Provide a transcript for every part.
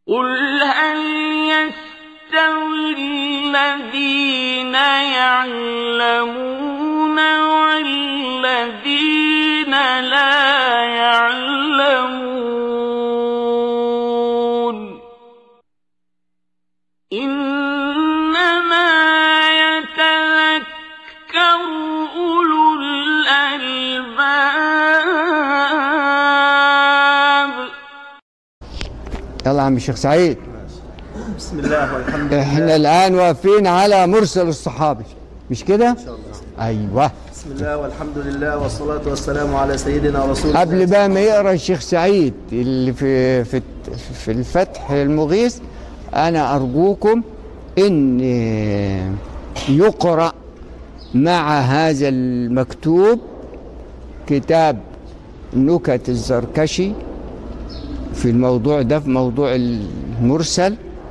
قل هل يستوي الذين يعلمون والذين لا يعلمون إنما يتذكر أولو الألباب يلا عم الشيخ سعيد بسم الله والحمد احنا لله الآن واقفين على مرسل الصحابي مش كده؟ أيوه بسم الله والحمد لله والصلاة والسلام على سيدنا رسول الله قبل بقى ما يقرا الشيخ سعيد اللي في في في الفتح المغيث انا ارجوكم ان يقرا مع هذا المكتوب كتاب نكت الزركشي في الموضوع ده في موضوع المرسل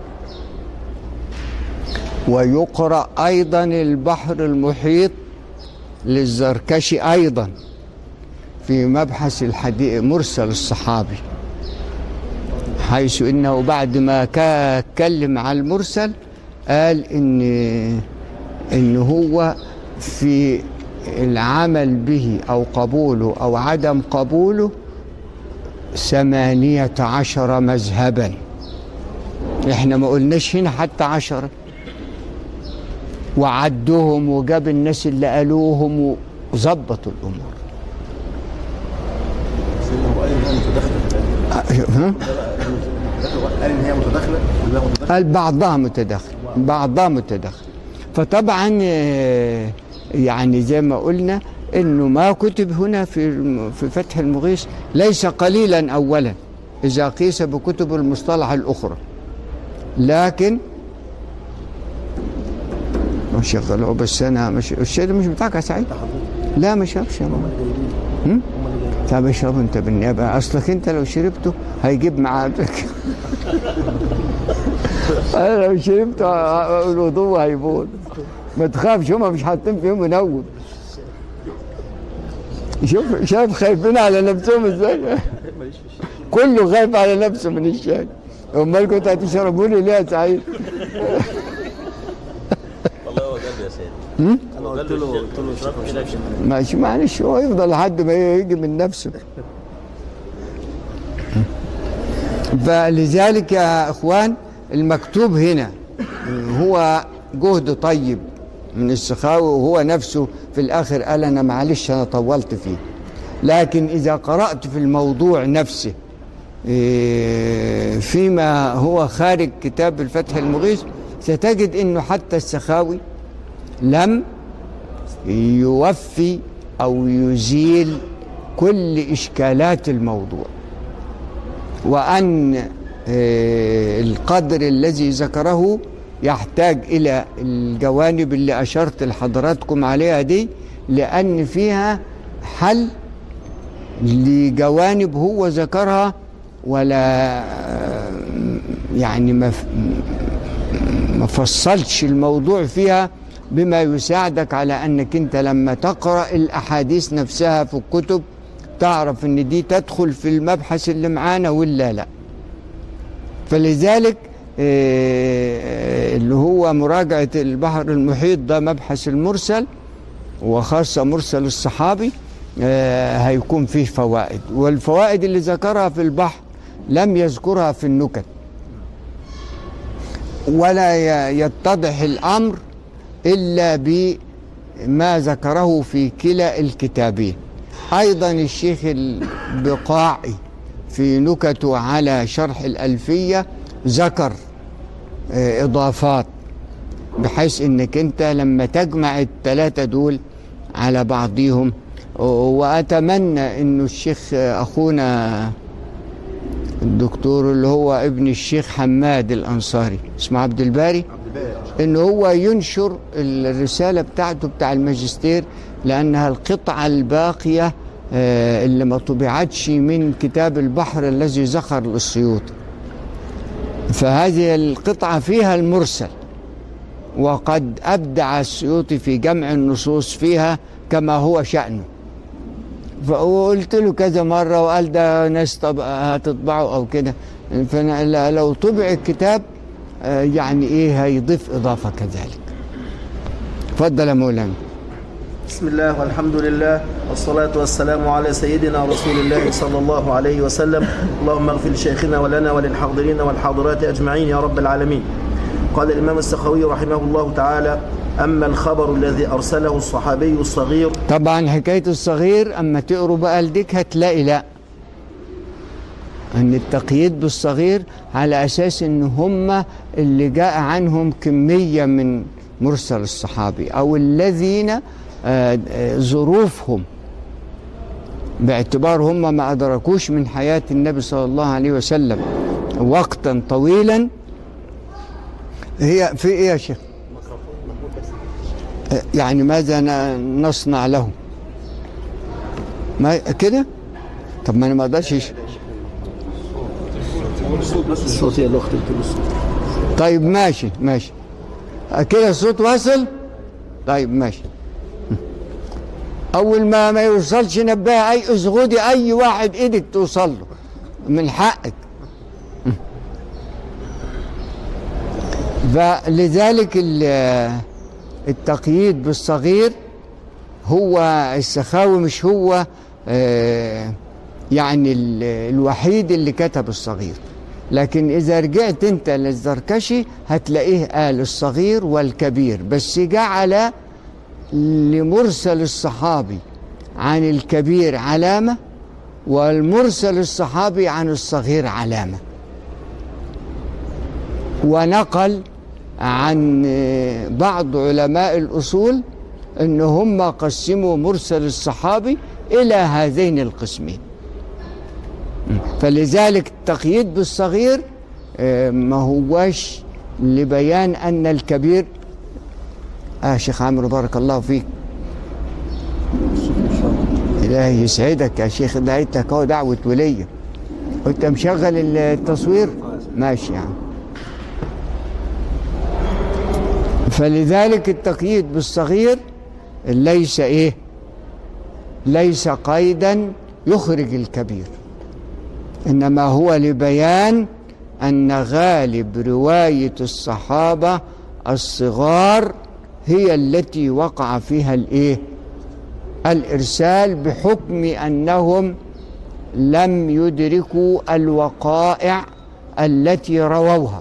ويقرا ايضا البحر المحيط للزركشي ايضا في مبحث الحديث مرسل الصحابي حيث انه بعد ما كا- اتكلم على المرسل قال ان ان هو في العمل به او قبوله او عدم قبوله ثمانية عشر مذهبا احنا ما قلناش هنا حتى عشرة وعدهم وجاب الناس اللي قالوهم وظبطوا الامور سيدنا هو قال ان هي متداخلة ها؟ قال ان هي متداخلة ولا متداخلة قال بعضها متداخل بعضها متداخل فطبعا آه، يعني زي ما قلنا انه ما كتب هنا في الم- في فتح المغيث ليس قليلا اولا اذا قيس بكتب المصطلح الاخرى لكن شغلوا بس انا مش الشيء ده مش بتاعك يا سعيد لا ما شربش يا ماما هم؟ طب اشرب انت بالنيابه اصلك انت لو شربته هيجيب معاك انا لو شربت الوضوء هيبوظ ما تخافش هما مش حاطين فيهم منوم شوف شايف خايفين على نفسهم ازاي كله خايف على نفسه من الشاي امال كنت هتشربوا لي ليه يا سعيد والله هو جاب يا سيدي انا قلت له قلت له شرب مش لاقي ماشي معلش هو يفضل لحد ما يجي من نفسه فلذلك يا اخوان المكتوب هنا هو جهد طيب من السخاوي وهو نفسه في الاخر قال انا معلش انا طولت فيه لكن اذا قرات في الموضوع نفسه إيه، فيما هو خارج كتاب الفتح المغيث ستجد انه حتى السخاوي لم يوفي او يزيل كل اشكالات الموضوع وان آه، القدر الذي ذكره يحتاج الى الجوانب اللي اشرت لحضراتكم عليها دي لان فيها حل لجوانب هو ذكرها ولا آه، يعني ما ف- ما فصلش الموضوع فيها بما يساعدك على انك انت لما تقرا الاحاديث نفسها في الكتب تعرف ان دي تدخل في المبحث اللي معانا ولا لا فلذلك آه، اللي هو مراجعه البحر المحيط ده مبحث المرسل وخاصه مرسل الصحابي آه، هيكون فيه فوائد والفوائد اللي ذكرها في البحر لم يذكرها في النكت ولا ي- يتضح الامر الا بما ذكره في كلا الكتابين ايضا الشيخ البقاعي في نكته على شرح الالفيه ذكر آه، اضافات بحيث انك انت لما تجمع الثلاثه دول على بعضهم واتمنى انه الشيخ آه، اخونا الدكتور اللي هو ابن الشيخ حماد الانصاري اسمه عبد الباري ان هو ينشر الرساله بتاعته بتاع الماجستير لانها القطعه الباقيه آه، اللي ما طبعتش من كتاب البحر الذي ذكر للسيوطي فهذه القطعه فيها المرسل وقد ابدع السيوطي في جمع النصوص فيها كما هو شانه فقلت له كذا مرة وقال ده ناس طب هتطبعه أو كده فلو طبع الكتاب آه، يعني ايه هيضيف اضافه كذلك اتفضل يا مولانا بسم الله والحمد لله والصلاة والسلام على سيدنا رسول الله صلى الله عليه وسلم اللهم اغفر لشيخنا ولنا وللحاضرين والحاضرات أجمعين يا رب العالمين قال الإمام السخوي رحمه الله تعالى أما الخبر الذي أرسله الصحابي الصغير طبعا حكايه الصغير اما تقروا بقى لديك هتلاقي لا ان التقييد بالصغير على اساس ان هم اللي جاء عنهم كميه من مرسل الصحابي او الذين آه، آه، ظروفهم باعتبار هم ما ادركوش من حياه النبي صلى الله عليه وسلم وقتا طويلا هي في ايه يا شيخ؟ آه، يعني ماذا ن- نصنع له؟ ما كده؟ طب ما انا ما اقدرش الصوت يا الأخت الكل طيب ماشي ماشي كده الصوت واصل طيب ماشي اول ما ما يوصلش نبهها اي اسغدي اي واحد ايدك توصل له من حقك فلذلك ال- التقييد بالصغير هو السخاوي مش هو آه، يعني ال- الوحيد اللي كتب الصغير لكن إذا رجعت أنت للزركشي هتلاقيه قال الصغير والكبير بس جعل لمرسل الصحابي عن الكبير علامة والمرسل الصحابي عن الصغير علامة ونقل عن آه، بعض علماء الأصول أن هم قسموا مرسل الصحابي إلى هذين القسمين فلذلك التقييد بالصغير آه، ما هوش لبيان أن الكبير آه شيخ عمرو بارك الله فيك إلهي يسعدك يا شيخ دعيتك هو دعوة ولية وانت مشغل التصوير ماشي يا عم فلذلك التقييد بالصغير ليس ايه ليس قيدا يخرج الكبير انما هو لبيان ان غالب روايه الصحابه الصغار هي التي وقع فيها الايه الارسال بحكم انهم لم يدركوا الوقائع التي رووها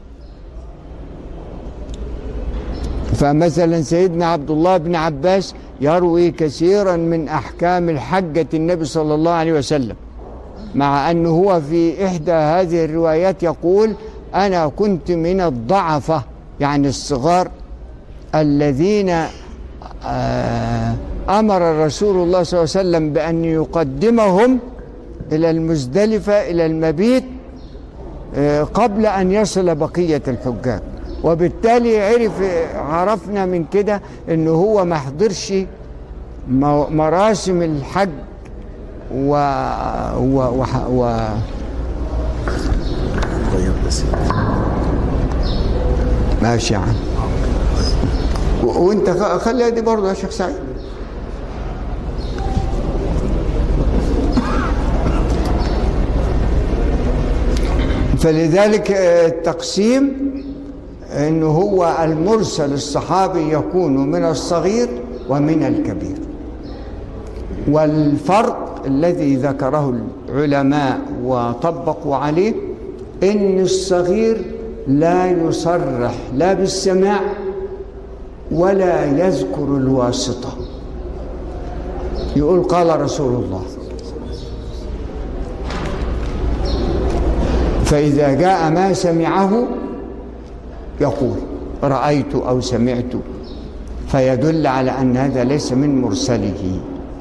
فمثلا سيدنا عبد الله بن عباس يروي كثيرا من احكام الحجه النبي صلى الله عليه وسلم مع انه هو في احدى هذه الروايات يقول انا كنت من الضعفه يعني الصغار الذين آه، امر الرسول الله صلى الله عليه وسلم بان يقدمهم الى المزدلفه الى المبيت آه، قبل ان يصل بقيه الحجاج وبالتالي عرف عرفنا من كده انه هو ما حضرش مو- مراسم الحج و و و, و غير بس ماشي يا عم و- وانت خ- خليها دي برضه يا شيخ سعيد فلذلك آه، التقسيم انه هو المرسل الصحابي يكون من الصغير ومن الكبير والفرق الذي ذكره العلماء وطبقوا عليه ان الصغير لا يصرح لا بالسماع ولا يذكر الواسطه يقول قال رسول الله فاذا جاء ما سمعه يقول رايت او سمعت فيدل على ان هذا ليس من مرسله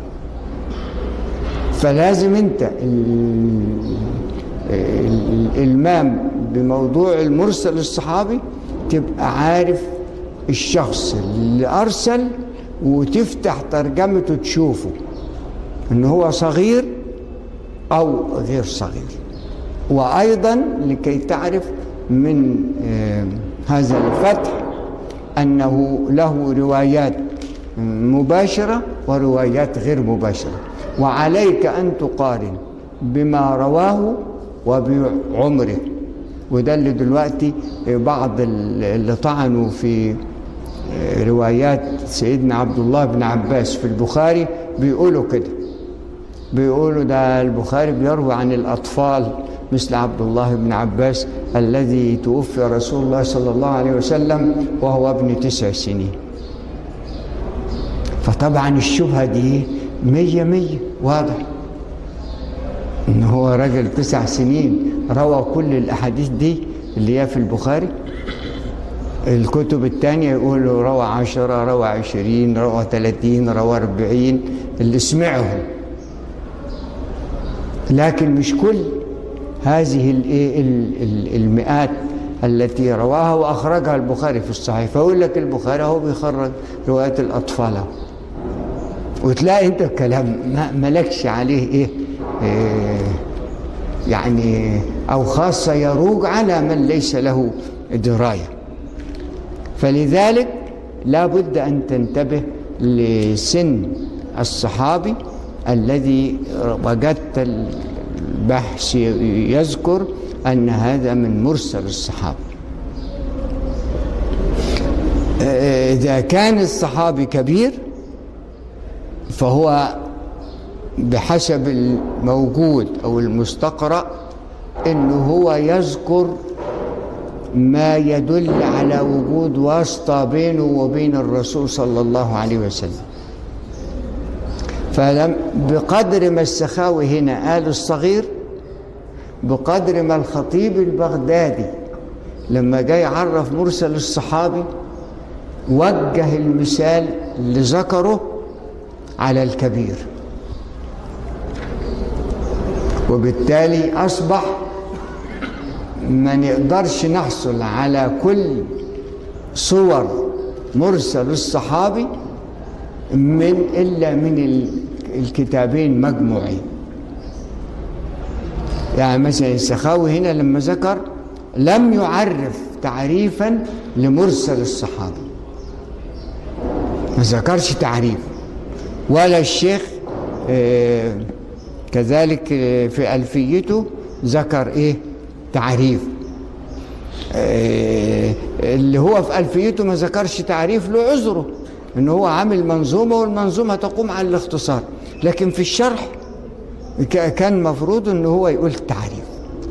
فلازم انت ال- ال- الالمام بموضوع المرسل الصحابي تبقى عارف الشخص اللي ارسل وتفتح ترجمته تشوفه ان هو صغير او غير صغير وايضا لكي تعرف من آه، هذا الفتح انه له روايات مباشره وروايات غير مباشره وعليك ان تقارن بما رواه وبعمره وده اللي دلوقتي بعض اللي طعنوا في روايات سيدنا عبد الله بن عباس في البخاري بيقولوا كده بيقولوا ده البخاري بيروي عن الأطفال مثل عبد الله بن عباس الذي توفي رسول الله صلى الله عليه وسلم وهو ابن تسع سنين فطبعا الشبهة دي مية مية واضح ان هو راجل تسع سنين روى كل الاحاديث دي اللي هي في البخاري الكتب التانية يقولوا روى عشرة روى عشرين روى ثلاثين روى أربعين اللي سمعهم لكن مش كل هذه الايه ال- ال- المئات التي رواها واخرجها البخاري في الصحيح فيقول لك البخاري هو بيخرج روايات الاطفال أهو. وتلاقي انت الكلام ما ملكش عليه ايه, إيه يعني او خاصه يروج على من ليس له درايه فلذلك لا بد ان تنتبه لسن الصحابي الذي وجدت البحث يذكر ان هذا من مرسل الصحابه اذا كان الصحابي كبير فهو بحسب الموجود او المستقرأ انه هو يذكر ما يدل على وجود واسطة بينه وبين الرسول صلى الله عليه وسلم فلم بقدر ما السخاوي هنا قال الصغير بقدر ما الخطيب البغدادي لما جاي يعرف مرسل الصحابي وجه المثال اللي ذكره على الكبير وبالتالي أصبح ما نقدرش نحصل على كل صور مرسل الصحابي من إلا من ال- الكتابين مجموعين يعني مثلا السخاوي هنا لما ذكر لم يعرف تعريفا لمرسل الصحابي ما ذكرش تعريف ولا الشيخ آه، كذلك آه، في ألفيته ذكر إيه تعريف آه، اللي هو في ألفيته ما ذكرش تعريف له عذره إن هو عامل منظومة والمنظومة تقوم على الاختصار لكن في الشرح ك- كان مفروض إن هو يقول تعريف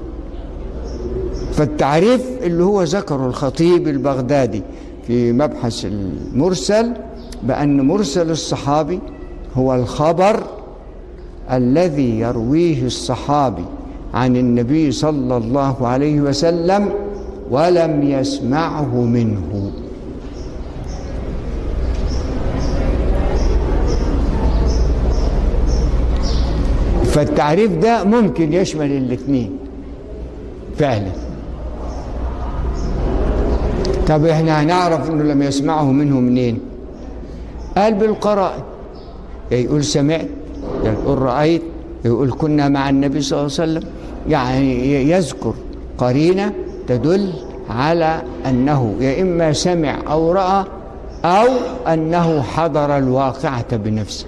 فالتعريف اللي هو ذكره الخطيب البغدادي في مبحث المرسل بأن مرسل الصحابي هو الخبر الذي يرويه الصحابي عن النبي صلى الله عليه وسلم ولم يسمعه منه فالتعريف ده ممكن يشمل الاثنين فعلا طب احنا هنعرف انه لم يسمعه منه منين قال بالقرائن يقول سمعت يقول رأيت يقول كنا مع النبي صلى الله عليه وسلم يعني يذكر قرينة تدل على أنه يا إما سمع أو رأى أو أنه حضر الواقعة بنفسه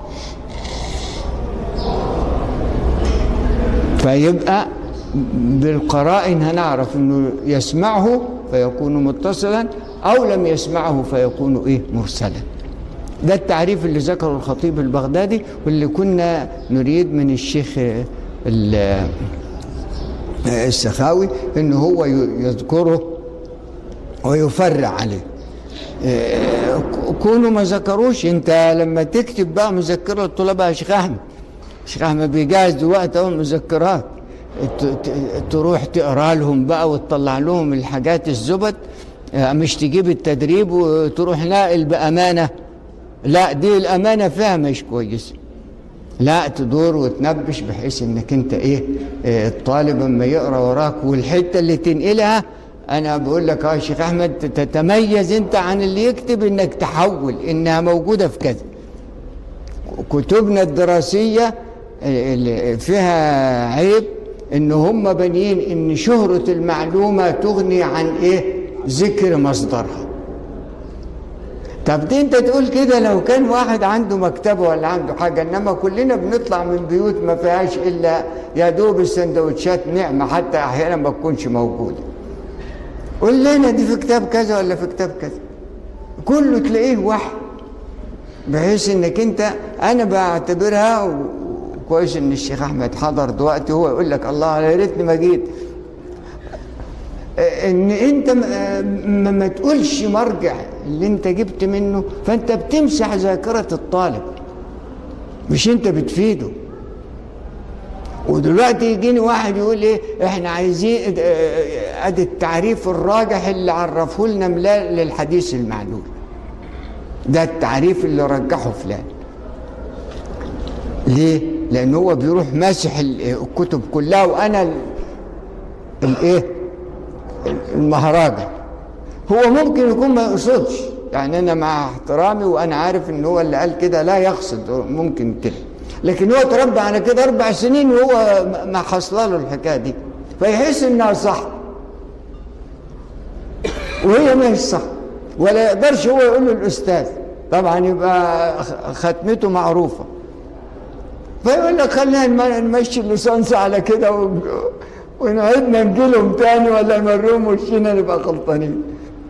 فيبقى بالقرائن هنعرف انه يسمعه فيكون متصلا او لم يسمعه فيكون ايه مرسلا ده التعريف اللي ذكره الخطيب البغدادي واللي كنا نريد من الشيخ ال- السخاوي ان هو ي- يذكره ويفرع عليه إيه، كونوا ما ذكروش انت لما تكتب بقى مذكره الطلبه يا شيخ احمد شيخ احمد بيجهز دلوقتي اهو المذكرات ت- ت- تروح تقرا لهم بقى وتطلع لهم الحاجات الزبد آه، مش تجيب التدريب وتروح ناقل بامانه لا دي الامانه فيها مش كويسه لا تدور وتنبش بحيث انك انت ايه آه، الطالب اما يقرا وراك والحته اللي تنقلها انا بقول لك اه يا شيخ احمد تتميز انت عن اللي يكتب انك تحول انها موجوده في كذا كتبنا الدراسية اللي فيها عيب ان هم بانيين ان شهرة المعلومة تغني عن ايه ذكر مصدرها طب دي انت تقول كده لو كان واحد عنده مكتبه ولا عنده حاجه انما كلنا بنطلع من بيوت ما فيهاش الا يا دوب السندوتشات نعمه حتى احيانا ما تكونش موجوده قول لنا دي في كتاب كذا ولا في كتاب كذا كله تلاقيه وحي بحيث انك انت انا بعتبرها كويس ان الشيخ احمد حضر دلوقتي هو يقول لك الله يا ريتني ما جيت ان انت ما, ما, ما تقولش مرجع اللي انت جبت منه فانت بتمسح ذاكره الطالب مش انت بتفيده ودلوقتي يجيني واحد يقول ايه احنا عايزين ادي التعريف الراجح اللي عرفه لنا للحديث المعلول ده التعريف اللي رجحه فلان ليه لان هو بيروح ماسح الكتب كلها وانا الايه المهرجة هو ممكن يكون ما يقصدش يعني انا مع احترامي وانا عارف ان هو اللي قال كده لا يقصد ممكن كده لكن هو تربى على كده اربع سنين وهو ما حصل له الحكايه دي فيحس انها صح وهي ما هي صح ولا يقدرش هو يقول له الاستاذ طبعا يبقى ختمته معروفه فيقول لك خلينا نمشي الليسانس على كده و... ونعيدنا نجيلهم تاني ولا نوريهم وشنا نبقى غلطانين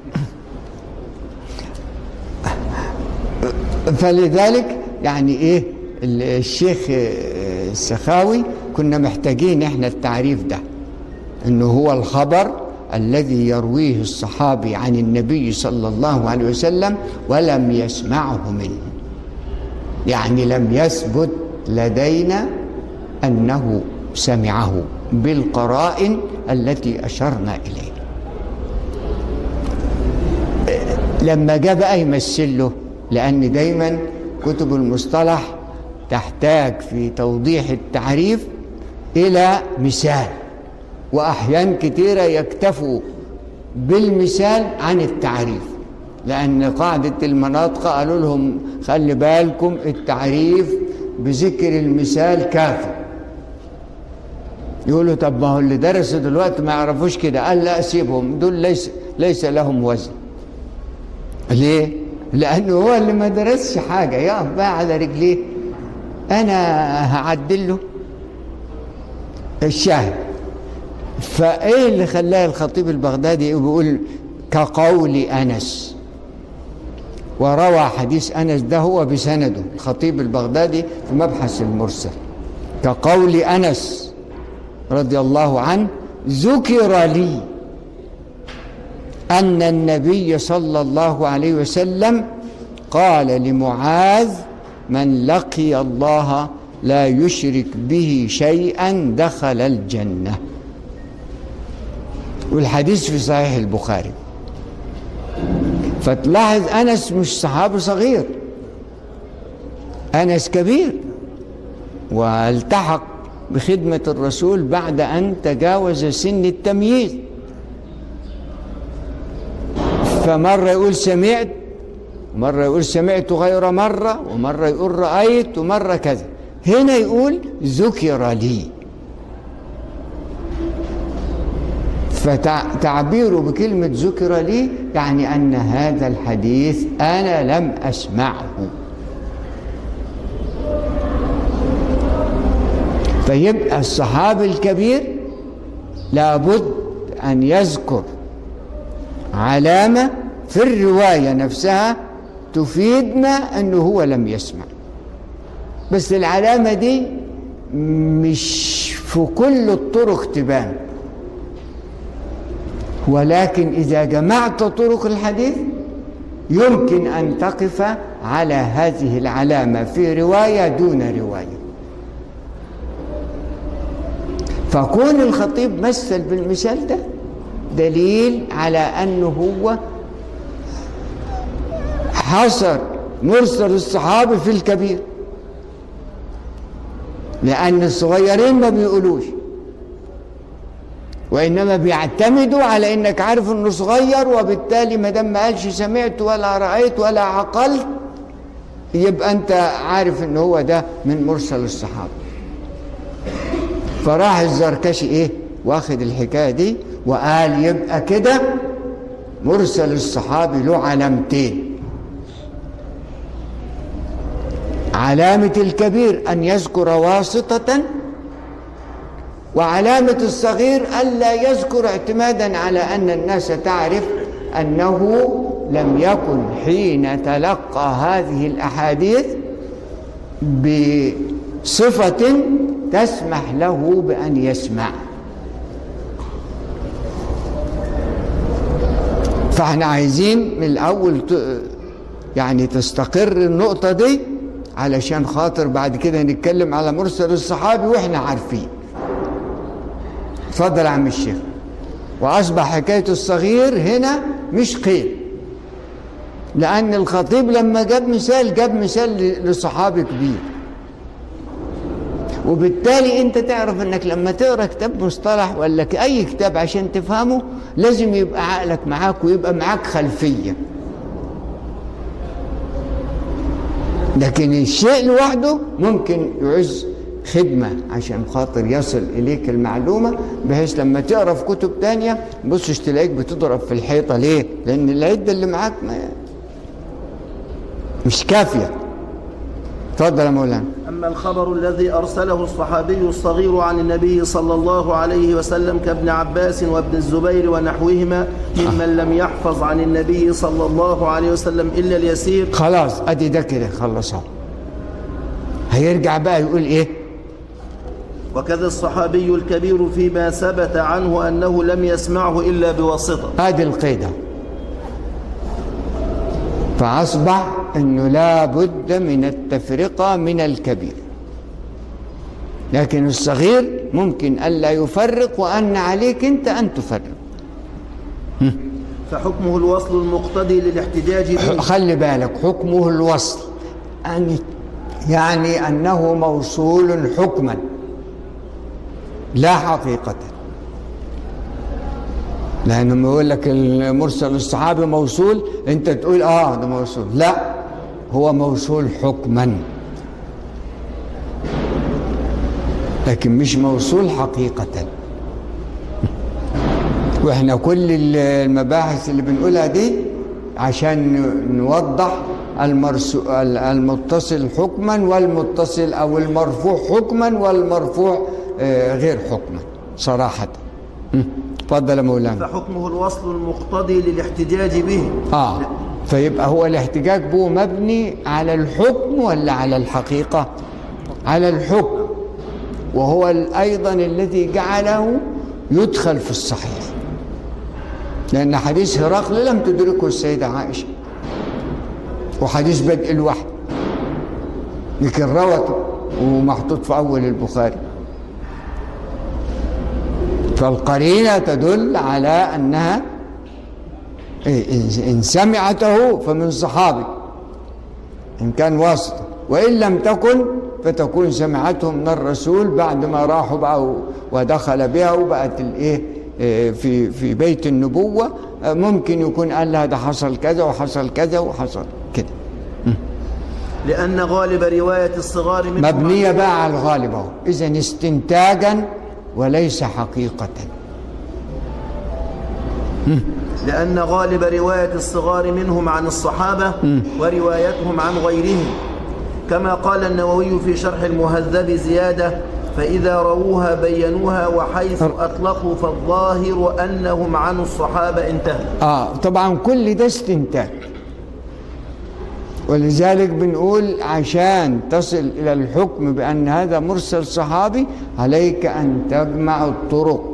فلذلك يعني ايه الشيخ السخاوي كنا محتاجين احنا التعريف ده انه هو الخبر الذي يرويه الصحابي عن النبي صلى الله عليه وسلم ولم يسمعه منه يعني لم يثبت لدينا انه سمعه بالقرائن التي اشرنا اليها لما جاء بقى يمثل له لان دايما كتب المصطلح تحتاج في توضيح التعريف الى مثال واحيان كثيره يكتفوا بالمثال عن التعريف لان قاعده المناطق قالوا لهم خلي بالكم التعريف بذكر المثال كافي يقولوا طب ما هو اللي درسوا دلوقتي ما يعرفوش كده قال لا سيبهم دول ليس ليس لهم وزن ليه لانه هو اللي ما درسش حاجه يقف بقى على رجليه انا هعدل له الشاهد فايه اللي خلاه الخطيب البغدادي بيقول كقول انس وروى حديث انس ده هو بسنده الخطيب البغدادي في مبحث المرسل كقول انس رضي الله عنه ذكر لي ان النبي صلى الله عليه وسلم قال لمعاذ من لقي الله لا يشرك به شيئا دخل الجنه والحديث في صحيح البخاري فتلاحظ انس مش صحابي صغير انس كبير والتحق بخدمه الرسول بعد ان تجاوز سن التمييز فمره يقول سمعت مرة يقول سمعت غير مرة ومرة يقول رأيت ومرة كذا هنا يقول ذكر لي فتعبيره بكلمة ذكر لي يعني أن هذا الحديث أنا لم أسمعه فيبقى الصحابي الكبير لابد أن يذكر علامة في الرواية نفسها تفيدنا أنه هو لم يسمع بس العلامة دي مش في كل الطرق تبان ولكن إذا جمعت طرق الحديث يمكن أن تقف على هذه العلامة في رواية دون رواية فكون الخطيب مثل بالمثال ده دليل على أنه هو حصر مرسل الصحابي في الكبير لأن الصغيرين ما بيقولوش وإنما بيعتمدوا على إنك عارف إنه صغير وبالتالي ما دام ما قالش سمعت ولا رأيت ولا عقلت يبقى أنت عارف إن هو ده من مرسل الصحابة فراح الزركشي إيه واخد الحكاية دي وقال يبقى كده مرسل الصحابي له علامتين علامة الكبير أن يذكر واسطة وعلامة الصغير ألا يذكر اعتمادا على أن الناس تعرف أنه لم يكن حين تلقى هذه الأحاديث بصفة تسمح له بأن يسمع فاحنا عايزين من الأول ت- يعني تستقر النقطة دي علشان خاطر بعد كده نتكلم على مرسل الصحابي واحنا عارفين اتفضل يا عم الشيخ واصبح حكايه الصغير هنا مش قيد لان الخطيب لما جاب مثال جاب مثال ل- لصحابي كبير وبالتالي انت تعرف انك لما تقرا كتاب مصطلح ولا ك- اي كتاب عشان تفهمه لازم يبقى عقلك معاك ويبقى معاك خلفيه لكن الشيء لوحده ممكن يعز خدمة عشان خاطر يصل إليك المعلومة بحيث لما تقرا في كتب تانية بصش تلاقيك بتضرب في الحيطة ليه؟ لأن العدة اللي معاك ما مش كافية اتفضل يا مولانا أما الخبر الذي أرسله الصحابي الصغير عن النبي صلى الله عليه وسلم كابن عباس وابن الزبير ونحوهما ممن لم يحفظ عن النبي صلى الله عليه وسلم إلا اليسير خلاص ادي ده كده خلصها هيرجع بقى يقول ايه وكذا الصحابي الكبير فيما ثبت عنه أنه لم يسمعه إلا بواسطة ادي القيدة فأصبح أنه لا بد من التفرقة من الكبير لكن الصغير ممكن ألا يفرق وأن عليك أنت أن تفرق فحكمه الوصل المقتضي للاحتجاج به خلي بالك حكمه الوصل أن يعني أنه موصول حكما لا حقيقة لأنه لما يقول لك المرسل الصحابي موصول أنت تقول آه ده موصول لا هو موصول حكما لكن مش موصول حقيقة واحنا كل المباحث اللي بنقولها دي عشان نوضح المرسو المتصل حكما والمتصل او المرفوع حكما والمرفوع آه، غير حكما صراحة م. اتفضل يا مولانا فحكمه الوصل المقتضي للاحتجاج به اه فيبقى هو الاحتجاج به مبني على الحكم ولا على الحقيقة على الحكم وهو ال- أيضا الذي جعله يدخل في الصحيح لأن حديث هرقل لم تدركه السيدة عائشة وحديث بدء الوحي لكن روته ومحطوط في أول البخاري فالقرينة تدل على أنها إيه، إن- إن سمعته فمن صحابي إن كان واسطة وإن لم تكن فتكون سمعته من الرسول بعد ما راحوا بقى و- ودخل بها وبقت الإيه إيه، في في بيت النبوة آه، ممكن يكون قال لها ده حصل كذا وحصل كذا وحصل كده لأن غالب رواية الصغار منهم مبنية بقى على الغالب اهو إذا استنتاجا وليس حقيقة لأن غالب رواية الصغار منهم عن الصحابة وروايتهم عن غيرهم كما قال النووي في شرح المهذب زيادة فإذا رووها بينوها وحيث أطلقوا فالظاهر أنهم عن الصحابة انتهى آه طبعا كل ده استنتاج ولذلك بنقول عشان تصل إلى الحكم بأن هذا مرسل صحابي عليك أن تجمع الطرق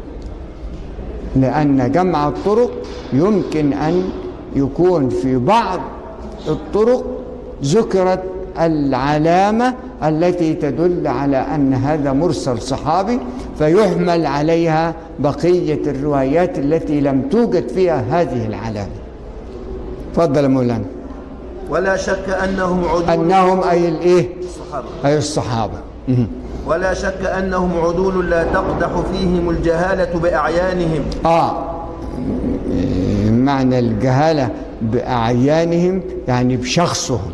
لأن جمع الطرق يمكن أن يكون في بعض الطرق ذكرت العلامة التي تدل على أن هذا مرسل صحابي فيحمل عليها بقية الروايات التي لم توجد فيها هذه العلامة تفضل يا مولانا ولا شك أنهم عدول أنهم أي الإيه الصحابة أي الصحابة مهم. ولا شك أنهم عدول لا تقدح فيهم الجهالة بأعيانهم آه معنى الجهالة بأعيانهم يعني بشخصهم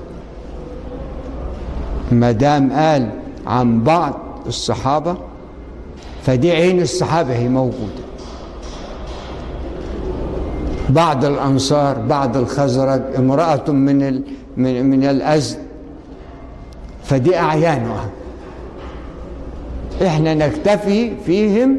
ما دام قال عن بعض الصحابة فدي عين الصحابة هي موجودة بعض الأنصار بعض الخزرج امرأة من ال من, من الأزد فدي أعيانها احنا نكتفي فيهم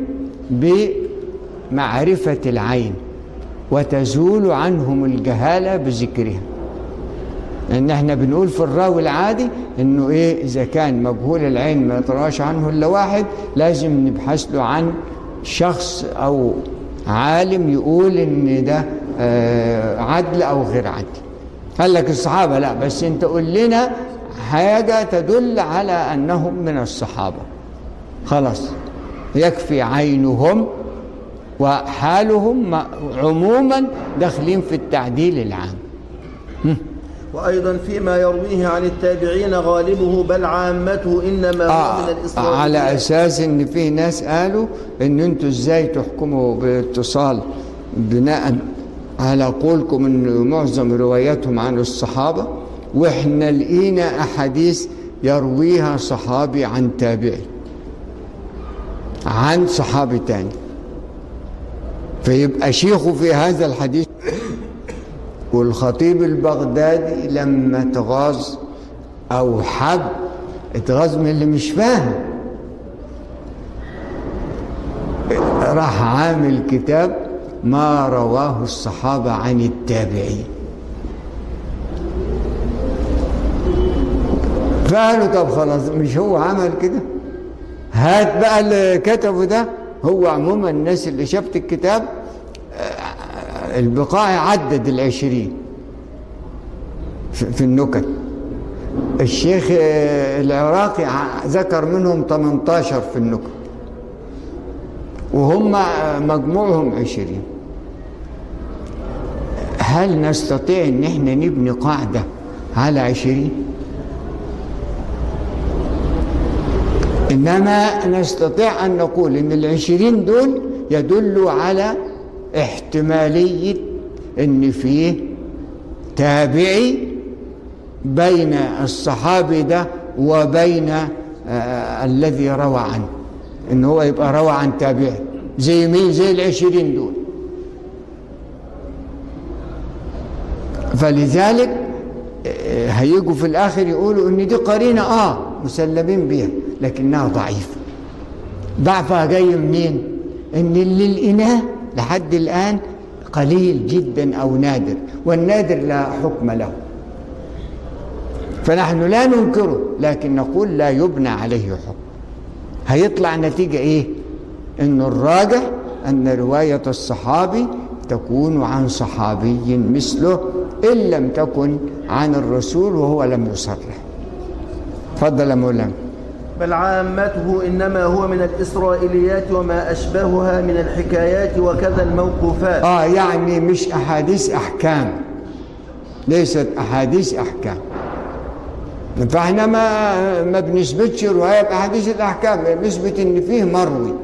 بمعرفة العين وتزول عنهم الجهالة بذكرها لأن احنا بنقول في الراوي العادي انه ايه اذا كان مجهول العين ما يطراش عنه الا واحد لازم نبحث له عن شخص او عالم يقول ان ده آه، عدل او غير عدل قال لك الصحابة لا بس انت قول لنا حاجة تدل على انهم من الصحابة خلاص يكفي عينهم وحالهم م- عموما داخلين في التعديل العام وأيضا فيما يرويه عن التابعين غالبه بل عامته إنما هو من آه الإسرائيليات على اساس ان في ناس قالوا ان انتوا ازاي تحكموا باتصال بناء على قولكم ان معظم رواياتهم عن الصحابه واحنا لقينا احاديث يرويها صحابي عن تابعي عن صحابي تاني فيبقى شيخه في هذا الحديث والخطيب البغدادي لما تغاظ او حب اتغاظ من اللي مش فاهم راح عامل كتاب ما رواه الصحابة عن التابعين فقالوا طب خلاص مش هو عمل كده هات بقى اللي كتبه ده هو عموما الناس اللي شافت الكتاب آه، البقاعي عدد العشرين في في النكت الشيخ آه، العراقي ع- ذكر منهم 18 في النكت وهم آه، مجموعهم 20 هل نستطيع ان احنا نبني قاعدة على 20 انما نستطيع ان نقول ان العشرين دول يدلوا على احتمالية ان فيه تابعي بين الصحابي ده وبين آه الذي روى عنه ان هو يبقى روى عن تابعي زي مين زي العشرين دول فلذلك آه، هيجوا في الاخر يقولوا ان دي قرينه اه مسلمين بيها لكنها ضعيفه ضعفها جاي منين ان اللي لقيناه لحد الان قليل جدا او نادر والنادر لا حكم له فنحن لا ننكره لكن نقول لا يبنى عليه حكم هيطلع نتيجة ايه ان الراجح ان رواية الصحابي تكون عن صحابي مثله ان لم تكن عن الرسول وهو لم يصرح تفضل يا مولانا بل عامته إنما هو من الإسرائيليات وما أشبهها من الحكايات وكذا الموقوفات اه يعني مش احاديث احكام ليست احاديث احكام فاحنا ما ما بنثبتش روايه باحاديث الاحكام بنثبت ان فيه مروي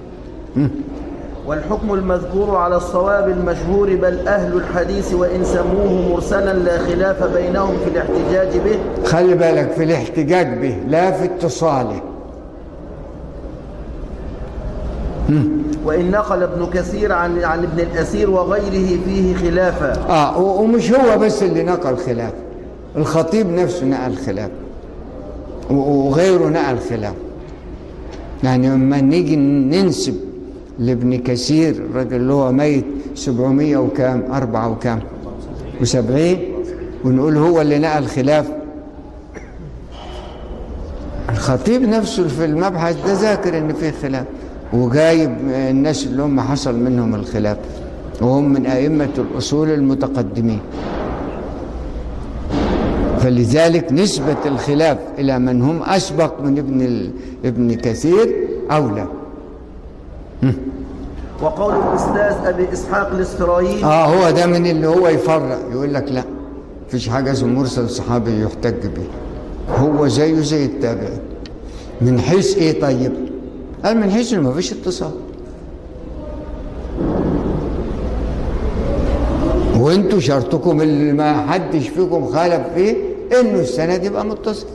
والحكم المذكور على الصواب المشهور بل أهل الحديث وإن سموه مرسلا لا خلاف بينهم في الاحتجاج به خلي بالك في الاحتجاج به لا في اتصاله وإن نقل ابن كثير عن عن ابن الأسير وغيره فيه خلافا اه و- ومش هو بس اللي نقل خلاف الخطيب نفسه نقل خلاف و- وغيره نقل خلاف يعني لما نيجي ننسب لابن كثير الراجل اللي هو ميت 700 وكام أربعة وكام وسبعين ونقول هو اللي نقل خلاف الخطيب نفسه في المبحث ده ذاكر ان فيه خلاف وجايب الناس اللي هم حصل منهم الخلاف وهم من أئمة الأصول المتقدمين فلذلك نسبة الخلاف إلى من هم أسبق من ابن ال- ابن كثير أولى وقول الأستاذ أبي إسحاق الإسفرايني اه هو ده من اللي هو يفرق يقول لك لا مفيش حاجه اسمه مرسل صحابي يحتج به هو زيه زي التابعي من حيث ايه طيب قال من حيث انه مفيش اتصال وانتوا شرطكم اللي ما حدش فيكم خالف فيه انه السند يبقى متصل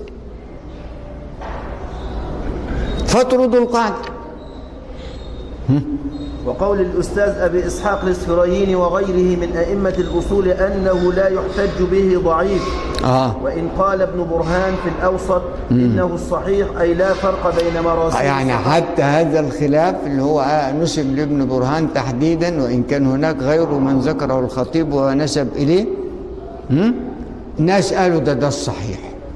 فاطردوا القاعده وقول الأستاذ أبي إسحاق الإسفرايني وغيره من أئمة الأصول أنه لا يحتج به ضعيف اه وإن قال ابن برهان في الأوسط إنه الصحيح أي لا فرق بين مراسيل يعني حتى هذا الخلاف اللي هو نسب لابن برهان تحديدا وإن كان هناك غيره من ذكره الخطيب ونسب إليه هم؟ ناس قالوا ده ده الصحيح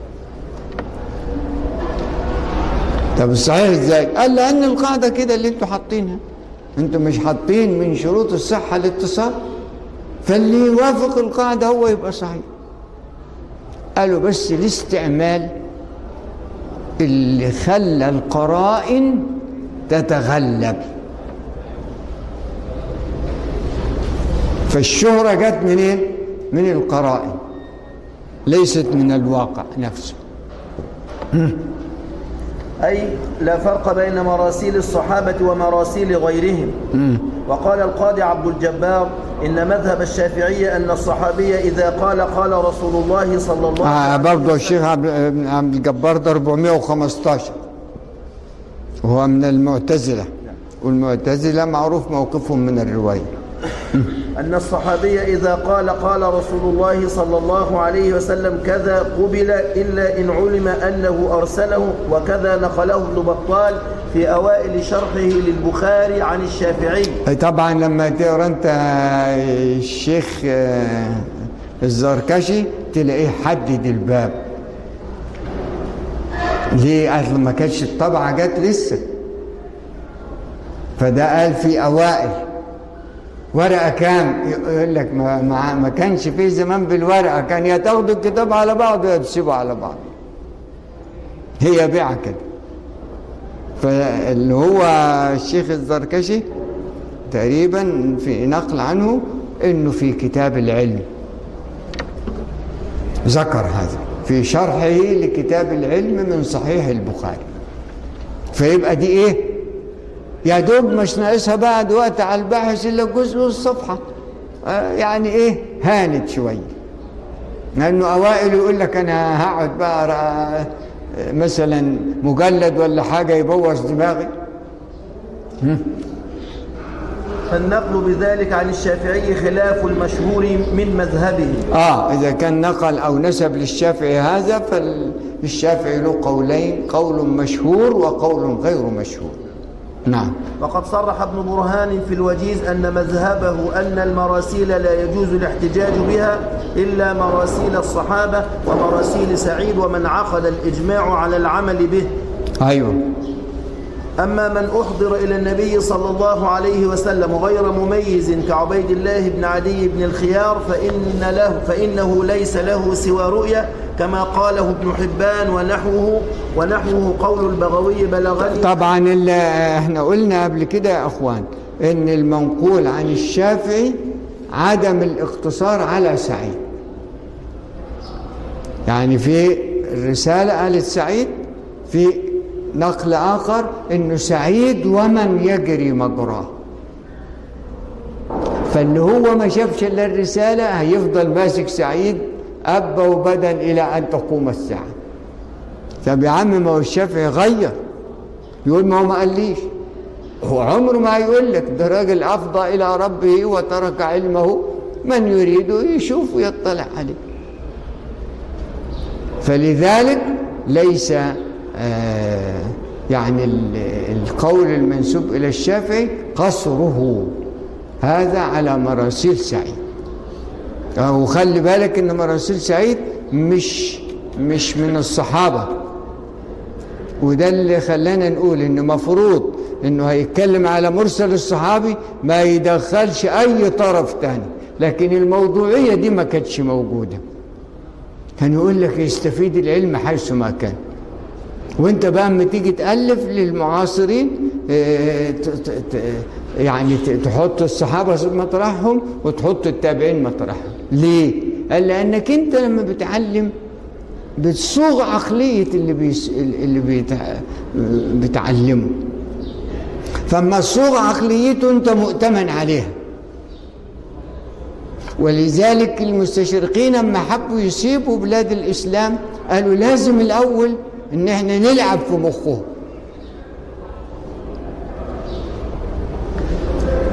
طب الصحيح ازاي؟ قال لأن القاعدة كده اللي انتوا حاطينها انتوا مش حاطين من شروط الصحة الاتصال فاللي يوافق القاعدة هو يبقى صحيح قالوا بس الاستعمال اللي خلى القرائن تتغلب فالشهرة جت منين؟ من القرائن ليست من الواقع نفسه أي لا فرق بين مراسيل الصحابة ومراسيل غيرهم وقال القاضي عبد الجبار إن مذهب الشافعية أن الصحابي إذا قال قال رسول الله صلى الله آه عليه برضه الشيخ عبد عبد الجبار ده 415 وهو من المعتزلة والمعتزلة معروف موقفهم من الرواية أن الصحابي إذا قال قال رسول الله صلى الله عليه وسلم كذا قبل إلا إن علم أنه أرسله وكذا نقله ابن بطال في أوائل شرحه للبخاري عن الشافعي أي طبعا لما تقرا انت الشيخ آه، الزركشي تلاقيه حدد الباب ليه اصل ما كانتش الطبعه جت لسه فده قال في اوائل ورقه كام يقول لك ما, ما, ما كانش فيه زمان بالورقه كان يا تاخدوا الكتاب على بعض يا تسيبه على بعض هي بيعه كده فاللي هو الشيخ الزركشي تقريبا في نقل عنه انه في كتاب العلم ذكر هذا في شرحه لكتاب العلم من صحيح البخاري فيبقى دي ايه يا دوب مش ناقصها بقى دلوقتي على الباحث الا جزء والصفحه آه يعني ايه هانت شويه لانه اوائل يقول لك انا هقعد بقى أقرأ مثلا مجلد ولا حاجه يبوظ دماغي فالنقل بذلك عن الشافعي خلاف المشهور من مذهبه اه اذا كان نقل او نسب للشافعي هذا فالشافعي له قولين قول مشهور وقول غير مشهور نعم وقد صرح ابن برهان في الوجيز أن مذهبه أن المراسيل لا يجوز الاحتجاج بها إلا مراسيل الصحابة ومراسيل سعيد ومن عقد الإجماع على العمل به ايوه أما من أحضر إلى النبي صلى الله عليه وسلم غير مميز كعبيد الله بن عدي بن الخيار فإن له فإنه ليس له سوى رؤية كما قاله ابن حبان ونحوه ونحوه قول البغوي بلغني طبعا اللي احنا قلنا قبل كده يا اخوان ان المنقول عن الشافعي عدم الاقتصار على سعيد يعني في الرسالة قالت سعيد في نقل آخر انه سعيد ومن يجري مجراه فاللي هو ما شافش الا الرسالة هيفضل ماسك سعيد أب وبدن إلى أن تقوم الساعة طب يا عم ما هو الشافعي غير يقول ما هو ما قاليش هو عمره ما يقول لك ده راجل أفضى إلى ربه وترك علمه من يريد يشوف ويطلع عليه فلذلك ليس آه يعني ال- القول المنسوب إلى الشافعي قصره هذا على مراسيل سعيد آه، وخلي بالك ان مراسيل سعيد مش مش من الصحابه وده اللي خلانا نقول ان مفروض انه هيتكلم على مرسل الصحابي ما يدخلش اي طرف تاني لكن الموضوعيه دي ما كانتش موجوده كان يقول لك يستفيد العلم حيث ما كان وانت بقى اما تيجي تالف للمعاصرين آه، ت- ت- ت- يعني ت- تحط الصحابه مطرحهم وتحط التابعين مطرحهم ليه قال لانك انت لما بتعلم بتصوغ عقليه اللي بيس اللي بيتع... بتعلمه فما تصوغ عقليته انت مؤتمن عليها ولذلك المستشرقين لما حبوا يسيبوا بلاد الاسلام قالوا لازم الاول ان احنا نلعب في مخهم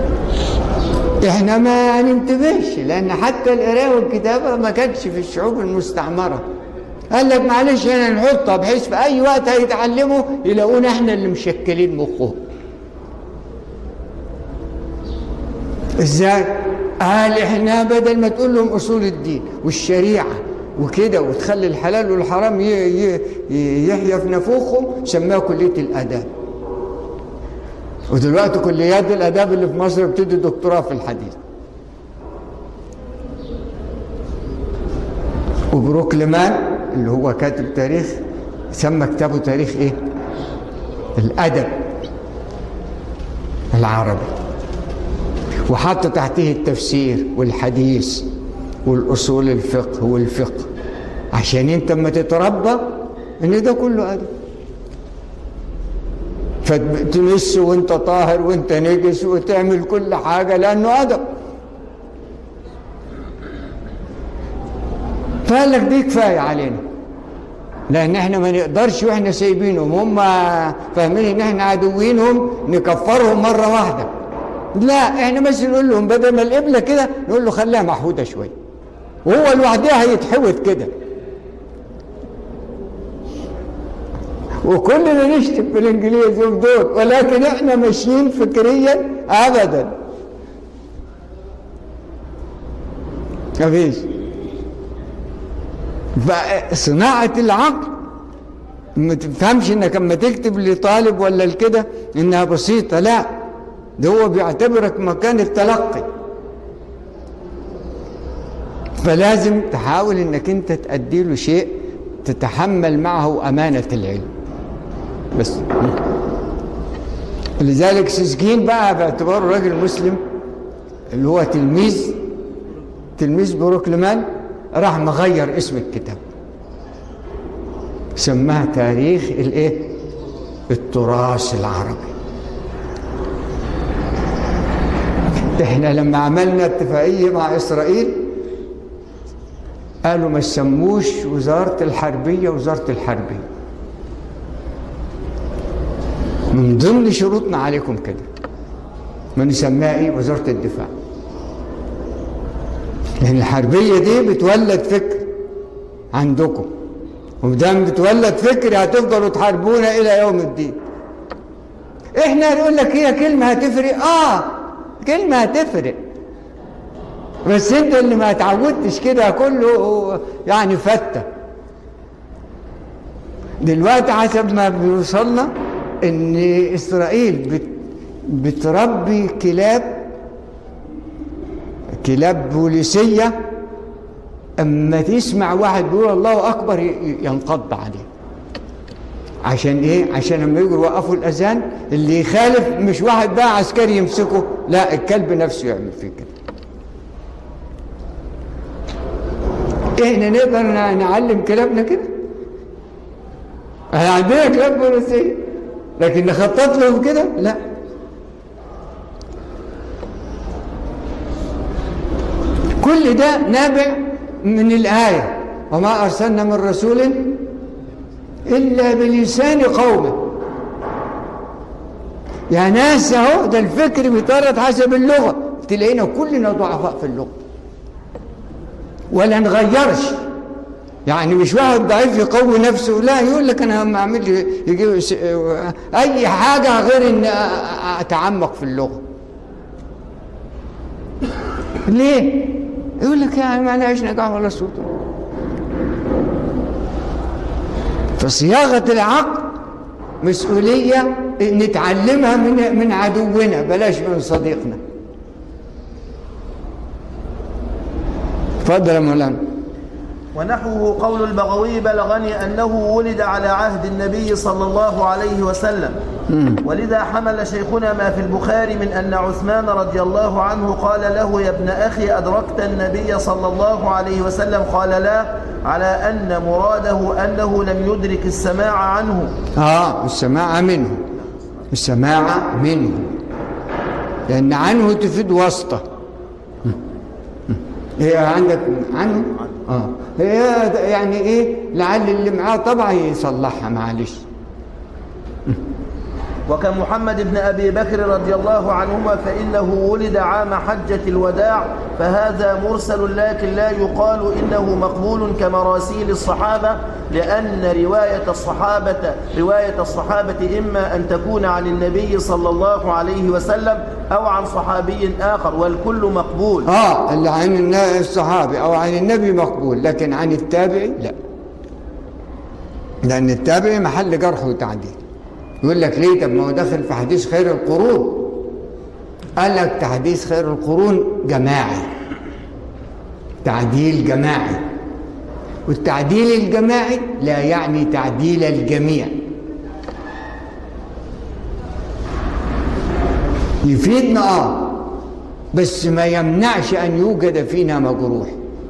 احنا ما ننتبهش لان حتى القرايه والكتابه ما كانتش في الشعوب المستعمره قال لك معلش احنا نحطها بحيث في اي وقت هيتعلموا يلاقونا احنا اللي مشكلين مخهم ازاي قال احنا بدل ما تقول لهم اصول الدين والشريعه وكده وتخلي الحلال والحرام ي- ي- ي- يحيا في نفوخهم سماها كليه الاداب ودلوقتي كليات الاداب اللي في مصر بتدي دكتوراه في الحديث وبروك لمان اللي هو كاتب تاريخ سمى كتابه تاريخ ايه الادب العربي وحط تحته التفسير والحديث والاصول الفقه والفقه عشان انت اما تتربى ان ده كله ادب فتمس وانت طاهر وانت نجس وتعمل كل حاجه لانه ادب فقال لك دي كفايه علينا لان احنا ما نقدرش واحنا سايبينهم هم فاهمين ان احنا عدوينهم نكفرهم مره واحده لا احنا بس نقول لهم بدل ما القبله كده نقول له خليها محوده شويه وهو لوحدها هيتحوت كده وكلنا نشتم في الانجليز يوم دول ولكن احنا ماشيين فكريا ابدا مفيش فصناعة العقل ما تفهمش انك اما تكتب لطالب ولا لكده انها بسيطة لا ده هو بيعتبرك مكان التلقي فلازم تحاول انك انت تأدي له شيء تتحمل معه أمانة العلم بس لذلك سيسكين بقى باعتباره راجل مسلم اللي هو تلميذ تلميذ بروكلمان راح مغير اسم الكتاب سماها تاريخ الايه التراث العربي احنا لما عملنا اتفاقيه مع اسرائيل قالوا ما تسموش وزاره الحربيه وزاره الحربيه من ضمن شروطنا عليكم كده ما نسميها ايه وزاره الدفاع لان الحربيه دي بتولد فكر عندكم ومدام بتولد فكر هتفضلوا تحاربونا الى يوم الدين احنا نقول لك هي كلمه هتفرق اه كلمه هتفرق بس انت اللي ما اتعودتش كده كله يعني فته دلوقتي حسب ما بيوصلنا ان اسرائيل بت بتربي كلاب كلاب بوليسيه اما تسمع واحد بيقول الله اكبر ينقض عليه عشان ايه عشان لما يجوا يوقفوا الاذان اللي يخالف مش واحد بقى عسكري يمسكه لا الكلب نفسه يعمل فيه كده احنا نقدر نعلم كلابنا كده احنا عندنا كلاب بوليسيه لكن نخطط لهم كده لا كل ده نابع من الآية وما أرسلنا من رسول إلا بلسان قومه يا ناس اهو ده الفكر بيطرد حسب اللغة تلاقينا كلنا ضعفاء في اللغة ولا نغيرش يعني مش واحد ضعيف يقوي نفسه لا يقول لك انا اعمل لي يجيب اي حاجه غير ان اتعمق في اللغه ليه يقول لك يعني ما لهاش نجاح ولا صوت فصياغه العقل مسؤوليه نتعلمها من من عدونا بلاش من صديقنا اتفضل يا مولانا ونحوه قول البغوي بلغني أنه ولد على عهد النبي صلى الله عليه وسلم ولذا حمل شيخنا ما في البخاري من أن عثمان رضي الله عنه قال له يا ابن أخي أدركت النبي صلى الله عليه وسلم قال لا على أن مراده أنه لم يدرك السماع عنه اه السماع منه السماع منه لأن عنه تفيد واسطة هي عندك عنه اه هي يعني ايه لعل اللي معاه طبعا يصلحها معلش وكمحمد بن أبي بكر رضي الله عنهما فإنه ولد عام حجة الوداع فهذا مرسل لكن لا يقال إنه مقبول كمراسيل الصحابة لأن رواية الصحابة رواية الصحابة إما أن تكون عن النبي صلى الله عليه وسلم أو عن صحابي آخر والكل مقبول اه اللي عن النا- الصحابي او عن النبي مقبول لكن عن التابعي لا لان التابعي محل جرح وتعديل يقول لك ليه طب ما هو داخل في حديث خير القرون قال لك تحديث خير القرون جماعي تعديل جماعي والتعديل الجماعي لا يعني تعديل الجميع يفيدنا اه بس ما يمنعش ان يوجد فينا مجروح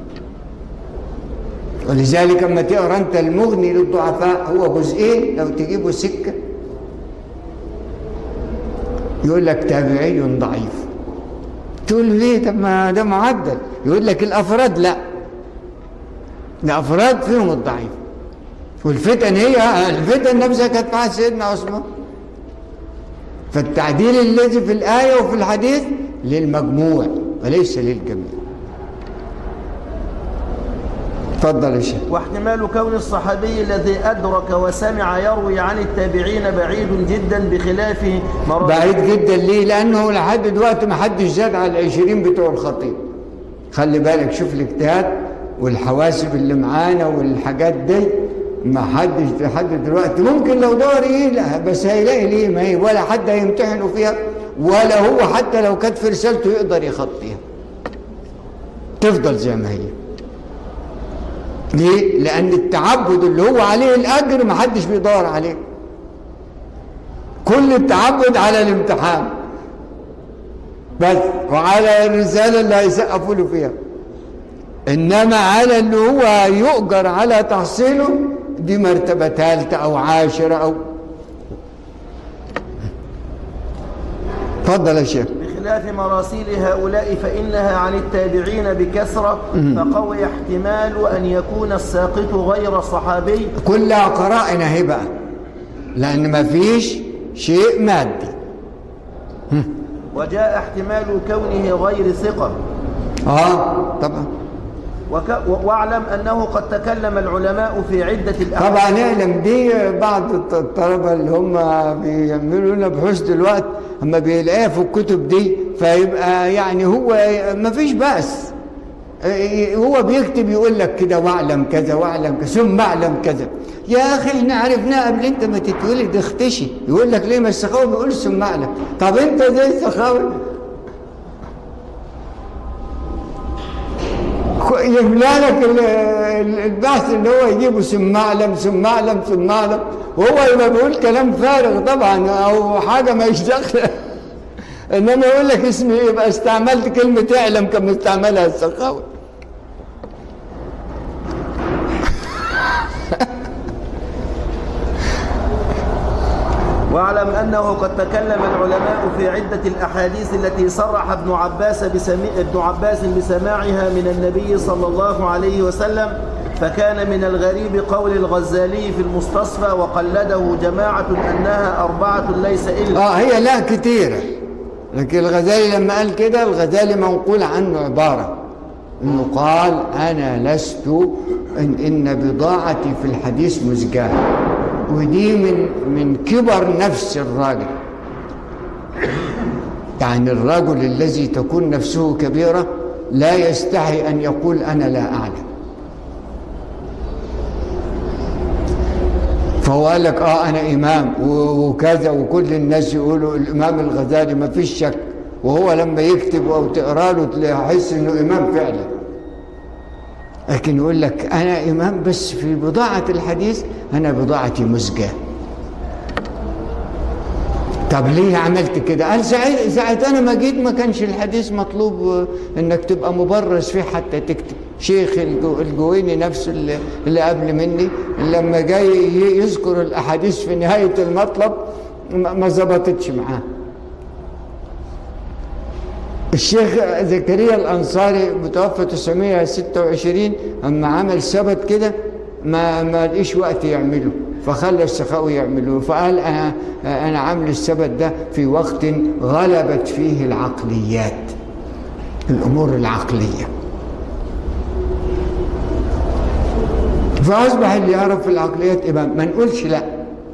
ولذلك لما تقرا انت المغني للضعفاء هو جزئين لو تجيبه سكه يقول لك تابعي ضعيف تقول له ليه طب ما ده معدل يقول لك الافراد لا الافراد فيهم الضعيف والفتن هي الفتن نفسها كانت مع سيدنا عثمان فالتعديل الذي في الآية وفي الحديث للمجموع وليس للجميع تفضل يا شيخ واحتمال كون الصحابي الذي أدرك وسمع يروي عن التابعين بعيد جدا بخلاف مراتب بعيد جدا ليه لأنه لحد دلوقتي ما حدش زاد على العشرين بتوع الخطيب خلي بالك شوف الاجتهاد والحواسب اللي معانا والحاجات دي ما حدش لحد دلوقتي ممكن لو دور يلاقيها بس هيلاقي ليه ما هي ولا حد هيمتحنه فيها ولا هو حتى لو كانت في رسالته يقدر يخطيها تفضل زي ما هي ليه؟ لأن التعبد اللي هو عليه الأجر ما حدش بيدور عليه كل التعبد على الامتحان بس وعلى الرسالة اللي هيسقفوا له فيها إنما على اللي هو يؤجر على تحصيله دي مرتبة ثالثة أو عاشرة أو تفضل يا شيخ بخلاف مراسيل هؤلاء فإنها عن التابعين بكثرة فقوي احتمال أن يكون الساقط غير صحابي كلها قرائن اهي بقى لأن ما فيش شيء مادي وجاء احتمال كونه غير ثقة اه طبعا وك... و- واعلم أنه قد تكلم العلماء في عدة الأحاديث طبعا اعلم دي بعض الط- الطلبه اللي هم بيعملوا لنا بحوث دلوقتي اما بيلاقيها في الكتب دي فيبقى يعني هو ما فيش بأس إيه، هو بيكتب يقول لك كده واعلم كذا واعلم كذا ثم اعلم كذا يا اخي احنا عرفناه قبل انت ما تتولد اختشي يقول لك ليه ما السخاوي بيقول ثم اعلم طب انت زي السخاوي يملى لك ال- ال- البحث اللي هو يجيبه ثم اعلم ثم اعلم ثم اعلم وهو يبقى بيقول كلام فارغ طبعا او حاجه ما داخله انما يقول لك اسمي إيه؟ يبقى استعملت كلمه اعلم كما استعملها السخاوي واعلم أنه قد تكلم العلماء في عدة الأحاديث التي صرح ابن عباس بسمي... ابن عباس بسماعها من النبي صلى الله عليه وسلم فكان من الغريب قول الغزالي في المستصفى وقلده جماعة أنها أربعة ليس إلا اه هي لا كتيرة لكن الغزالي لما قال كده الغزالي منقول عنه عبارة انه قال انا لست ان, إن بضاعتي في الحديث مزجاة ودي من من كبر نفس الراجل يعني الرجل الذي تكون نفسه كبيرة لا يستحي ان يقول انا لا اعلم فهو قال لك اه انا امام و- وكذا وكل الناس يقولوا الامام الغزالي ما فيش شك وهو لما يكتب او تقرا له تحس انه امام فعلا لكن يقول لك انا امام بس في بضاعه الحديث انا بضاعتي مزجه طب ليه عملت كده قال ساعة ساعة انا ما جيت ما كانش الحديث مطلوب آه، انك تبقى مبرز فيه حتى تكتب شيخ الجو الجويني نفسه اللي, اللي قبل مني لما جاي ي- يذكر الاحاديث في نهاية المطلب ما ما ظبطتش معاه الشيخ زكريا الانصاري متوفى 926 اما عمل سبت كده ما ما لقيش وقت يعمله فخلى السخاوي يعملوه فقال أنا, أنا عامل السبت ده في وقت غلبت فيه العقليات الأمور العقلية فأصبح اللي يعرف في العقليات إمام ما نقولش لا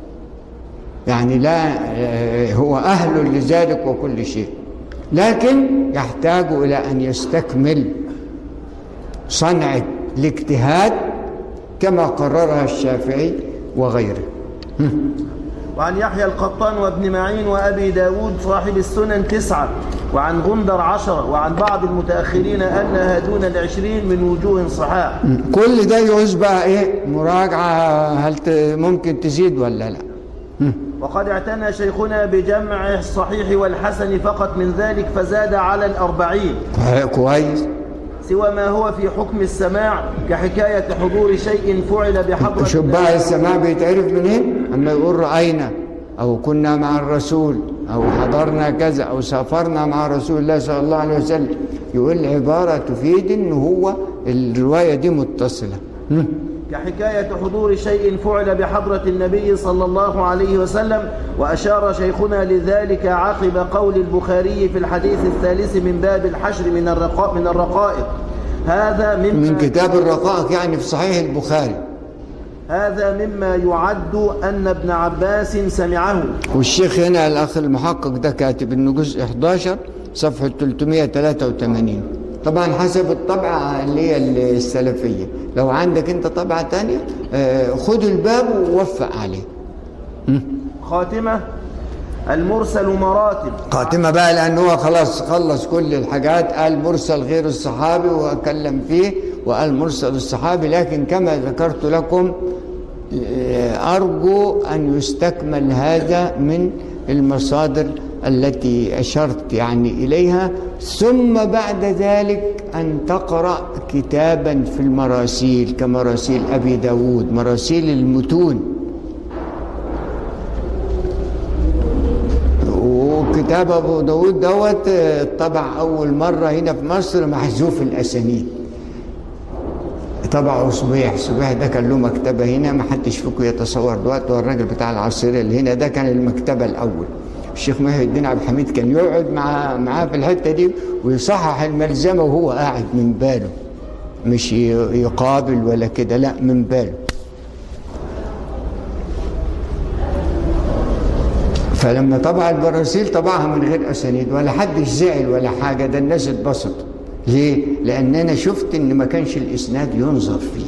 يعني لا آه، هو أهل لذلك وكل شيء لكن يحتاج إلى أن يستكمل صنعة الاجتهاد كما قررها الشافعي وغيره وعن يحيى القطان وابن معين وأبي داود صاحب السنن تسعة وعن غندر عشرة وعن بعض المتأخرين أنها دون العشرين من وجوه صحاح كل ده يعوز بقى ايه مراجعة هل ت- ممكن تزيد ولا لا وقد اعتنى شيخنا بجمع الصحيح والحسن فقط من ذلك فزاد على الأربعين كويس سوى ما هو في حكم السماع كحكاية حضور شيء فعل بحضرة شوف بقى السماع بيتعرف منين اما يقول رأينا او كنا مع الرسول او حضرنا كذا او سافرنا مع رسول الله صلى الله عليه وسلم يقول عبارة تفيد ان هو الرواية دي متصلة هم. كحكاية حضور شيء فعل بحضرة النبي صلى الله عليه وسلم وأشار شيخنا لذلك عقب قول البخاري في الحديث الثالث من باب الحشر من الرقاء من الرقائق هذا مما من كتاب الرقائق يعني في صحيح البخاري هذا مما يعد أن ابن عباس سمعه والشيخ هنا الأخ المحقق ده كاتب إنه جزء 11 صفحة 383 طبعا حسب الطبعة اللي هي السلفية لو عندك أنت طبعة تانية آه، خد الباب ووفق عليه خاتمة المرسل مراتب خاتمة بقى لأنه هو خلاص خلص كل الحاجات قال مرسل غير الصحابي وأكلم فيه وقال مرسل الصحابي لكن كما ذكرت لكم آه، أرجو أن يستكمل هذا من المصادر التي أشرت يعني إليها ثم بعد ذلك أن تقرأ كتابا في المراسيل كمراسيل أبي داود مراسيل المتون وكتاب ابو داود دوت آه، طبع اول مره هنا في مصر محذوف الاسانيد طبعه صبيح صبيح ده كان له مكتبه هنا ما حدش فيكم يتصور دلوقتي هو الراجل بتاع العصيريه اللي هنا ده كان المكتبه الاول الشيخ محي الدين عبد الحميد كان يقعد مع معاه في الحته دي ويصحح الملزمه وهو قاعد من باله مش ي- يقابل ولا كده لا من باله فلما طبع البرازيل طبعها من غير اسانيد ولا حد زعل ولا حاجه ده الناس اتبسطوا ليه؟ لان انا شفت ان ما كانش الاسناد ينظر فيه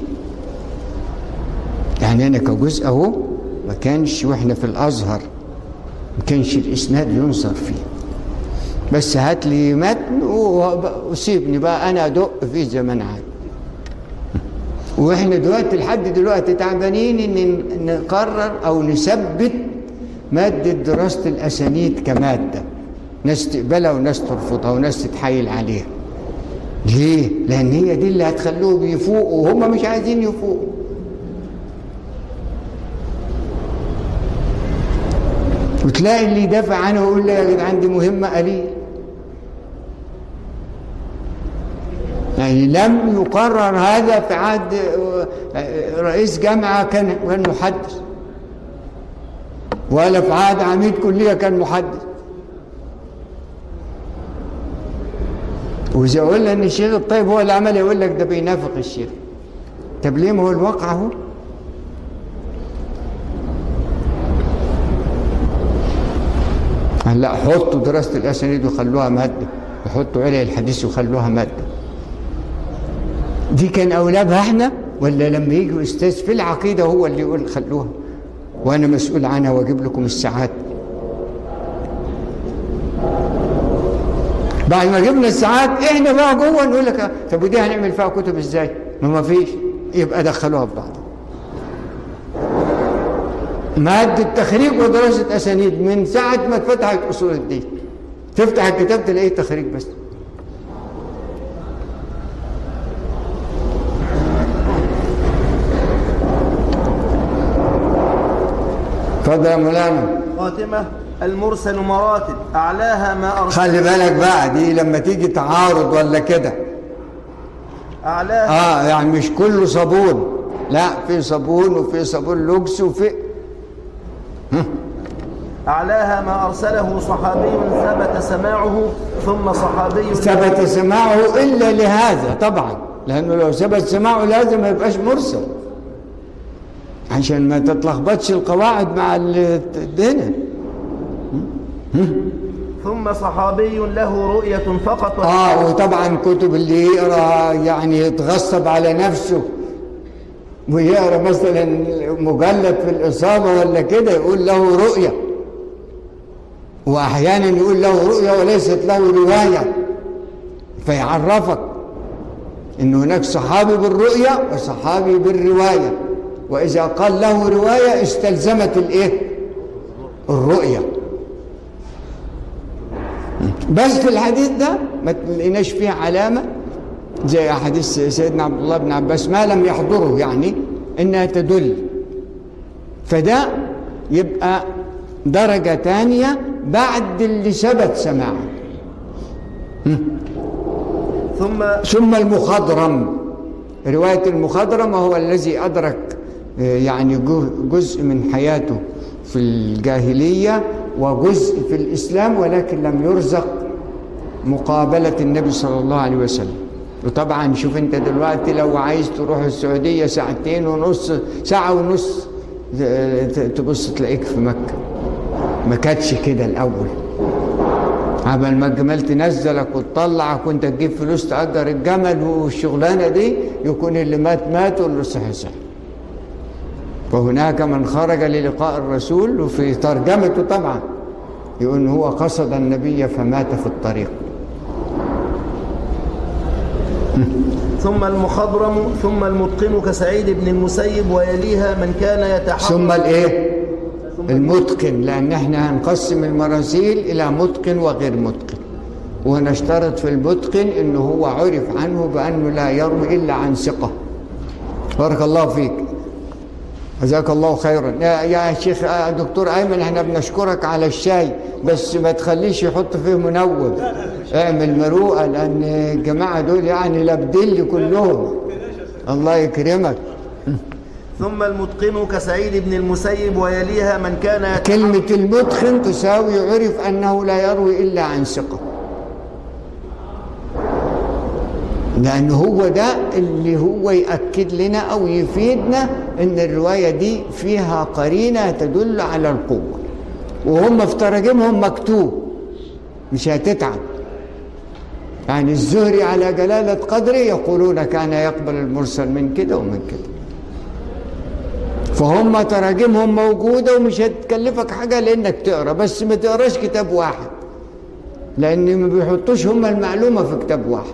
يعني انا كجزء اهو ما كانش واحنا في الازهر ما كانش الاسناد ينظر فيه بس هات لي متن وب- وسيبني بقى انا ادق فيه زي ما انا عايز واحنا دلوقتي لحد دلوقتي تعبانين ان نقرر او نثبت مادة دراسة الأسانيد كمادة ناس تقبلها وناس ترفضها وناس تتحايل عليها ليه؟ لأن هي دي اللي هتخلوهم يفوقوا وهم مش عايزين يفوقوا وتلاقي اللي يدافع عنه ويقول لي يا جدعان دي مهمة قليل يعني لم يقرر هذا في عهد آه، رئيس جامعة كان كان محدث ولا في عهد عميد كلية كان محدث وإذا قلنا إن الشيخ الطيب هو اللي عمل يقول لك ده بينافق الشيخ طب ليه ما هو الواقع اهو هلا حطوا دراسة الأسانيد وخلوها مادة وحطوا علل الحديث وخلوها مادة دي كان أولادها احنا ولا لما يجي أستاذ في العقيدة هو اللي يقول خلوها وأنا مسؤول عنها وأجيب لكم الساعات بعد ما جبنا الساعات احنا بقى جوه نقول لك طب ودي هنعمل فيها كتب ازاي؟ ما ما فيش يبقى دخلوها في بعض مادة تخريج ودراسة أسانيد من ساعة ما اتفتحت أصول الدين تفتح الكتاب تلاقيه تخريج بس اتفضل يا مولانا خاتمة المرسل مراتب أعلاها ما أرسل خلي بالك بقى دي لما تيجي تعارض ولا كده أعلاها اه يعني مش كله صابون لا في صابون وفي صابون لوكس وفي أعلاها ما أرسله صحابي ثبت سماعه ثم صحابي ثبت سماعه إلا لهذا طبعا لأنه لو ثبت سماعه لازم ما يبقاش مرسل عشان ما تتلخبطش القواعد مع ال- هنا ثم صحابي له رؤية فقط اه وطبعا كتب اللي يقرا يعني يتغصب على نفسه ويقرا مثلا مجلد في الاصابه ولا كده يقول له رؤيه واحيانا يقول له رؤيه وليست له روايه فيعرفك ان هناك صحابي بالرؤيه وصحابي بالروايه واذا قال له روايه استلزمت الايه الرؤيه بس في الحديث ده ما تلاقيناش فيه علامة زي حديث سيدنا عبد الله بن عباس ما لم يحضره يعني إنها تدل فده يبقى درجة تانية بعد اللي ثبت سماعه ثم ثم المخضرم رواية المخضرم هو الذي أدرك آه، يعني جو- جزء من حياته في الجاهلية وجزء في الإسلام ولكن لم يرزق مقابلة النبي صلى الله عليه وسلم وطبعا شوف انت دلوقتي لو عايز تروح السعودية ساعتين ونص ساعة ونص آه، ت- تبص تلاقيك في مكة ما كانتش كده الأول عمل ما الجمال تنزلك وتطلعك وانت تجيب فلوس تأجر الجمل والشغلانة دي يكون اللي مات مات واللي صحي صحي وهناك من خرج للقاء الرسول وفي ترجمته طبعا يقول هو قصد النبي فمات في الطريق ثم المخضرم ثم المتقن كسعيد بن المسيب ويليها من كان يتحرى ثم الايه المتقن لان احنا هنقسم المراسيل الى متقن وغير متقن ونشترط في المتقن انه هو عرف عنه بانه لا يروي الا عن ثقه بارك الله فيك جزاك الله خيرا يا يا شيخ آه، دكتور ايمن احنا بنشكرك على الشاي بس ما تخليش يحط فيه منوم اعمل مروءه لان الجماعه دول يعني لابدين كلهم الله يكرمك ثم المتقن كسعيد بن المسيب ويليها من كان يتحرى كلمة المتقن تساوي عرف أنه لا يروي إلا عن ثقة لأن هو ده اللي هو يأكد لنا أو يفيدنا أن الرواية دي فيها قرينة تدل على القوة وهم في تراجمهم مكتوب مش هتتعب يعني الزهري على جلالة قدره يقولون كان يقبل المرسل من كده ومن كده فهم تراجمهم موجودة ومش هتكلفك حاجة لأنك تقرأ بس ما تقراش كتاب واحد لأن ما بيحطوش هم المعلومة في كتاب واحد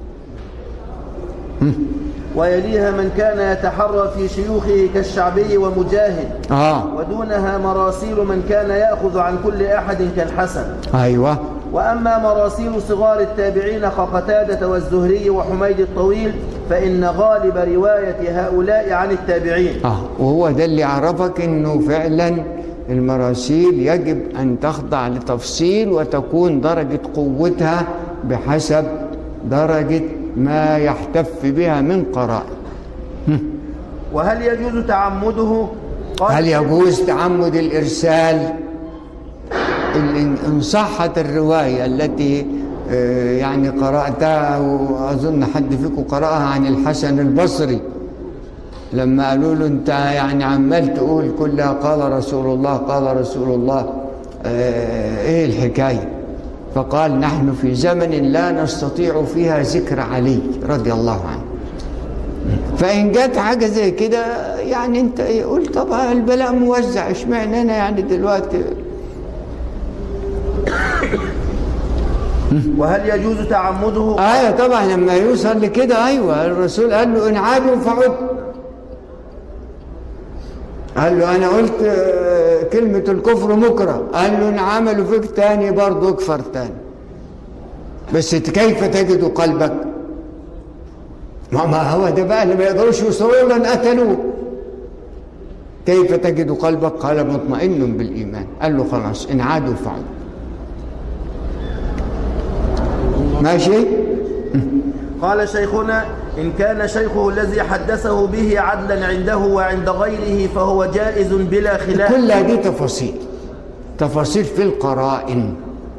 ويليها من كان يتحرى في شيوخه كالشعبي ومجاهد آه ودونها مراسيل من كان يأخذ عن كل أحد كالحسن أيوة وأما مراسيل صغار التابعين كقتادة والزهري وحميد الطويل فإن غالب رواية هؤلاء عن التابعين آه وهو ده اللي يعرفك إنه فعلا المراسيل يجب أن تخضع لتفصيل وتكون درجة قوتها بحسب درجة ما يحتف بها من قرائن وهل يجوز تعمده قال هل يجوز تعمد الإرسال إن إن صحت الرواية التي آه، يعني قرأتها وأظن حد فيكم قرأها عن الحسن البصري لما قالوا له أنت يعني عمال تقول كلها قال رسول الله قال رسول الله آه، إيه الحكاية فقال نحن في زمن لا نستطيع فيها ذكر علي رضي الله عنه فإن جت حاجة زي كده يعني أنت إيه، قول طب البلاء موزع اشمعنى أنا يعني دلوقتي وهل يجوز تعمده آية طبعا لما يوصل لكده أيوة الرسول قال له إن عادوا فعد قال له أنا قلت آه، كلمة الكفر مكره قال له إن عملوا فيك تاني برضه اكفر تاني بس كيف تجد قلبك ما ما هو ده بقى اللي ما يقدروش يوصلوا له ان قتلوه كيف تجد قلبك قال مطمئن بالايمان قال له خلاص ان عادوا فعل ماشي قال شيخنا إن كان شيخه الذي حدثه به عدلا عنده وعند غيره فهو جائز بلا خلاف كل هذه تفاصيل تفاصيل في القرائن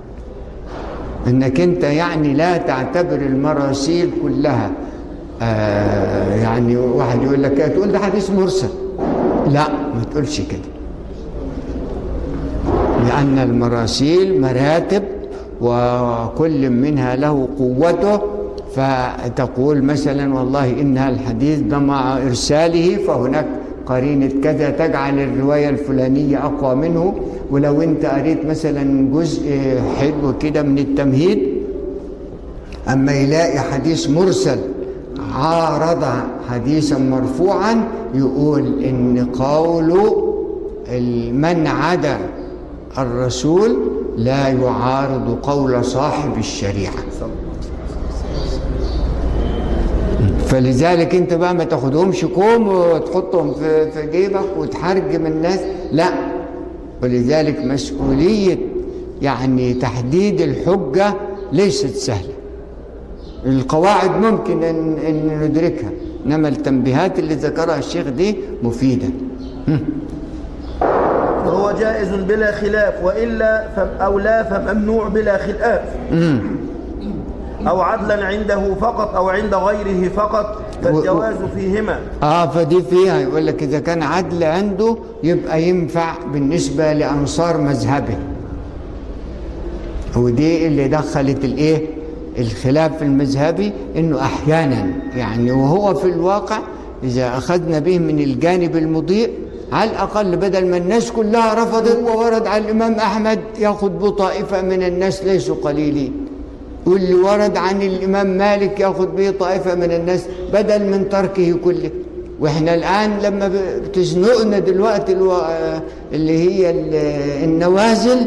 انك انت يعني لا تعتبر المراسيل كلها آه يعني واحد يقول لك تقول ده حديث مرسل لا ما تقولش كده لأن المراسيل مراتب وكل منها له قوته فتقول مثلا والله إنها الحديث ده مع إرساله فهناك قرينة كذا تجعل الرواية الفلانية أقوى منه ولو أنت قريت مثلا جزء حلو كده من التمهيد أما يلاقي حديث مرسل عارض حديثا مرفوعا يقول إن قوله من عدا الرسول لا يعارض قول صاحب الشريعة فلذلك انت بقى ما تاخدهمش كوم وتحطهم في, في جيبك وتحرجم الناس لا ولذلك مسؤولية يعني تحديد الحجة ليست سهلة القواعد ممكن ان, إن ندركها انما التنبيهات اللي ذكرها الشيخ دي مفيدة فهو جائز بلا خلاف وإلا ف- أو لا فممنوع بلا خلاف أو عدلا عنده فقط أو عند غيره فقط فالجواز فيهما اه فدي فيها يقول لك اذا كان عدل عنده يبقى ينفع بالنسبه لانصار مذهبه ودي اللي دخلت الايه الخلاف المذهبي انه احيانا يعني وهو في الواقع اذا اخذنا به من الجانب المضيء على الاقل بدل ما الناس كلها رفضت وورد على الامام احمد ياخذ بطائفه من الناس ليسوا قليلين واللي ورد عن الإمام مالك يأخذ به طائفة من الناس بدل من تركه كله وإحنا الآن لما ب- بتزنقنا دلوقتي الو... اللي هي ال- النوازل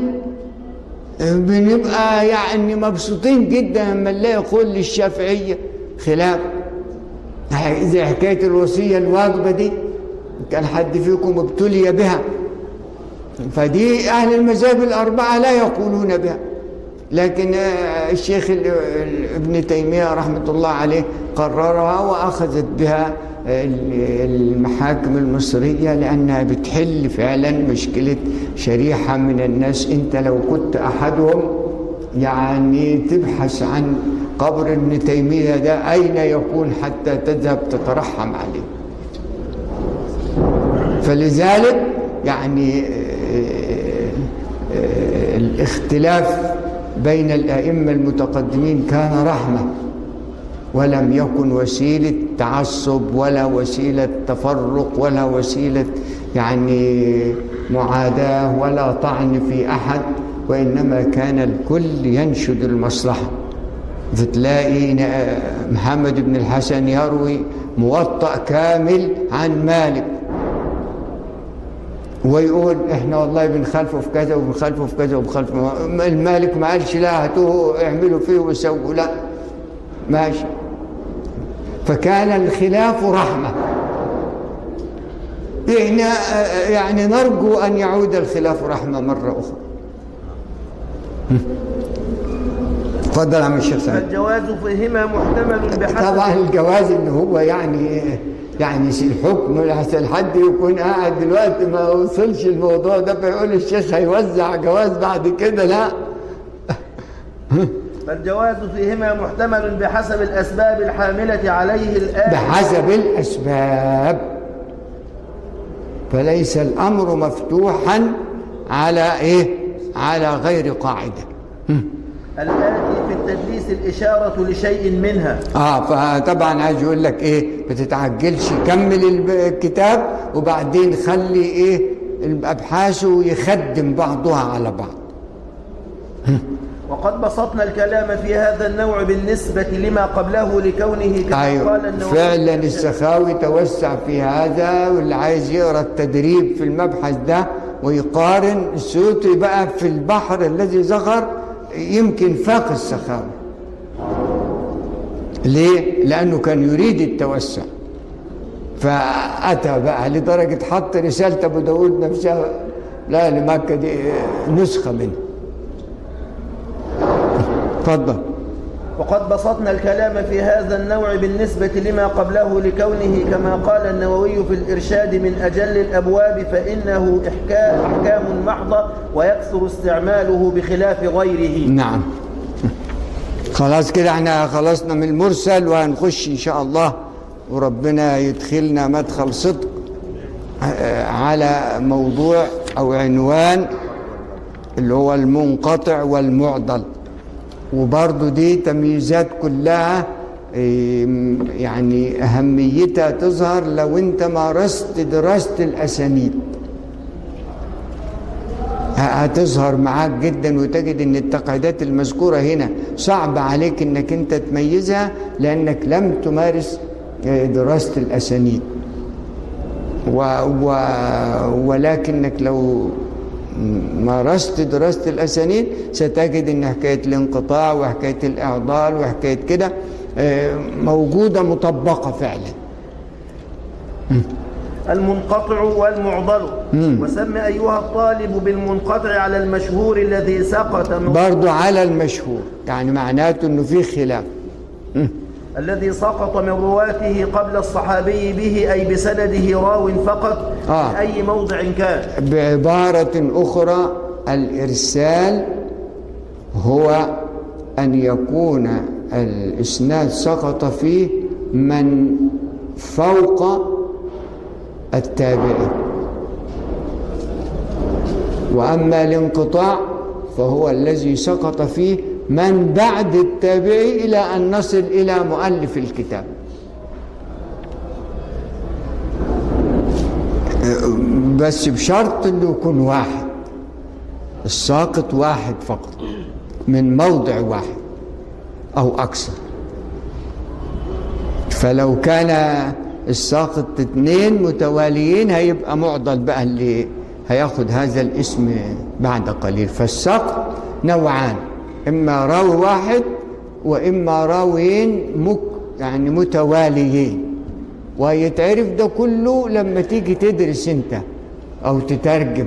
بنبقى يعني مبسوطين جدا لما نلاقي قول للشافعية خلاف زي حكاية الوصية الواجبة دي كان حد فيكم ابتلي بها فدي أهل المذاهب الأربعة لا يقولون بها لكن آه، الشيخ ال- ال- ابن تيمية رحمة الله عليه قررها وأخذت بها ال- المحاكم المصرية لأنها بتحل فعلا مشكلة شريحة من الناس أنت لو كنت أحدهم يعني تبحث عن قبر ابن تيمية ده أين يكون حتى تذهب تترحم عليه فلذلك يعني آه، آه، الاختلاف بين الأئمة المتقدمين كان رحمة ولم يكن وسيلة تعصب ولا وسيلة تفرق ولا وسيلة يعني معاداة ولا طعن في أحد وإنما كان الكل ينشد المصلحة فتلاقي ن- محمد بن الحسن يروي موطأ كامل عن مالك ويقول احنا والله بنخالفه في كذا وبنخالفه في كذا وبنخالفه المالك ما قالش لا هاتوه اعملوا فيه وسووا لا ماشي فكان الخلاف رحمه احنا آه، يعني نرجو ان يعود الخلاف رحمه مره اخرى تفضل يا عم الشيخ سعيد فالجواز فيهما محتمل بحسب طبعا الجواز ان هو يعني يعني في الحكم لحسن حد يكون قاعد دلوقتي ما وصلش الموضوع ده فيقول الشيخ هيوزع جواز بعد كده لا فالجواز فيهما محتمل بحسب الأسباب الحاملة عليه الآن بحسب الاسباب فليس الامر مفتوحا على ايه على غير قاعده الآتي في التدليس الإشارة لشيء منها اه فطبعا عايز يقول لك ايه ما تتعجلش كمل الب- الكتاب وبعدين خلي ايه ابحاثه يخدم بعضها على بعض وقد بسطنا الكلام في هذا النوع بالنسبة لما قبله لكونه كما ايوه قال النووي فعلا السخاوي توسع في هذا واللي عايز يقرا التدريب في المبحث ده ويقارن السيوطي بقى في البحر الذي زغر يمكن فاق السخاوي ليه؟ لأنه كان يريد التوسع فأتى بقى لدرجة حط رسالة أبو داود نفسها لا لمكة دي نسخة منه اتفضل وقد بسطنا الكلام في هذا النوع بالنسبة لما قبله لكونه كما قال النووي في الإرشاد من أجل الأبواب فإنه إحكام, أحكام محضة ويكثر استعماله بخلاف غيره نعم خلاص كده احنا خلصنا من المرسل وهنخش ان شاء الله وربنا يدخلنا مدخل صدق آه، على موضوع او عنوان اللي هو المنقطع والمعضل وبرضو دي تمييزات كلها إيه، يعني أهميتها تظهر لو أنت مارست دراسة الأسانيد ه- هتظهر معاك جدا وتجد ان التقعيدات المذكورة هنا صعب عليك انك انت تميزها لانك لم تمارس آه، دراسة الاسانيد و و ولكنك لو مارست دراسة الأسانيد ستجد أن حكاية الانقطاع وحكاية الإعضال وحكاية كده آه، موجودة مطبقة فعلا المنقطع والمعضل وسم أيها الطالب بالمنقطع على المشهور الذي سقط من برضو على المشهور يعني معناته أنه في خلاف الذي سقط من رواته قبل الصحابي به أي بسنده راو فقط آه. في أي موضع كان بعبارة أخرى الإرسال هو أن يكون الإسناد سقط فيه من فوق التابعي وأما الانقطاع فهو الذي سقط فيه من بعد التابعي إلى أن نصل إلى مؤلف الكتاب بس بشرط انه يكون واحد الساقط واحد فقط من موضع واحد او اكثر فلو كان الساقط اثنين متواليين هيبقى معضل بقى اللي هياخد هذا الاسم بعد قليل فالسقط نوعان اما راوي واحد واما راويين مك يعني متواليين ويتعرف ده كله لما تيجي تدرس انت او تترجم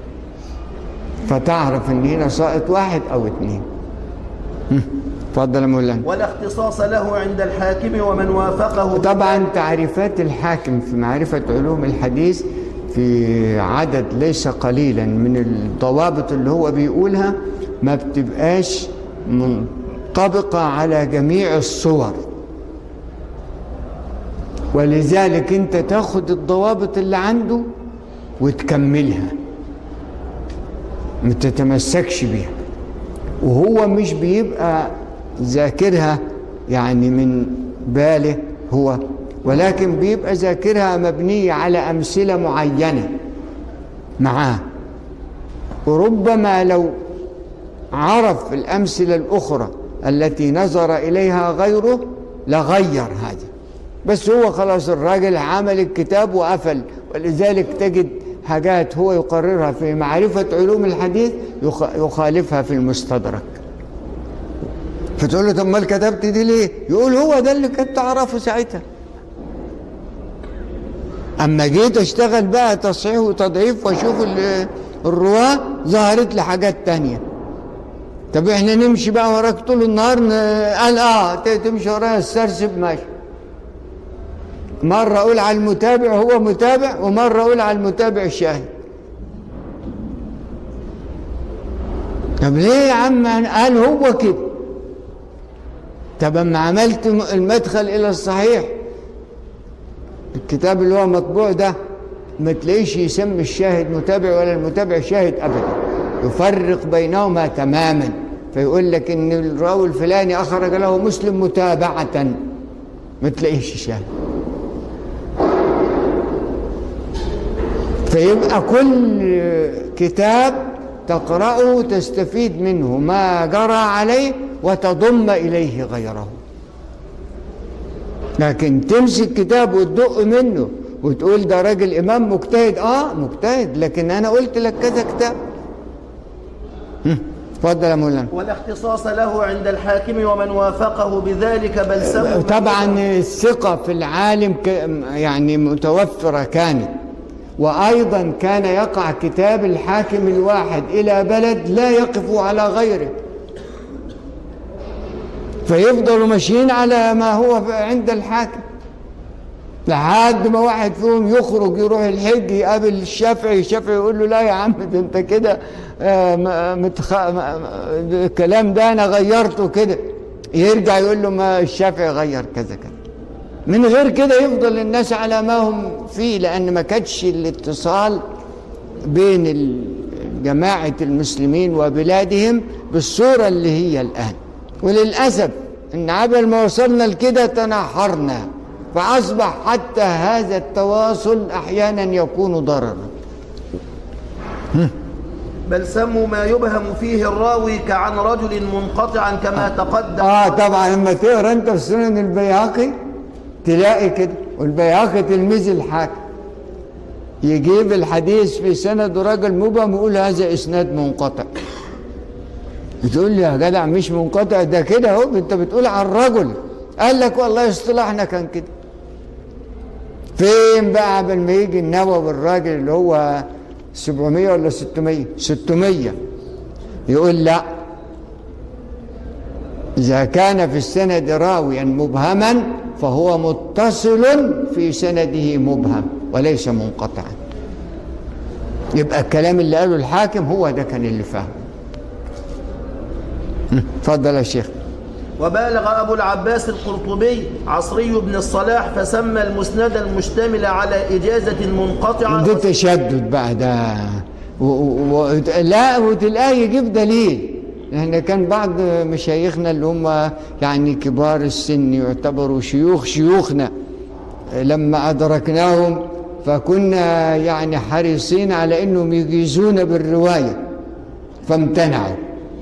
فتعرف ان هنا ساقط واحد او اتنين هم، اتفضل يا مولانا ولا اختصاص له عند الحاكم ومن وافقه طبعا تعريفات الحاكم في معرفة علوم الحديث في عدد ليس قليلا من الضوابط اللي هو بيقولها ما بتبقاش منطبقة على جميع الصور ولذلك انت تاخد الضوابط اللي عنده وتكملها ما تتمسكش بيها وهو مش بيبقى ذاكرها يعني من باله هو ولكن بيبقى ذاكرها مبنية على أمثلة معينة معاه وربما لو عرف الأمثلة الأخرى التي نظر إليها غيره لغير هذا بس هو خلاص الراجل عمل الكتاب وقفل ولذلك تجد حاجات هو يقررها في معرفة علوم الحديث يخ- يخالفها في المستدرك فتقول له طب ما كتبت دي ليه؟ يقول هو ده اللي كنت اعرفه ساعتها. اما جيت اشتغل بقى تصحيح وتضعيف واشوف ال- الرواه ظهرت لي حاجات تانية. طب احنا نمشي بقى وراك طول النهار ن- قال اه ت- تمشي ورايا السرسب ماشي. مرة اقول على المتابع هو متابع ومرة اقول على المتابع الشاهد. طب ليه يا عم قال هو كده طب اما عملت م- المدخل الى الصحيح الكتاب اللي هو مطبوع ده ما تلاقيش يسمي الشاهد متابع ولا المتابع شاهد ابدا يفرق بينهما تماما فيقول لك ان الراوي الفلاني اخرج له مسلم متابعه ما تلاقيش شاهد فيبقى كل كتاب تقرأه تستفيد منه ما جرى عليه وتضم إليه غيره لكن تمسك كتاب وتدق منه وتقول ده راجل إمام مجتهد آه مجتهد لكن أنا قلت لك كذا كتاب هم، اتفضل يا مولانا ولا اختصاص له عند الحاكم ومن وافقه بذلك بل سموا طبعا الثقة في العالم ك- يعني متوفرة كانت وأيضا كان يقع كتاب الحاكم الواحد إلى بلد لا يقف على غيره فيفضلوا ماشيين على ما هو عند الحاكم لحد ما واحد فيهم يخرج يروح الحج يقابل الشافعي الشافعي يقول له لا يا عم ده انت كده آه، م- متخ... م- م- الكلام ده انا غيرته كده يرجع يقول له ما الشافعي غير كذا كذا من غير كده يفضل الناس على ما هم فيه لان ما كانش الاتصال بين ال- جماعة المسلمين وبلادهم بالصورة اللي هي الآن وللأسف إن عبل ما وصلنا لكده تنحرنا فأصبح حتى هذا التواصل أحيانا يكون ضررا بل سموا ما يبهم فيه الراوي كعن رجل منقطعا كما تقدم آه طبعا لما تقرا أنت في سنن البيهقي تلاقي كده والبيهقي تلميذ الحاكم يجيب الحديث في سند رجل مبهم ويقول هذا إسناد منقطع بتقول لي يا جدع مش منقطع ده كده اهو انت بتقول عن الرجل قال لك والله اصطلاحنا كان كده فين بقى قبل ما يجي النووي الراجل اللي هو 700 ولا 600 600 يقول لا إذا كان في السند راويا مبهما فهو متصل في سنده مبهم وليس منقطعا يبقى الكلام اللي قاله الحاكم هو ده كان اللي فاهمه اتفضل يا شيخ وبالغ أبو العباس القرطبي عصري بن الصلاح فسمى المسند المشتمل على إجازة منقطعة ده تشدد بقى ده و... و... و... لا وتلاقيه يجيب دليل احنا كان بعض مشايخنا اللي هم يعني كبار السن يعتبروا شيوخ شيوخنا لما أدركناهم فكنا يعني حريصين على انهم يجيزون بالرواية فامتنعوا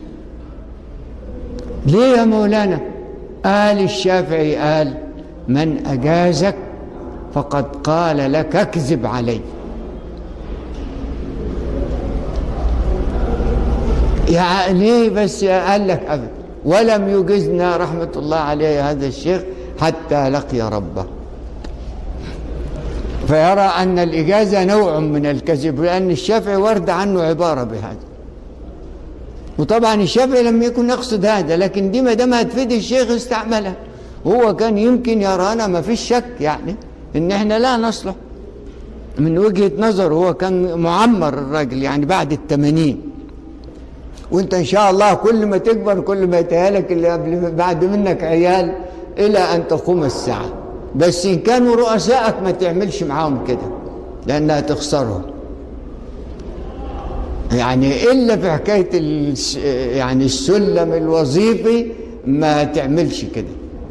ليه يا مولانا قال الشافعي قال من أجازك فقد قال لك اكذب علي يا ليه بس قال لك أبدا ولم يجزنا رحمة الله عليه هذا الشيخ حتى لقي ربه فيرى أن الإجازة نوع من الكذب لأن الشافعي ورد عنه عبارة بهذا وطبعا الشافعي لم يكن يقصد هذا لكن دي ما دام هتفيد الشيخ استعملها هو كان يمكن يرانا ما فيش شك يعني ان احنا لا نصلح من وجهة نظر هو كان معمر الراجل يعني بعد التمانين وانت ان شاء الله كل ما تكبر كل ما يتهالك اللي قبل بعد منك عيال الى ان تقوم الساعة بس ان كانوا رؤسائك ما تعملش معاهم كده لانها تخسرهم يعني الا في حكايه الس- يعني السلم الوظيفي ما تعملش كده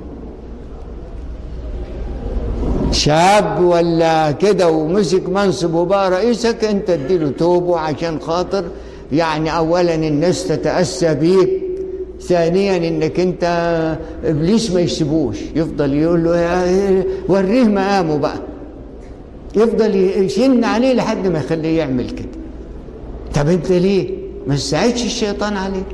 شاب ولا كده ومسك منصب وبقى رئيسك انت اديله توبه عشان خاطر يعني اولا الناس تتاسى بيك ثانيا انك انت ابليس ما يسيبوش يفضل يقول له يا وريه مقامه بقى يفضل يشن عليه لحد ما يخليه يعمل كده طب انت ليه ما تساعدش الشيطان عليه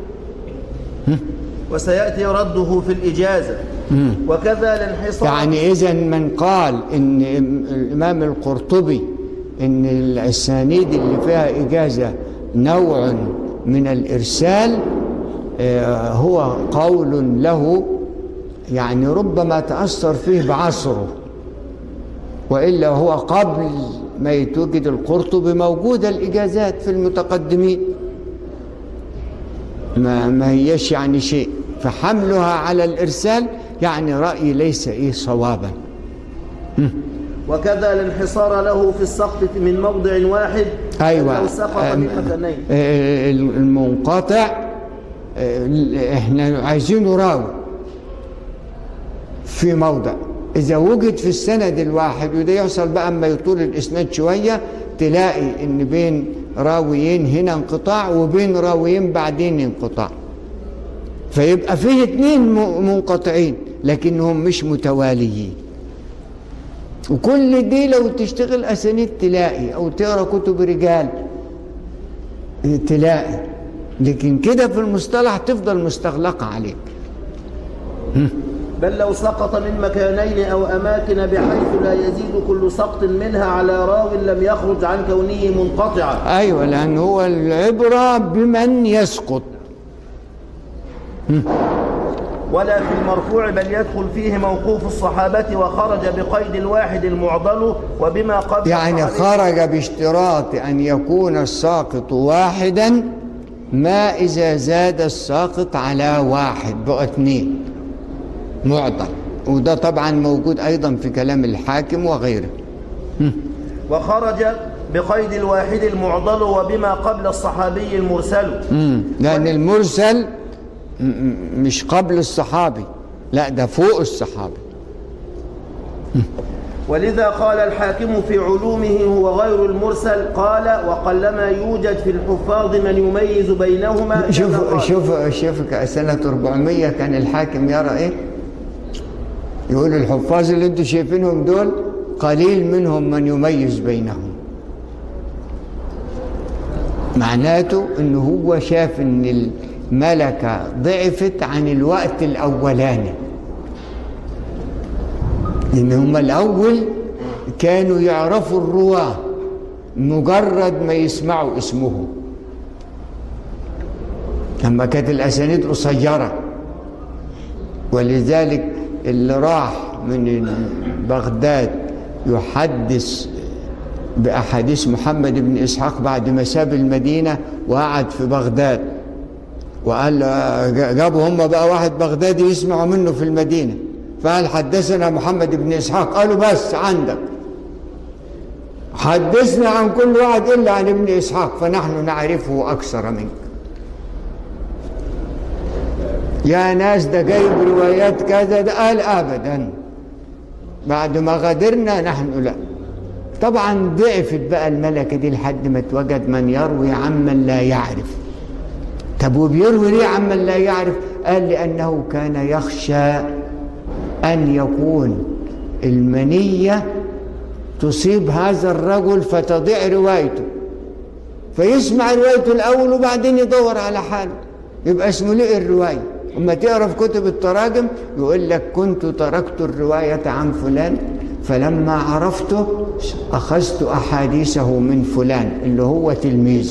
وسيأتي رده في الإجازة وكذا الانحصار يعني اذا من قال ان الامام القرطبي ان الاسانيد اللي فيها اجازه نوع من الارسال آه، هو قول له يعني ربما تاثر فيه بعصره والا هو قبل ما يتوجد القرطبي موجوده الاجازات في المتقدمين ما ما هيش يعني شيء فحملها على الارسال يعني راي ليس ايه صوابا وكذا الانحصار له في السقط من موضع واحد ايوه لو سقط آه، من مكانين آه، المنقطع آه، احنا عايزينه راوي في موضع اذا وجد في السند الواحد وده يحصل بقى اما يطول الاسناد شويه تلاقي ان بين راويين هنا انقطاع وبين راويين بعدين انقطاع فيبقى فيه اتنين م- منقطعين لكنهم مش متواليين وكل دي لو تشتغل اسانيد تلاقي او تقرا كتب رجال تلاقي لكن كده في المصطلح تفضل مستغلقه عليك بل لو سقط من مكانين أو أماكن بحيث لا يزيد كل سقط منها على راو لم يخرج عن كونه منقطعا ايوه لان هو العبره بمن يسقط ولا في المرفوع بل يدخل فيه موقوف الصحابة وخرج بقيد الواحد المعضل وبما قبل يعني الصحابي- خرج باشتراط أن يكون الساقط واحدا ما إذا زاد الساقط على واحد بقى اثنين معضل وده طبعا موجود أيضا في كلام الحاكم وغيره وخرج بقيد الواحد المعضل وبما قبل الصحابي المرسل مم. لأن المرسل م- م- مش قبل الصحابي لا ده فوق الصحابي ولذا قال الحاكم في علومه هو غير المرسل قال وقلما يوجد في الحفاظ من يميز بينهما كما شوف قال. شوف شوف سنة 400 كان الحاكم يرى ايه يقول الحفاظ اللي انتم شايفينهم دول قليل منهم من يميز بينهم معناته ان هو شاف ان الملكة ضعفت عن الوقت الاولاني ان هم الاول كانوا يعرفوا الرواه مجرد ما يسمعوا اسمهم لما كانت الأسانيد قصيرة ولذلك اللي راح من بغداد يحدث بأحاديث محمد بن إسحاق بعد ما ساب المدينة وقعد في بغداد وقال جابوا هم بقى واحد بغدادي يسمعوا منه في المدينة فقال حدثنا محمد بن إسحاق قالوا بس عندك حدثنا عن كل واحد إلا عن ابن إسحاق فنحن نعرفه أكثر منك يا ناس ده جايب روايات كذا ده قال ابدا بعد ما غادرنا نحن لا طبعا ضعفت بقى الملكه دي لحد ما اتوجد من يروي عمن لا يعرف طب وبيروي ليه عمن لا يعرف قال لانه كان يخشى ان يكون المنيه تصيب هذا الرجل فتضيع روايته فيسمع روايته الاول وبعدين يدور على حاله يبقى اسمه ليه الروايه اما تقرا في كتب التراجم يقول لك كنت تركت الروايه عن فلان فلما عرفته اخذت احاديثه من فلان اللي هو تلميذي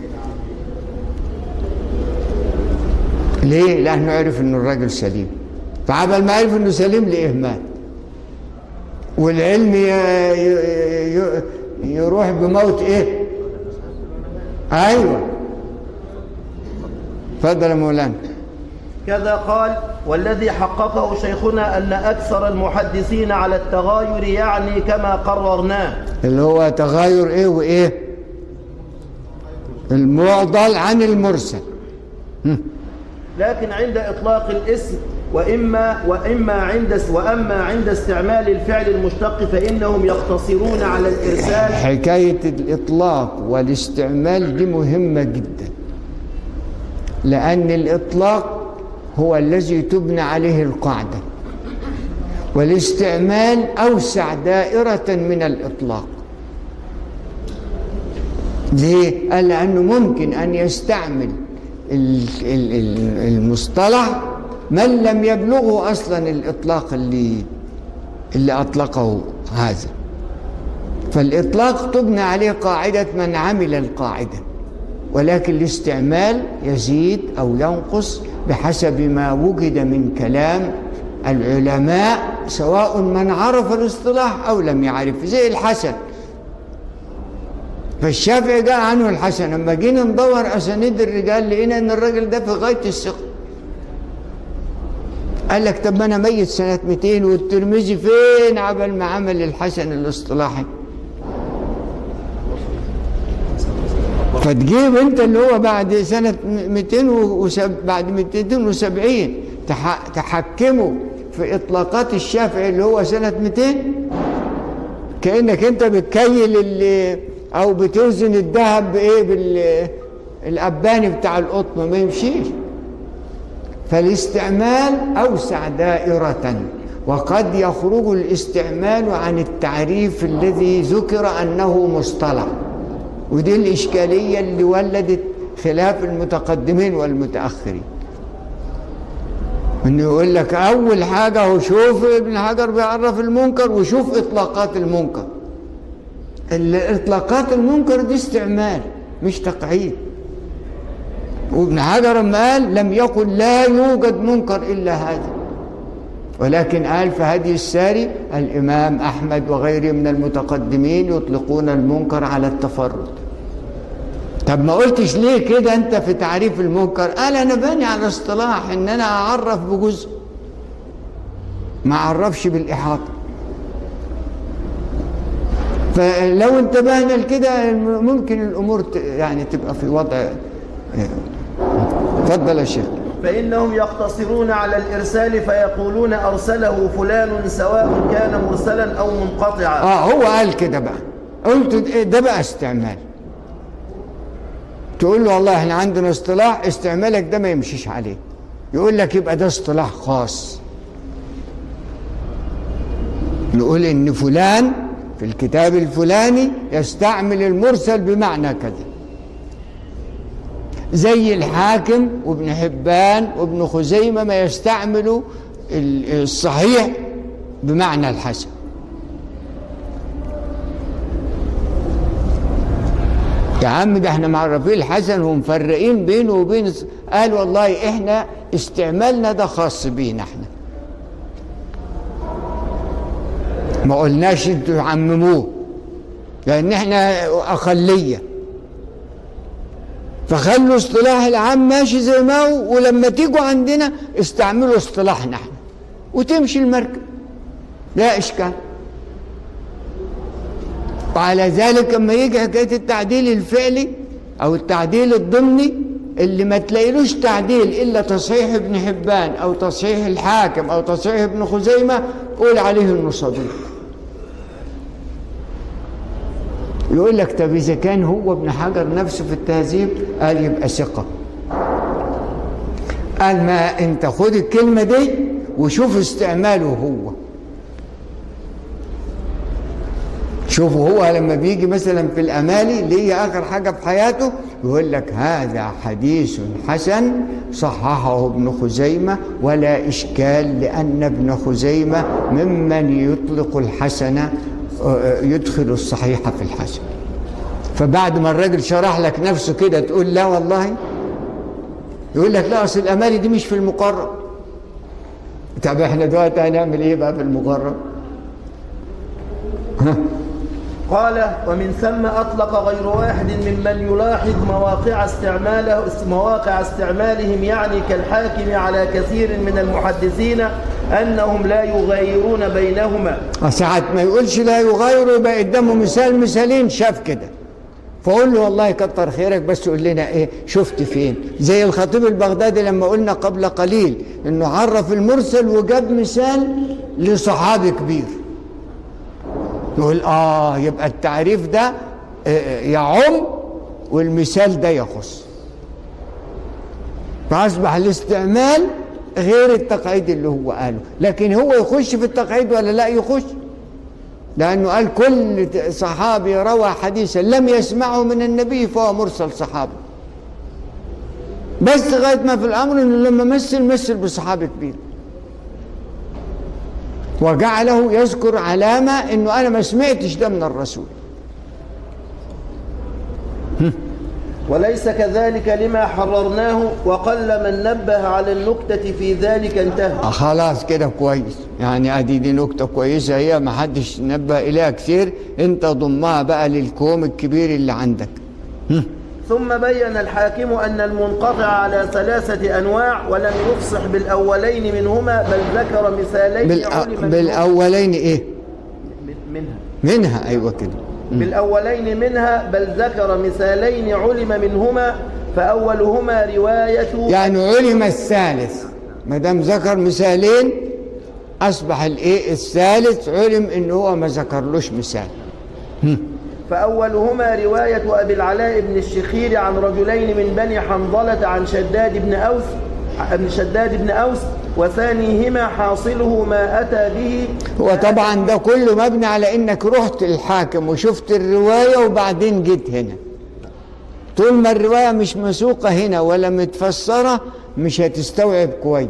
ليه لانه عرف انه الراجل سليم فعبل ما عرف انه سليم ليه مات والعلم ي- ي- ي- يروح بموت ايه ايوه اتفضل يا مولانا كذا قال والذي حققه شيخنا أن أكثر المحدثين على التغاير يعني كما قررناه اللي هو تغاير ايه وايه المعضل عن المرسل لكن عند إطلاق الاسم وإما وإما عند وأما عند استعمال الفعل المشتق فإنهم يقتصرون على الإرسال حكاية الإطلاق والاستعمال دي مهمة جدا لأن الإطلاق هو الذي تبنى عليه القاعدة والاستعمال أوسع دائرة من الإطلاق ليه؟ قال لأنه ممكن أن يستعمل ال- ال- ال- المصطلح من لم يبلغه أصلا الإطلاق اللي اللي أطلقه هذا فالإطلاق تبنى عليه قاعدة من عمل القاعدة ولكن الاستعمال يزيد أو ينقص بحسب ما وجد من كلام العلماء سواء من عرف الاصطلاح أو لم يعرف زي الحسن فالشافعي قال عنه الحسن لما جينا ندور أسانيد الرجال لقينا إن الراجل ده في غاية الثقة قال لك طب ما أنا ميت سنة 200 والترمذي فين عبل ما عمل الحسن الاصطلاحي فتجيب انت اللي هو بعد سنة 200 وسب بعد 270 تح... تحكمه في اطلاقات الشافعي اللي هو سنة 200 كأنك انت بتكيل اللي او بتوزن الذهب بايه بال الاباني بتاع القطن ما يمشيش فالاستعمال اوسع دائرة وقد يخرج الاستعمال عن التعريف الذي ذكر انه مصطلح ودي الإشكالية اللي ولدت خلاف المتقدمين والمتأخرين انه يقول لك اول حاجة هو شوف ابن حجر بيعرف المنكر وشوف اطلاقات المنكر ال- اطلاقات المنكر دي استعمال مش تقعيد وابن حجر لما قال لم يقل لا يوجد منكر إلا هذا ولكن قال في هدي الساري الإمام أحمد وغيره من المتقدمين يطلقون المنكر على التفرد طب ما قلتش ليه كده أنت في تعريف المنكر قال أنا باني على اصطلاح إن أنا أعرف بجزء ما أعرفش بالإحاطة فلو انتبهنا لكده ممكن الأمور ت- يعني تبقى في وضع اتفضل يا شيخ فإنهم يقتصرون على الإرسال فيقولون أرسله فلان سواء كان مرسلا أو منقطعا اه هو قال كده بقى قلت ده- ده بقى استعمال تقول له والله احنا عندنا اصطلاح استعمالك ده ما يمشيش عليه يقول لك يبقى ده اصطلاح خاص نقول ان فلان في الكتاب الفلاني يستعمل المرسل بمعنى كذا زي الحاكم وابن حبان وابن خزيمة ما يستعملوا ال- الصحيح بمعنى الحسن يا عم ده احنا معرفين الحسن ومفرقين بينه وبين الص- قال والله احنا استعمالنا ده خاص بينا احنا ما قلناش انتوا عمموه لان احنا اقليه فخلوا اصطلاح العام ماشي زي ما هو ولما تيجوا عندنا استعملوا اصطلاحنا احنا وتمشي المركب لا اشكال وعلى ذلك لما يجي حكايه التعديل الفعلي او التعديل الضمني اللي ما تلاقيلوش تعديل الا تصحيح ابن حبان او تصحيح الحاكم او تصحيح ابن خزيمه قول عليه انه صدوق يقول لك طب اذا كان هو ابن حجر نفسه في التهذيب قال يبقى ثقه قال ما انت خد الكلمه دي وشوف استعماله هو شوفوا هو لما بيجي مثلا في الامالي اللي هي اخر حاجه في حياته يقول لك هذا حديث حسن صححه ابن خزيمه ولا اشكال لان ابن خزيمه ممن يطلق الحسن آه، يدخل الصحيح في الحسن فبعد ما الراجل شرح لك نفسه كده تقول لا والله يقول لك لا اصل الامالي دي مش في المقرر طب احنا دلوقتي هنعمل ايه بقى في المقرر قال ومن ثم أطلق غير واحد ممن يلاحظ مواقع استعماله مواقع استعمالهم يعني كالحاكم على كثير من المحدثين أنهم لا يغيرون بينهما ساعة ما يقولش لا يغير يبقى قدامه مثال مثالين شاف كده فقول له والله كتر خيرك بس قول لنا ايه شفت فين زي الخطيب البغدادي لما قلنا قبل قليل انه عرف المرسل وجاب مثال لصحابي كبير نقول اه يبقى التعريف ده آه، يعم والمثال ده يخص فأصبح الاستعمال غير التقعيد اللي هو قاله لكن هو يخش في التقعيد ولا لا يخش لأنه قال كل صحابي روى حديثا لم يسمعه من النبي فهو مرسل صحابي بس لغاية ما في الأمر أنه لما مثل مثل بصحابي كبير وجعله يذكر علامة أنه أنا ما سمعتش ده من الرسول وليس كذلك لما حررناه وقل من نبه على النكتة في ذلك انتهى آه خلاص كده كويس يعني ادي دي نكته كويسه هي ما حدش نبه اليها كتير انت ضمها بقى للكوم الكبير اللي عندك ثم بين الحاكم أن المنقطع على ثلاثة أنواع ولم يفصح بالأولين منهما بل ذكر مثالين بالأ... علم منهما- بالاولين ايه من- منها منها ايوه كده بالأولين منها بل ذكر مثالين علم منهما فأولهما رواية يعني علم الثالث ما دام ذكر مثالين اصبح الايه الثالث علم ان هو ما ذكرلوش مثال فأولهما رواية أبي العلاء بن الشخير عن رجلين من بني حنظلة عن شداد بن أوس عن شداد بن أوس وثانيهما حاصله ما أتى به هو طبعا ده كله مبني على انك رحت الحاكم وشفت الروايه وبعدين جيت هنا طول ما الروايه مش مسوقه هنا ولا متفسره مش هتستوعب كويس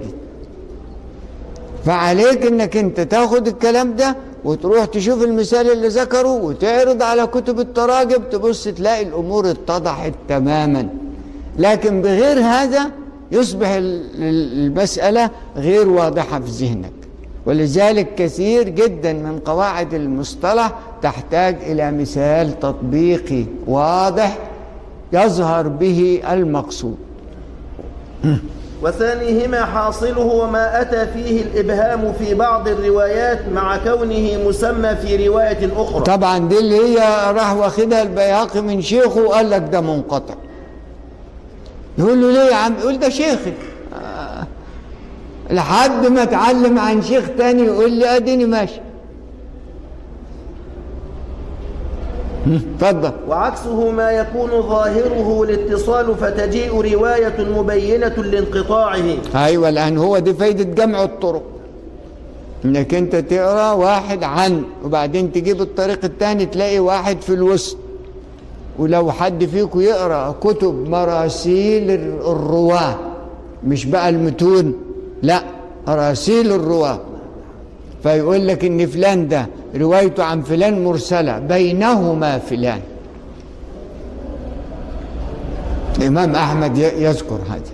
فعليك انك انت تاخد الكلام ده وتروح تشوف المثال اللي ذكره وتعرض على كتب التراجم تبص تلاقي الامور اتضحت تماما لكن بغير هذا يصبح ال- ال- المسألة غير واضحة في ذهنك ولذلك كثير جدا من قواعد المصطلح تحتاج إلى مثال تطبيقي واضح يظهر به المقصود وثانيهما حاصله وما أتى فيه الإبهام في بعض الروايات مع كونه مسمى في رواية أخرى طبعا دي اللي هي راح واخدها البياقي من شيخه وقال لك ده منقطع يقول له ليه يا عم يقول ده شيخي آه. لحد ما اتعلم عن شيخ تاني يقول لي اديني ماشي هم، اتفضل وعكسه ما يكون ظاهره الاتصال فتجيء رواية مبينة لانقطاعه ايوه لان هو دي فايده جمع الطرق انك انت تقرا واحد عن وبعدين تجيب الطريق الثاني تلاقي واحد في الوسط ولو حد فيكم يقرا كتب مراسيل الر- الرواه مش بقى المتون لا مراسيل الرواه فيقول لك ان فلان ده روايته عن فلان مرسله بينهما فلان الامام احمد ي- يذكر هذا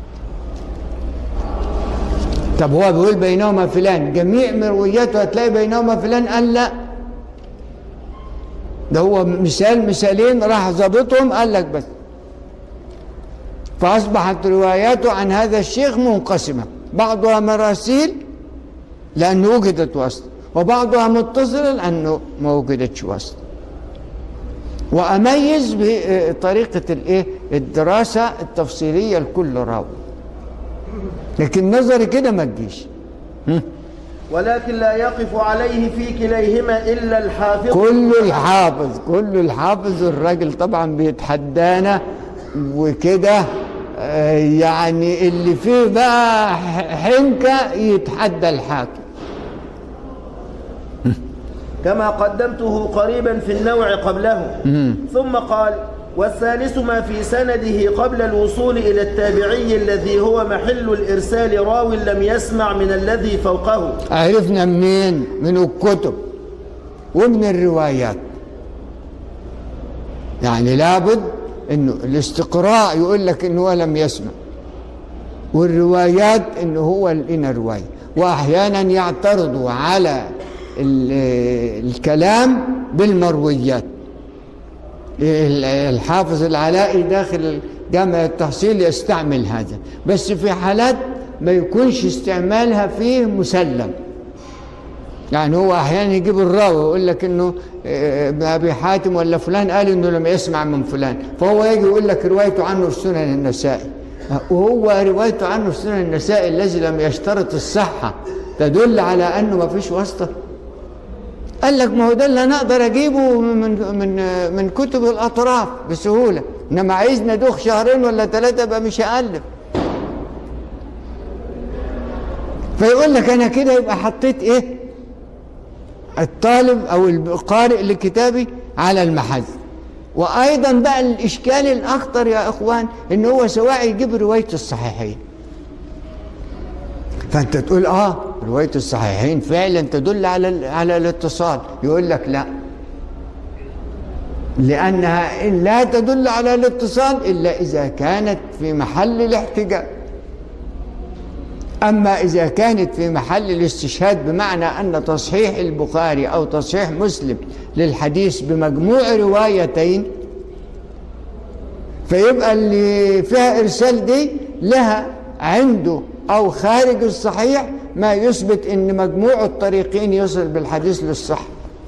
طب هو بيقول بينهما فلان جميع مروياته هتلاقي بينهما فلان قال لا ده هو مثال مثالين راح ظابطهم قال لك بس فأصبحت رواياته عن هذا الشيخ منقسمة بعضها مراسيل لأنه وجدت وسط وبعضها متصلة لأنه ما وجدتش وسط وأميز بطريقة الإيه الدراسة التفصيلية لكل راوي لكن نظري كده ما تجيش ولكن لا يقف عليه في كليهما إلا الحافظ كل الحافظ كل الحافظ الراجل طبعا بيتحدانا وكده آه، يعني اللي فيه بقى ح- حنكة يتحدى الحاكم كما قدمته قريبا في النوع قبله ثم قال والثالث ما في سنده قبل الوصول إلى التابعي الذي هو محل الإرسال راو لم يسمع من الذي فوقه عرفنا منين من الكتب ومن الروايات يعني لابد انه الاستقراء يقول لك انه هو لم يسمع والروايات انه هو لنا روايه واحيانا يعترضوا على ال- الكلام بالمرويات ال- الحافظ العلائي داخل جامع التحصيل يستعمل هذا بس في حالات ما يكونش استعمالها فيه مسلم يعني هو احيانا يجيب الراوي ويقول لك انه آه، ابن ابي حاتم ولا فلان قال انه لم يسمع من فلان فهو يجي يقول لك روايته عنه في سنن النسائي وهو روايته عنه في سنن النسائي الذي لم يشترط الصحه تدل على انه ما فيش واسطه قال لك ما هو ده اللي انا اقدر اجيبه من من من كتب الاطراف بسهوله انما عايز ندوخ شهرين ولا ثلاثه يبقى مش هالف فيقول لك انا كده يبقى حطيت ايه الطالب او القارئ لكتابي على المحل وايضا بقى الاشكال الاخطر يا اخوان ان هو سواء يجيب روايه الصحيحين فانت تقول اه روايه الصحيحين فعلا تدل على ال- على الاتصال يقول لك لا لانها إن لا تدل على الاتصال الا اذا كانت في محل الاحتجاج أما إذا كانت في محل الاستشهاد بمعنى أن تصحيح البخاري أو تصحيح مسلم للحديث بمجموع روايتين فيبقى اللي فيها إرسال دي لها عنده أو خارج الصحيح ما يثبت أن مجموع الطريقين يصل بالحديث للصح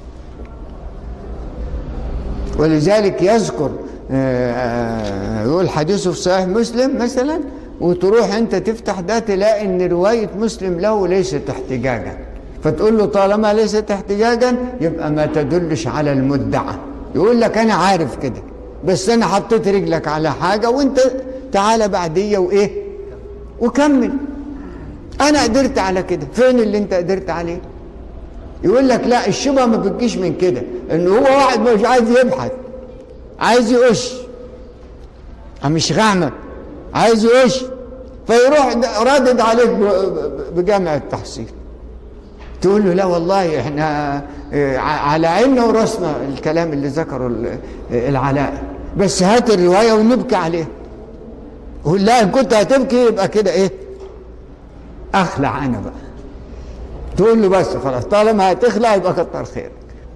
ولذلك يذكر آه، آه، يقول حديثه في صحيح مسلم مثلا وتروح انت تفتح ده تلاقي ان روايه مسلم له ليست احتجاجا فتقول له طالما ليست احتجاجا يبقى ما تدلش على المدعى يقول لك انا عارف كده بس انا حطيت رجلك على حاجه وانت تعالى بعديه وايه وكمل انا قدرت على كده فين اللي انت قدرت عليه يقول لك لا الشبهه ما بتجيش من كده ان هو واحد مش عايز يبحث عايز يقش مش غعمة عايز يقش فيروح رادد عليك ب- ب- بجامع التحصيل تقول له لا والله احنا اه، ع- على عيننا وراسنا الكلام اللي ذكره ال- العلاء بس هات الرواية ونبكي عليها قول لا ان كنت هتبكي يبقى كده ايه اخلع انا بقى تقول له بس خلاص طالما هتخلع يبقى كتر خيرك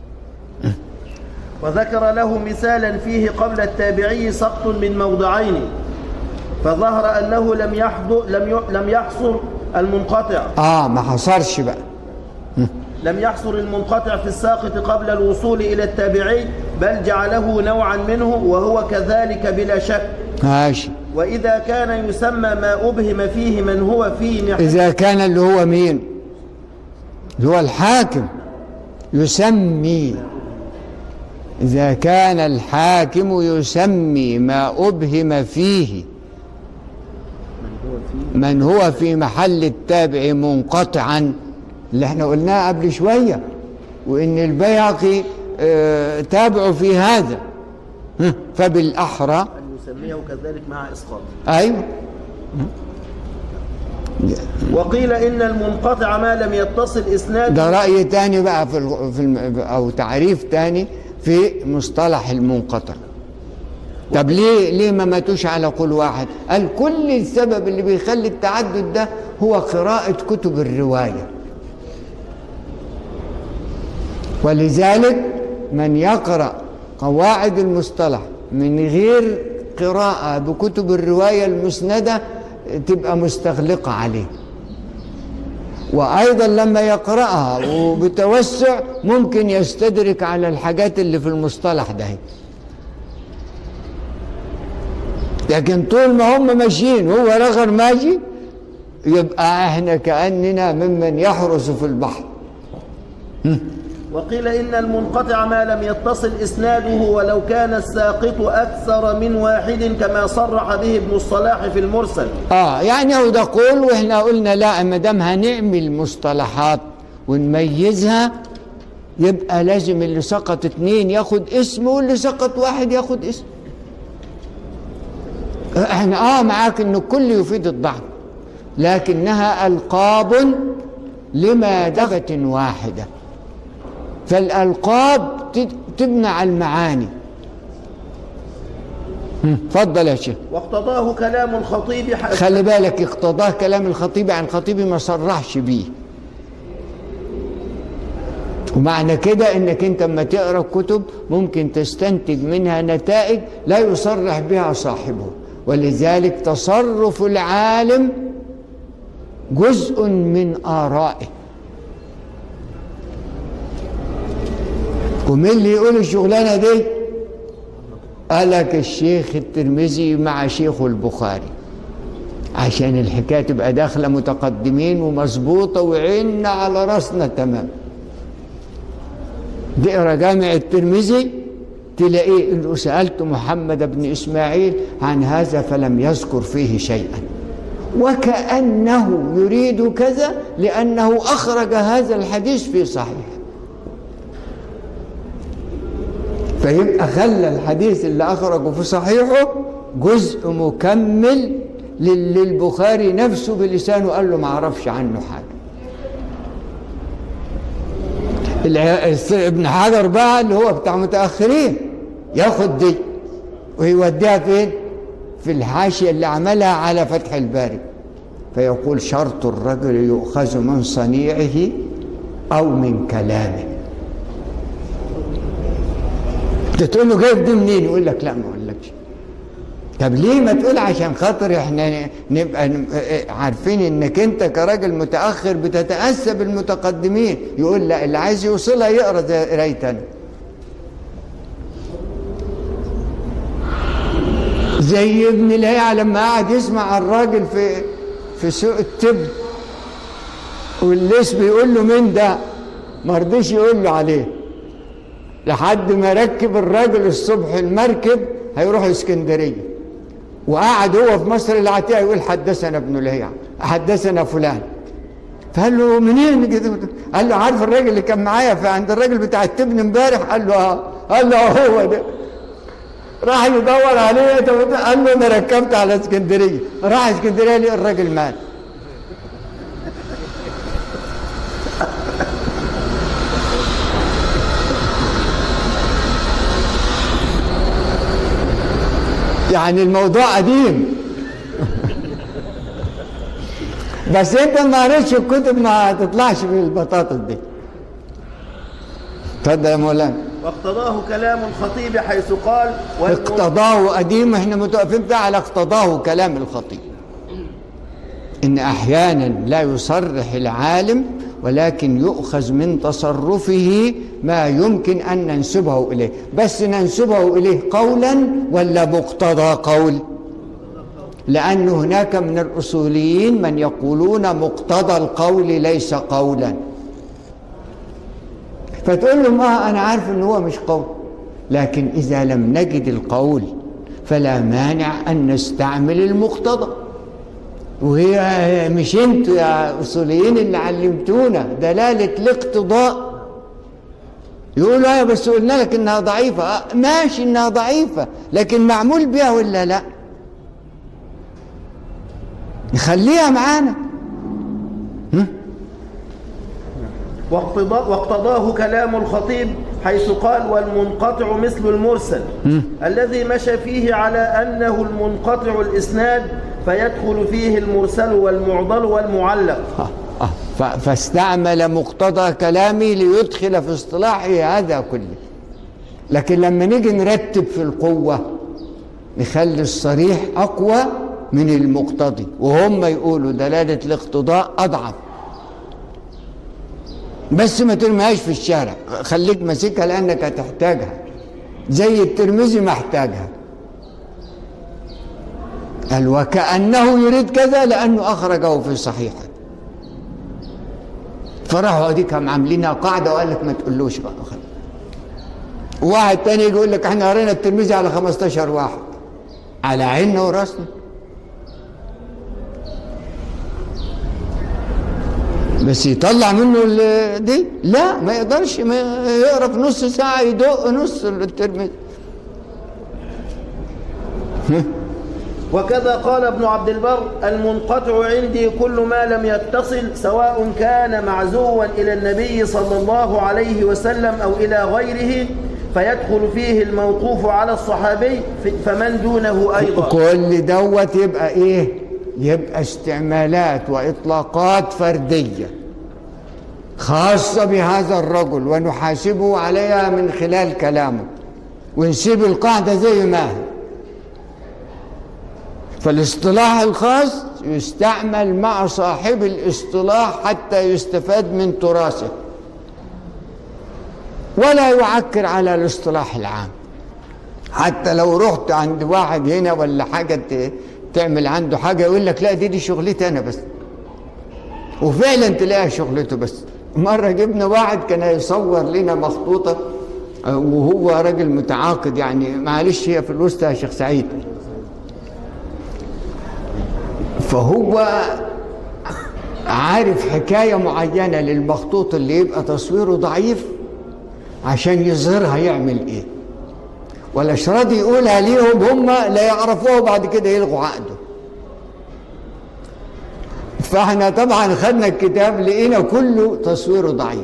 وذكر له مثالا فيه قبل التابعي سقط من موضعين فظهر أنه لم يحضر لم ي- لم يحصر المنقطع اه ما حصرش بقى لم يحصر المنقطع في الساقط قبل الوصول إلى التابعي بل جعله نوعا منه وهو كذلك بلا شك ماشي وإذا كان يسمى ما أبهم فيه من هو في محل إذا كان اللي هو مين اللي هو الحاكم يسمي إذا كان الحاكم يسمي ما أبهم فيه من هو في محل التابع منقطعا اللي احنا قلناه قبل شوية وإن البيهقي آه، تابعه في هذا ها، فبالأحرى أن يسميه كذلك مع إسقاط أيوه وقيل إن المنقطع ما لم يتصل إسناده ده رأي تاني بقى في, الغ- في الم... أو تعريف تاني في مصطلح المنقطع طب ليه ليه ما ماتوش على قول واحد قال كل السبب اللي بيخلي التعدد ده هو قراءة كتب الرواية ولذلك من يقرأ قواعد المصطلح من غير قراءة بكتب الرواية المسندة تبقى مستغلقة عليه وأيضا لما يقرأها وبتوسع ممكن يستدرك على الحاجات اللي في المصطلح ده لكن طول ما هم ماشيين وهو رغر ماشي يبقى احنا كأننا ممن يحرس في البحر وقيل إن المنقطع ما لم يتصل إسناده ولو كان الساقط أكثر من واحد كما صرح به ابن الصلاح في المرسل اه يعني هو ده قول واحنا قلنا لا ما دام هنعمل مصطلحات ونميزها يبقى لازم اللي سقط اتنين ياخد اسم واللي سقط واحد ياخد اسم احنا اه معاك ان الكل يفيد الضعف لكنها القاب لمادبة واحدة فالالقاب تد- تبنى على المعاني هم، اتفضل يا شيخ واقتضاه كلام الخطيب ح- خلي بالك اقتضاه كلام الخطيب عن الخطيب ما صرحش بيه ومعنى كده انك انت لما تقرا كتب ممكن تستنتج منها نتائج لا يصرح بها صاحبه ولذلك تصرف العالم جزء من آرائه ومين اللي يقول الشغلانه دي قالك الشيخ الترمذي مع شيخ البخاري عشان الحكايه تبقى داخله متقدمين ومظبوطه وعيننا على راسنا تمام تقرا جامع الترمذي تلاقيه انه سالت محمد بن اسماعيل عن هذا فلم يذكر فيه شيئا وكانه يريد كذا لانه اخرج هذا الحديث في صحيح فيبقى خلى الحديث اللي اخرجه في صحيحه جزء مكمل لل- للبخاري نفسه بلسانه قال له ما اعرفش عنه حاجه الع- الس- ابن حجر بقى اللي هو بتاع متاخرين ياخد دي ويوديها فين في الحاشيه اللي عملها على فتح الباري فيقول شرط الرجل يؤخذ من صنيعه او من كلامه انت تقول له جايب دي منين يقول لك لا ما اقولكش طب ليه ما تقول عشان خاطر احنا نبقى ن- عارفين انك انت كراجل متاخر بتتاسى بالمتقدمين يقول لا اللي عايز يوصلها يقرا زي قرايتي انا زي ابن الهيعة لما قعد يسمع الراجل في في سوق التب والليس بيقول له مين ده ما رضيش يقول له عليه لحد ما ركب الراجل الصبح المركب هيروح اسكندريه وقعد هو في مصر العتيقه يقول حدثنا ابن لهيعة حدثنا فلان فقال له منين كده قال له عارف الراجل اللي كان معايا في عند الراجل بتاع التبن امبارح قال له اه قال له آه هو ده راح يدور عليه طب قال له انا ركبت على اسكندريه راح اسكندريه لقى الراجل مات يعني الموضوع قديم بس انت ما قريتش الكتب ما تطلعش بالبطاطس دي اتفضل يا مولانا واقتضاه كلام الخطيب حيث قال والم- اقتضاه قديم احنا متوقفين بقى على اقتضاه كلام الخطيب ان احيانا لا يصرح العالم ولكن يؤخذ من تصرفه ما يمكن ان ننسبه اليه بس ننسبه اليه قولا ولا مقتضى قول لان هناك من الاصوليين من يقولون مقتضى القول ليس قولا فتقول له ما انا عارف ان هو مش قول لكن اذا لم نجد القول فلا مانع ان نستعمل المقتضى وهي مش انتوا يا اصوليين اللي علمتونا دلاله الاقتضاء يقولوا ايه بس قلنا لك انها ضعيفه آه، ماشي انها ضعيفه لكن معمول بها ولا لا نخليها معانا واقتضاء واقتضاه كلام الخطيب حيث قال والمنقطع مثل المرسل الذي مشى فيه على أنه المنقطع الإسناد فيدخل فيه المرسل والمعضل والمعلق آه، آه، ف- فاستعمل مقتضى كلامي ليدخل في اصطلاحه هذا كله لكن لما نيجي نرتب في القوة نخلي الصريح أقوى من المقتضي وهم يقولوا دلالة الاقتضاء أضعف بس ما ترميهاش في الشارع خليك ماسكها لأنك هتحتاجها زي الترمذي ما احتاجها قال وكأنه يريد كذا لأنه أخرجه في صحيحه فراحوا اديك هم عاملينها قاعده وقال لك ما تقولوش بقى خلاص واحد تاني يجي يقول لك احنا قرينا الترمذي على 15 واحد على عيننا وراسنا بس يطلع منه ال- دي لا ما يقدرش ما يقرا في نص ساعه يدق نص الترمذي وكذا قال ابن عبد البر المنقطع عندي كل ما لم يتصل سواء كان معزوا إلى النبي صلى الله عليه وسلم أو إلى غيره فيدخل فيه الموقوف على الصحابي ف- فمن دونه أيضا كل دوت يبقى ايه يبقى استعمالات واطلاقات فرديه خاصه بهذا الرجل ونحاسبه عليها من خلال كلامه ونسيب القاعده زي ما هي فالاصطلاح الخاص يستعمل مع صاحب الاصطلاح حتى يستفاد من تراثه ولا يعكر على الاصطلاح العام حتى لو رحت عند واحد هنا ولا حاجة ت- تعمل عنده حاجة يقول لك لا دي دي شغلتي أنا بس وفعلا تلاقيها شغلته بس مرة جبنا واحد كان يصور لنا مخطوطة آه، وهو راجل متعاقد يعني معلش هي في الوسطى يا شيخ سعيد فهو عارف حكاية معينة للمخطوط اللي يبقى تصويره ضعيف عشان يظهرها يعمل ايه ولاش راضي يقولها ليهم هم لا يعرفوها وبعد كده يلغوا عقده فاحنا طبعا خدنا الكتاب لقينا كله تصويره ضعيف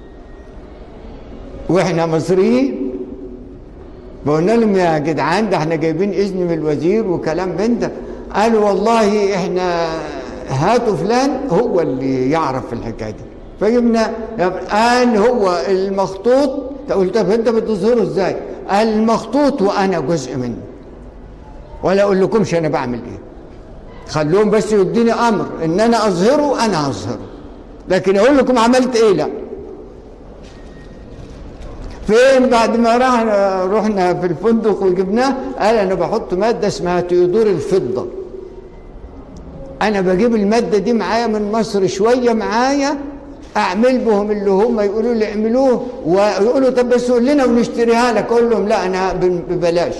واحنا مصريين فقلنا لهم يا جدعان ده احنا جايبين اذن من الوزير وكلام من ده قالوا والله احنا هاتوا فلان هو اللي يعرف في الحكايه دي فجبنا قال هو المخطوط قلت طب انت بتظهره ازاي؟ قال المخطوط وانا جزء منه ولا اقول لكمش انا بعمل ايه خلوهم بس يديني امر ان انا اظهره انا هظهره لكن اقول لكم عملت ايه لا فين بعد ما رحنا رحنا في الفندق وجبناه قال انا بحط ماده اسمها تيودور الفضه انا بجيب الماده دي معايا من مصر شويه معايا اعمل بهم اللي هم يقولوا لي اعملوه ويقولوا طب بس قول لنا ونشتريها لك اقول لهم لا انا ب- ببلاش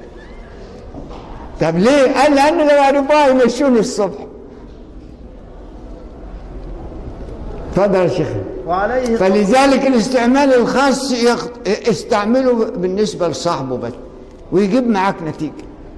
طب ليه؟ قال لان لو عرفوها يمشوني الصبح اتفضل يا شيخ وعليه فلذلك الاستعمال الخاص يخ... استعمله بالنسبة لصاحبه بس ويجيب معاك نتيجة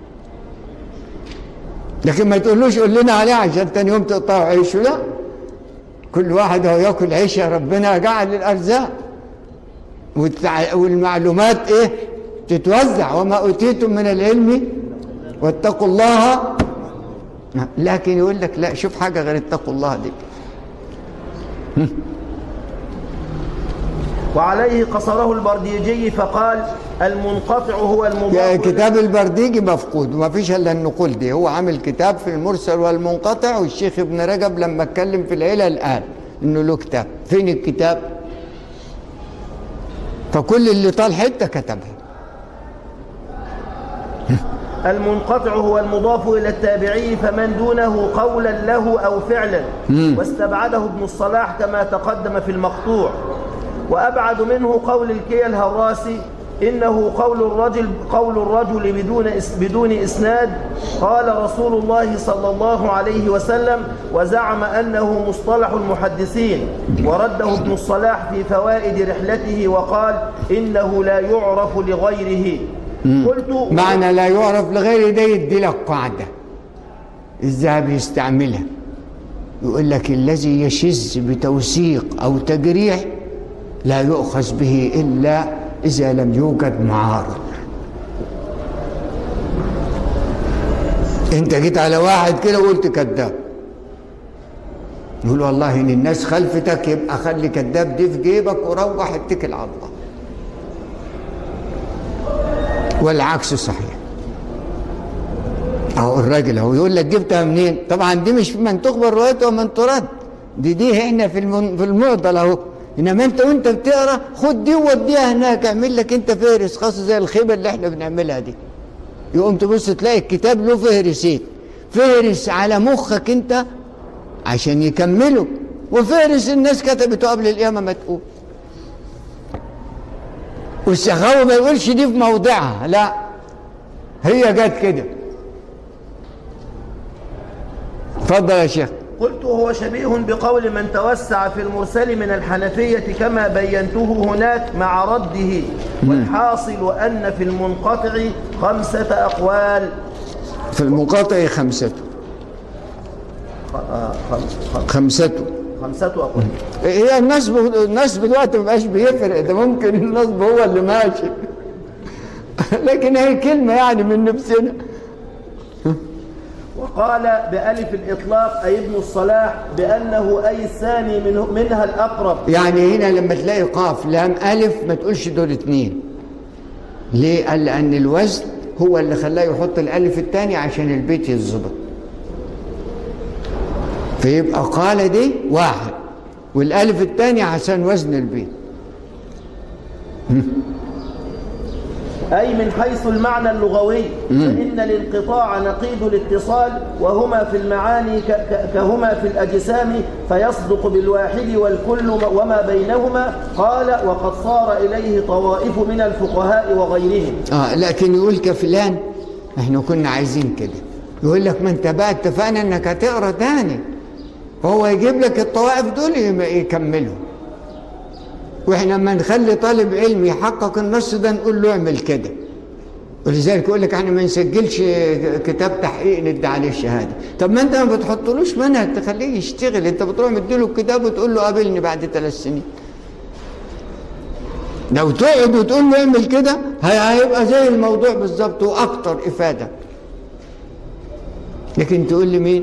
لكن ما تقولوش قول لنا عليه عشان تاني يوم تقطعوا عيشه لا كل واحد هو ياكل عيشه ربنا جعل الارزاق والتع... والمعلومات ايه تتوزع وما اوتيتم من العلم واتقوا الله لكن يقول لك لا شوف حاجة غير اتقوا الله دي وعليه قصره البرديجي فقال المنقطع هو المضاف كتاب البرديجي مفقود وما فيش الا النقول دي هو عامل كتاب في المرسل والمنقطع والشيخ ابن رجب لما اتكلم في العلل قال انه له كتاب فين الكتاب فكل اللي طال حته كتبها المنقطع هو المضاف إلى التابعي فمن دونه قولا له أو فعلا واستبعده ابن الصلاح كما تقدم في المقطوع وأبعد منه قول الكيا الهراسي إنه قول الرجل قول الرجل بدون اس بدون إسناد قال رسول الله صلى الله عليه وسلم وزعم أنه مصطلح المحدثين ورده ابن الصلاح في فوائد رحلته وقال إنه لا يعرف لغيره قلت معنى لا يعرف لغير ده يدي لك قاعدة الذهب يستعملها يقول لك الذي يشذ بتوثيق أو تجريح لا يؤخذ به إلا إذا لم يوجد معارض انت جيت على واحد كده وقلت كذاب يقول والله ان الناس خلفتك يبقى خلي كذاب دي في جيبك وروح اتكل على الله والعكس صحيح اهو الراجل اهو يقول لك جبتها منين طبعا دي مش من تخبر روايته ومن ترد دي دي هنا في المن... في المعضل اهو انما انت وانت بتقرا خد دي ووديها هناك اعمل لك انت فهرس خاصه زي الخيبه اللي احنا بنعملها دي يقوم تبص تلاقي الكتاب له فهرسين فهرس على مخك انت عشان يكمله وفهرس الناس كتبته قبل القيامه ما تقول والسخاوة ما يقولش دي في موضعها لا هي جت كده اتفضل يا شيخ قلت هو شبيه بقول من توسع في المرسل من الحنفية كما بينته هناك مع رده والحاصل أن في المنقطع خمسة أقوال في المنقطع خمسته آه، خمس- خمس- خمسته خمسة أقوال هي النصب النصب دلوقتي ما بقاش بيفرق ده ممكن النصب هو اللي ماشي لكن هي كلمة يعني من نفسنا وقال بألف الإطلاق أي ابن الصلاح بأنه أي الثاني منه منها الأقرب يعني هنا لما تلاقي قاف لام ألف ما تقولش دول اتنين ليه؟ قال لأن الوزن هو اللي خلاه يحط الألف الثاني عشان البيت يتظبط فيبقى قال دي واحد والألف الثاني عشان وزن البيت أي من حيث المعنى اللغوي فإن الانقطاع نقيض الاتصال وهما في المعاني ك- ك- كهما في الأجسام فيصدق بالواحد والكل وما بينهما قال وقد صار إليه طوائف من الفقهاء وغيرهم اه لكن يقول كفلان احنا كنا عايزين كده يقول لك ما انت بقى اتفقنا انك هتقرا تاني فهو يجيب لك الطوائف دول يم- يكملوا واحنا لما نخلي طالب علم يحقق النص ده نقول له اعمل كده ولذلك يقول لك احنا ما نسجلش كتاب تحقيق ندي عليه الشهاده طب ما انت ما بتحطلوش منهج تخليه يشتغل انت بتروح مديله الكتاب وتقول له قابلني بعد ثلاث سنين لو تقعد وتقول له اعمل كده هي- هيبقى زي الموضوع بالظبط واكتر افاده لكن تقول لي مين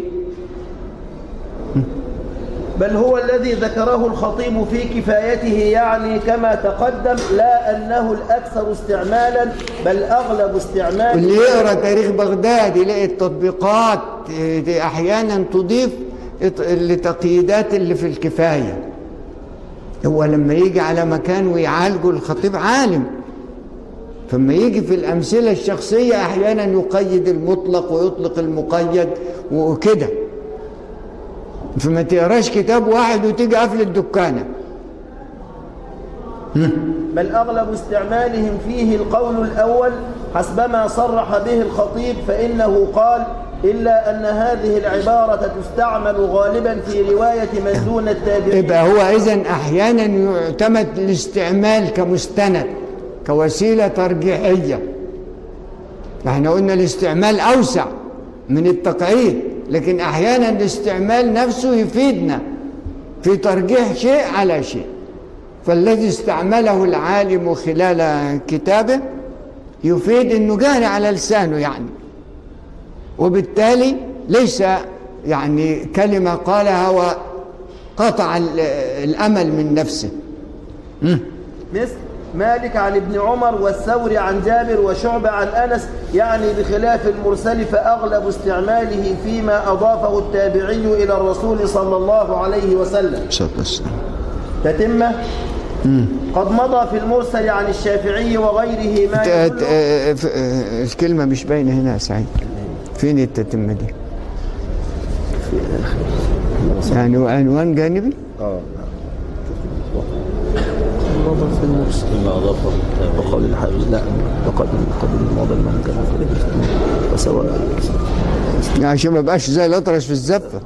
بل هو الذي ذكره الخطيب في كفايته يعني كما تقدم لا أنه الأكثر استعمالا بل أغلب استعمال واللي يقرا تاريخ بغداد يلاقي التطبيقات اه، دي احيانا تضيف ات- لتقييدات اللي في الكفايه هو لما يجي على مكان ويعالجه الخطيب عالم فما يجي في الامثله الشخصيه احيانا يقيد المطلق ويطلق المقيد وكده فما تقراش كتاب واحد وتيجي قافل الدكانه بل أغلب استعمالهم فيه القول الأول حسبما صرح به الخطيب فإنه قال إلا أن هذه العبارة تستعمل غالبا في رواية من دون التابعين يبقى هو اذا احيانا يعتمد الاستعمال كمستند كوسيله ترجيحيه احنا قلنا الاستعمال اوسع من التقعيد لكن احيانا الاستعمال نفسه يفيدنا في ترجيح شيء على شيء فالذي استعمله العالم خلال كتابه يفيد انه جاري على لسانه يعني وبالتالي ليس يعني كلمة قالها وقطع ال- الأمل من نفسه مثل مالك عن ابن عمر والثوري عن جابر وشعبة عن أنس يعني بخلاف المرسل فأغلب استعماله فيما أضافه التابعي إلى الرسول صلى الله عليه وسلم تتمة قد مضى في المرسل عن الشافعي وغيره ما ت- يدل ت- آه، ف- آه، الكلمة مش باينة هنا يا سعيد فين التتمة دي يعني عنوان جانبي مضى في المرسل فيما أضافه التابعي وقول الحبيب لا وقد قد الماضي الممكن وسواء يعني عشان ما بقاش زي الأطرش في الزفة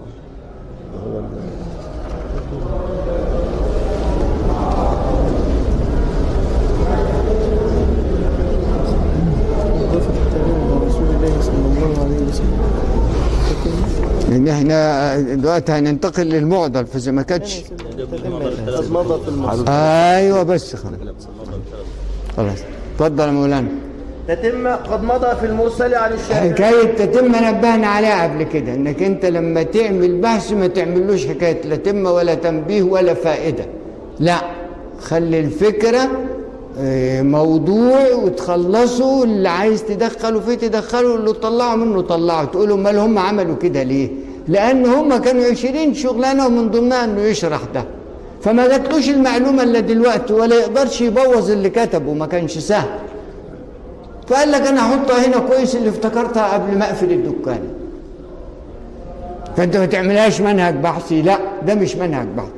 رسول الله صلى الله عليه وسلم لأن احنا دلوقتي هننتقل للمعضل فإذا ما كانتش قد مضى في المرسل ايوه بس خلاص خلاص اتفضل يا مولانا تتمة قد مضى في المرسل عن الشافعي حكاية تتمة نبهنا عليها قبل كده انك انت لما تعمل بحث ما تعملوش حكاية لا تمة ولا تنبيه ولا فائدة لا خلي الفكرة آه، موضوع وتخلصوا اللي عايز تدخله فيه تدخله اللي تطلعه منه طلعه تقولوا امال هم عملوا كده ليه لان هم كانوا عشرين شغلانه ومن ضمنها انه يشرح ده فما جاتلوش المعلومه الا دلوقتي ولا يقدرش يبوظ اللي كتبه ما كانش سهل فقال لك انا احطها هنا كويس اللي افتكرتها قبل ما اقفل الدكان فانت ما تعملهاش منهج بحثي لا ده مش منهج بحثي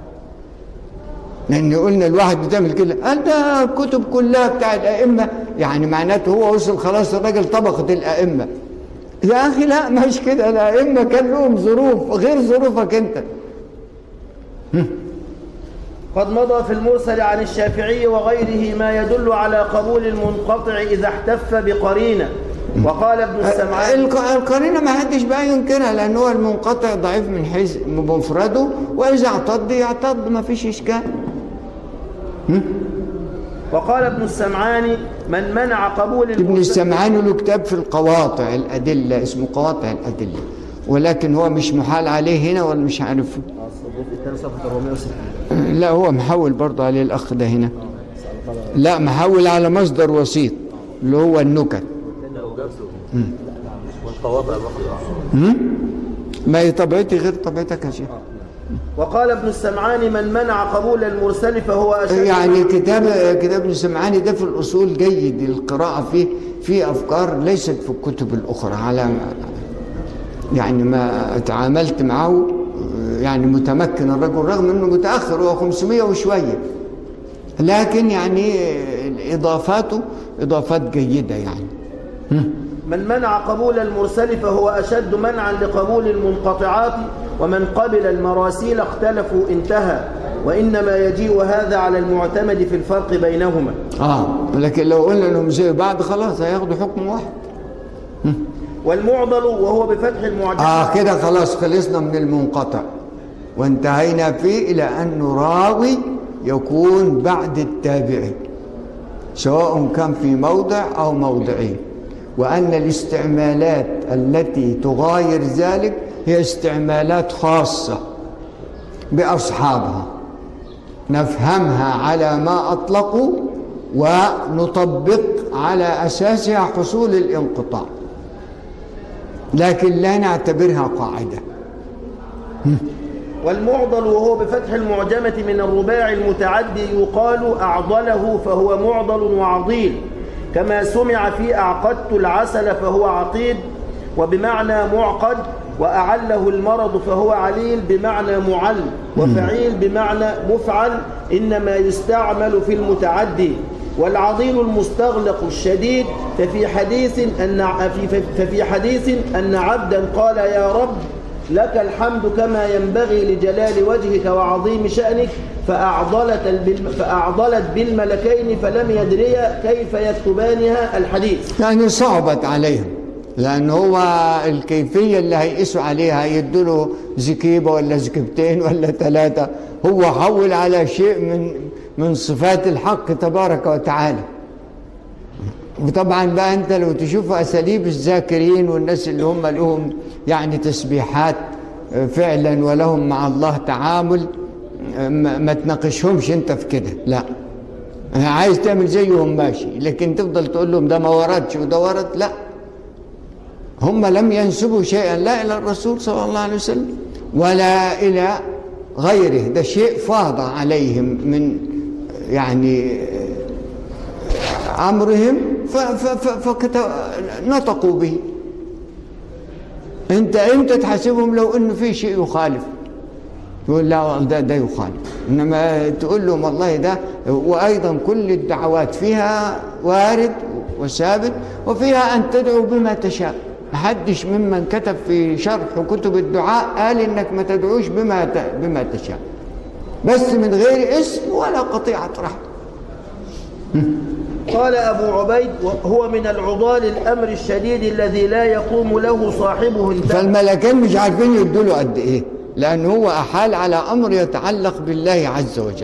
لان قلنا الواحد بتعمل كده قال ده الكتب كلها بتاع الائمه يعني معناته هو وصل خلاص الراجل طبقه الائمه يا اخي لا مش كده الائمه كان لهم ظروف غير ظروفك انت قد مضى في المرسل عن الشافعي وغيره ما يدل على قبول المنقطع إذا احتف بقرينة وقال ابن السمعان الق- القرينه ما حدش بقى ينكرها لان هو المنقطع ضعيف من حيث بمفرده واذا اعتض يعتض ما فيش اشكال وقال ابن السمعان من منع قبول ابن المرسل السمعاني له كتاب في القواطع الأدلة اسمه قواطع الأدلة ولكن هو مش محال عليه هنا ولا مش عارف الثاني صفحة 460 لا هو محول برضه عليه الأخ ده هنا لا محول على مصدر وسيط اللي هو النكت والقواطع مخلوقة ما هي طبيعتي غير طبيعتك يا شيخ وقال ابن السمعان من منع قبول المرسل فهو أشد يعني كتاب كتاب ابن السمعاني ده في الأصول جيد القراءة فيه فيه أفكار ليست في الكتب الأخرى على يعني ما تعاملت معه يعني متمكن الرجل رغم انه متاخر هو 500 وشويه لكن يعني اضافاته اضافات جيده يعني من منع قبول المرسل فهو أشد منعا لقبول المنقطعات ومن قبل المراسيل اختلفوا انتهى وإنما يجيء هذا على المعتمد في الفرق بينهما اه لكن لو قلنا انهم زي بعض خلاص هياخدوا حكم واحد والمعضل وهو بفتح المعجم اه كده خلاص خلصنا من المنقطع وانتهينا فيه الى انه راوي يكون بعد التابعي سواء كان في موضع او موضعين وان الاستعمالات التي تغاير ذلك هي استعمالات خاصه باصحابها نفهمها على ما اطلقوا ونطبق على اساسها حصول الانقطاع لكن لا نعتبرها قاعده والمعضل وهو بفتح المعجمة من الرباع المتعدي يقال أعضله فهو معضل وعضيل كما سمع في أعقدت العسل فهو عقيد وبمعنى معقد وأعله المرض فهو عليل بمعنى معل وفعيل بمعنى مفعل إنما يستعمل في المتعدي والعضيل المستغلق الشديد ففي حديث أن في ففي حديث أن عبدا قال يا رب لك الحمد كما ينبغي لجلال وجهك وعظيم شأنك فأعضلت, بالم فأعضلت بالملكين فلم يدريا كيف يكتبانها الحديث يعني صعبت عليهم لأن هو الكيفية اللي هيقيسوا عليها هيدوا له زكيبة ولا زكيبتين ولا ثلاثة هو حول على شيء من من صفات الحق تبارك وتعالى طبعا بقى انت لو تشوف اساليب الذاكرين والناس اللي هم لهم يعني تسبيحات آه، فعلا ولهم مع الله تعامل آه، ما ما تناقشهمش انت في كده لا آه، عايز تعمل زيهم ماشي لكن تفضل تقول لهم ده ما وردش وده ورد لا هم لم ينسبوا شيئا لا الى الرسول صلى الله عليه وسلم ولا الى غيره ده شيء فاض عليهم من يعني امرهم فنطقوا به انت امتى تحاسبهم لو انه في شيء يخالف تقول لا ده ده يخالف انما تقول لهم والله ده وايضا كل الدعوات فيها وارد وثابت وفيها ان تدعو بما تشاء محدش ممن كتب في شرح كتب الدعاء قال انك ما تدعوش بما ت- بما تشاء بس من غير اسم ولا قطيعه رحم قال أبو عبيد هو من العضال الأمر الشديد الذي لا يقوم له صاحبه انتهى فالملكين مش عارفين يدوا له قد ايه لان هو احال على امر يتعلق بالله عز وجل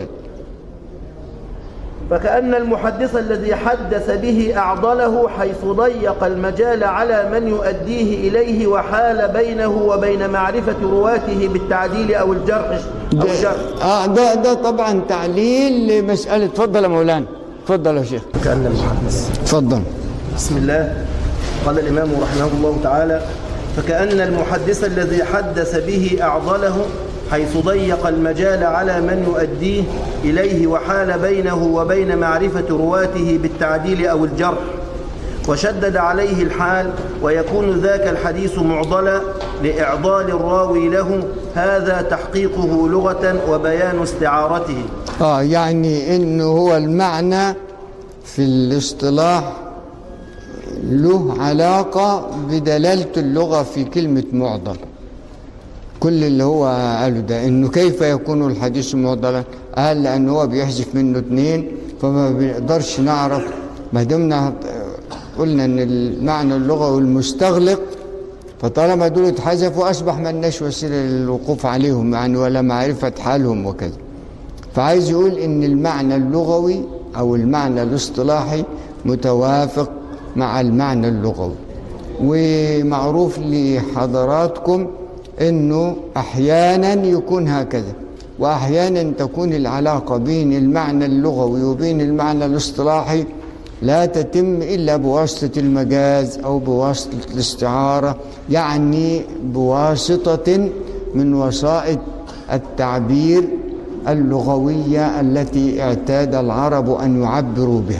فكأن المحدث الذي حدث به أعضله حيث ضيق المجال على من يؤديه إليه وحال بينه وبين معرفة رواته بالتعديل أو الجرح أو الجرح اه ده ده طبعا تعليل لمساله اتفضل يا مولانا اتفضل يا شيخ كأن المحدث اتفضل بسم الله قال الإمام رحمه الله تعالى فكأن المحدث الذي حدث به أعضله حيث ضيق المجال على من يؤديه إليه وحال بينه وبين معرفة رواته بالتعديل أو الجرح وشدد عليه الحال ويكون ذاك الحديث معضلا لإعضال الراوي له هذا تحقيقه لغة وبيان استعارته اه يعني انه هو المعنى في الاصطلاح له علاقة بدلالة اللغة في كلمة معضل كل اللي هو قاله ده انه كيف يكون الحديث معضلا قال لان هو بيحذف منه اتنين فما بنقدرش نعرف ما دمنا قلنا ان المعنى اللغوي المستغلق فطالما دول اتحذفوا اصبح ما لناش وسيله للوقوف عليهم يعني ولا معرفه حالهم وكذا فعايز يقول ان المعنى اللغوي او المعنى الاصطلاحي متوافق مع المعنى اللغوي ومعروف لحضراتكم انه احيانا يكون هكذا واحيانا تكون العلاقه بين المعنى اللغوي وبين المعنى الاصطلاحي لا تتم الا بواسطه المجاز او بواسطه الاستعاره يعني بواسطه من وسائط التعبير اللغويه التي اعتاد العرب ان يعبروا بها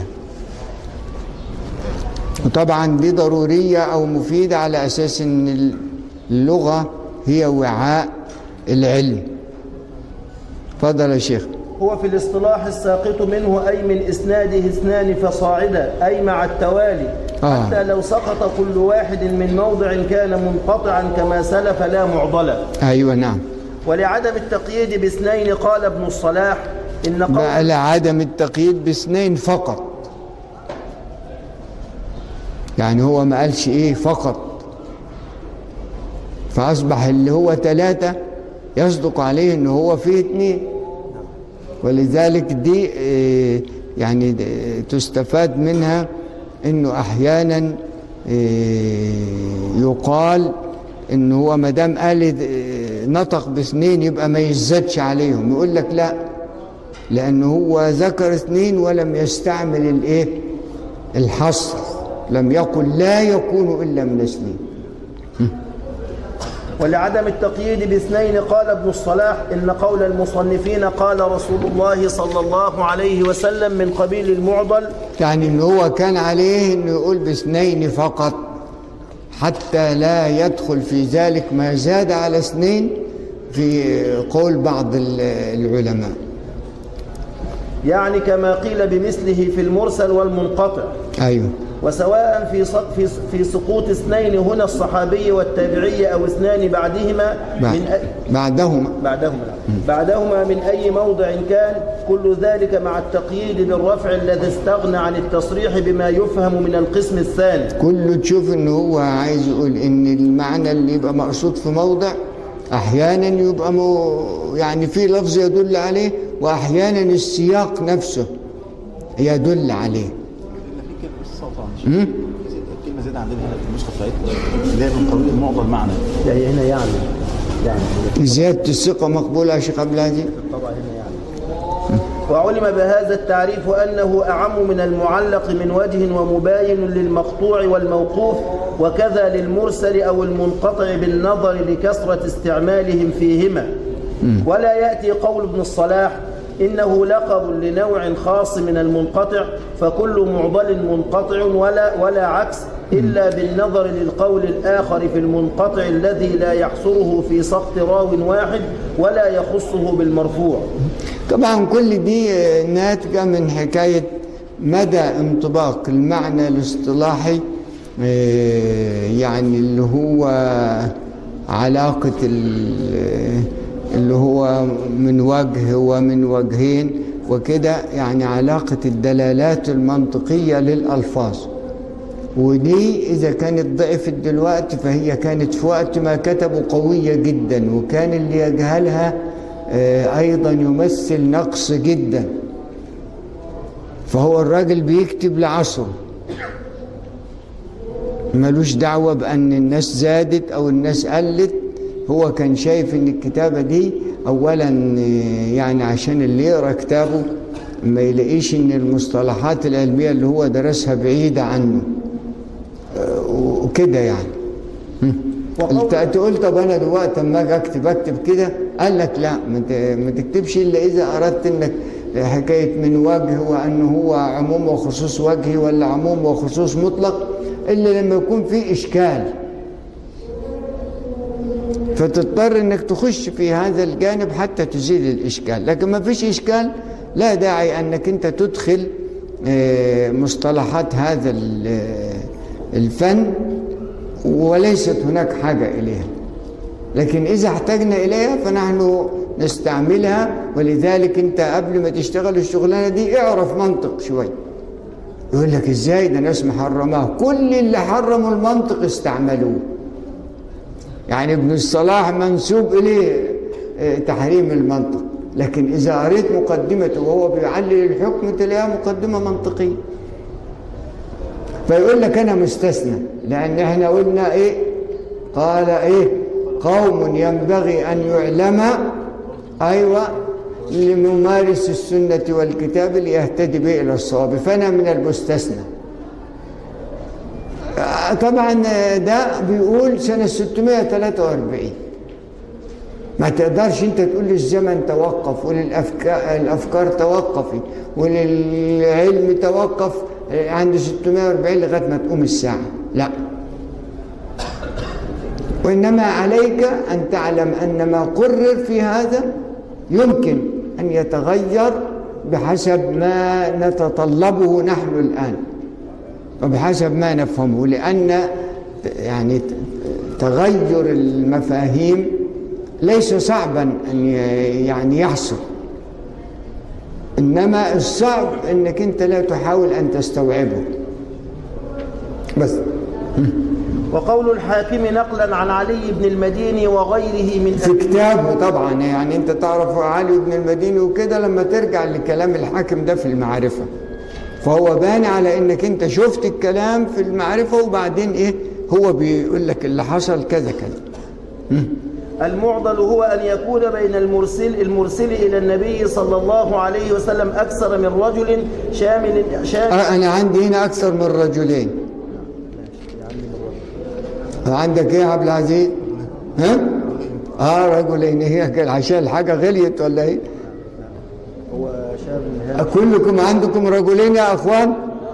وطبعا دي ضروريه او مفيده على اساس ان اللغه هي وعاء العلم تفضل يا شيخ هو في الاصطلاح الساقط منه أي من إسناده اثنان فصاعدا أي مع التوالي آه. حتى لو سقط كل واحد من موضع كان منقطعا كما سلف لا معضلا ايوه نعم ولعدم التقييد باثنين قال ابن الصلاح إن قول بقى لعدم التقييد باثنين فقط يعني هو ما قالش ايه فقط فاصبح اللي هو ثلاثة يصدق عليه ان هو فيه اثنين ولذلك دي آه، يعني د- تستفاد منها انه احيانا آه، يقال ان هو ما دام قال آه، نطق باثنين يبقى ما يزدش عليهم يقول لك لا لانه هو ذكر اثنين ولم يستعمل الايه الحصر لم يقل لا يكون الا من اثنين ولعدم التقييد باثنين قال ابن الصلاح إن قول المصنفين قال رسول الله صلى الله عليه وسلم من قبيل المعضل يعني ان هو كان عليه انه يقول باثنين فقط حتى لا يدخل في ذلك ما زاد على اثنين في قول بعض ال- العلماء يعني كما قيل بمثله في المرسل والمنقطع ايوه وسواء في سق- في في سقوط اثنين هنا الصحابي والتابعي او اثنان بعدهما بعد من أي بعدهما بعدهما بعدهما من اي موضع كان كل ذلك مع التقييد بالرفع الذي استغنى عن التصريح بما يفهم من القسم الثاني كله تشوف ان هو عايز يقول ان المعنى اللي يبقى مقصود في موضع احيانا يبقى مو يعني في لفظ يدل عليه واحيانا السياق نفسه يدل عليه مم؟ الكلمه زياده عندنا هنا في النسخه بتاعتنا اللي هي من قبيل المعضل معنى يعني هنا يعني يعني زيادة الثقة مقبولة يا شيخ عبد العزيز طبعا هنا يعني وعلم بهذا التعريف أنه أعم من المعلق من وجه ومباين للمقطوع والموقوف وكذا للمرسل أو المنقطع بالنظر لكثرة استعمالهم فيهما ولا يأتي قول ابن الصلاح إنه لقب لنوع خاص من المنقطع فكل معضل منقطع ولا ولا عكس إلا بالنظر للقول الآخر في المنقطع الذي لا يحصره في سقط راو واحد ولا يخصه بالمرفوع طبعا كل دي آه، ناتجة من حكاية مدى انطباق المعنى الاصطلاحي آه، يعني اللي هو علاقة ال- اللي هو من وجه ومن وجهين وكده يعني علاقة الدلالات المنطقية للألفاظ ودي إذا كانت ضعفت دلوقتي فهي كانت في وقت ما كتبوا قوية جدا وكان اللي يجهلها آه، أيضا يمثل نقص جدا فهو الراجل بيكتب لعصره ملوش دعوة بأن الناس زادت أو الناس قلت هو كان شايف أن الكتابة دي أولا آه، يعني عشان اللي يقرأ كتابه ما يلاقيش أن المصطلحات العلمية اللي هو درسها بعيدة عنه آه، وكده يعني انت تقول طب انا دلوقتي اما اجي اكتب اكتب كده قال لك لا ما ت- ما تكتبش الا اذا اردت انك حكايه من وجه وانه هو عموم وخصوص وجهي ولا عموم وخصوص مطلق الا لما يكون في اشكال فتضطر انك تخش في هذا الجانب حتى تزيل الاشكال لكن ما فيش اشكال لا داعي انك انت تدخل آه، مصطلحات هذا ال- الفن وليست هناك حاجة إليها لكن إذا احتجنا إليها فنحن نستعملها ولذلك أنت قبل ما تشتغل الشغلانة دي اعرف منطق شوي يقول لك إزاي ده ناس محرماه كل اللي حرموا المنطق استعملوه يعني ابن الصلاح منسوب إليه آه، تحريم المنطق لكن إذا قريت مقدمته وهو بيعلل الحكم تلاقيها مقدمة منطقية فيقول لك انا مستثنى لان احنا قلنا ايه قال ايه قوم ينبغي ان يعلم ايوه لممارس السنة والكتاب ليهتدي به الى الصواب فانا من المستثنى آه، طبعا آه، ده بيقول سنة 643 ما تقدرش انت تقول للزمن توقف وللافكار الافكار توقفي وللعلم توقف عند 640 لغايه ما تقوم الساعه لا وانما عليك ان تعلم ان ما قرر في هذا يمكن ان يتغير بحسب ما نتطلبه نحن الان وبحسب ما نفهمه لان يعني تغير المفاهيم ليس صعبا ان ي- يعني يحصل انما الصعب انك انت لا تحاول ان تستوعبه بس وقول الحاكم نقلا عن علي بن المديني وغيره من في كتابه طبعا يعني انت تعرف علي بن المديني وكده لما ترجع لكلام الحاكم ده في المعرفة فهو بان على انك انت شفت الكلام في المعرفة وبعدين ايه هو بيقول لك اللي حصل كذا كذا المعضل هو أن يكون بين المرسل المرسل إلى النبي صلى الله عليه وسلم أكثر من رجل شامل شامل آه انا عندي هنا اكثر من رجلين عندك ايه يا عبد العزيز ها اه رجلين هي كان عشان الحاجه غليت ولا ايه هو شامل كلكم عندكم رجلين يا اخوان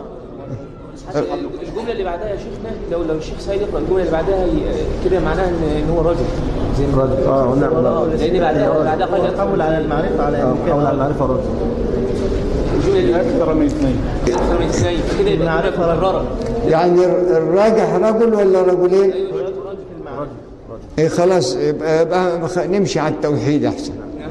الجمله اللي بعدها يا شيخنا لو لو الشيخ سعيد يقرا الجمله اللي بعدها ي- كده معناها ان ان هو رجل زي ما رجل. آه، نعم، نعم. لان بعدها بعدها قال حول على المعرفة على حول على المعرفة رجل الجمله اللي بعدها اكثر من اثنين اكثر من اثنين فكده يبقى المعرفة الجمله مكرره يعني الراجح رجل ولا رجلين ايه خلاص يبقى, يبقى خ- نمشي على التوحيد احسن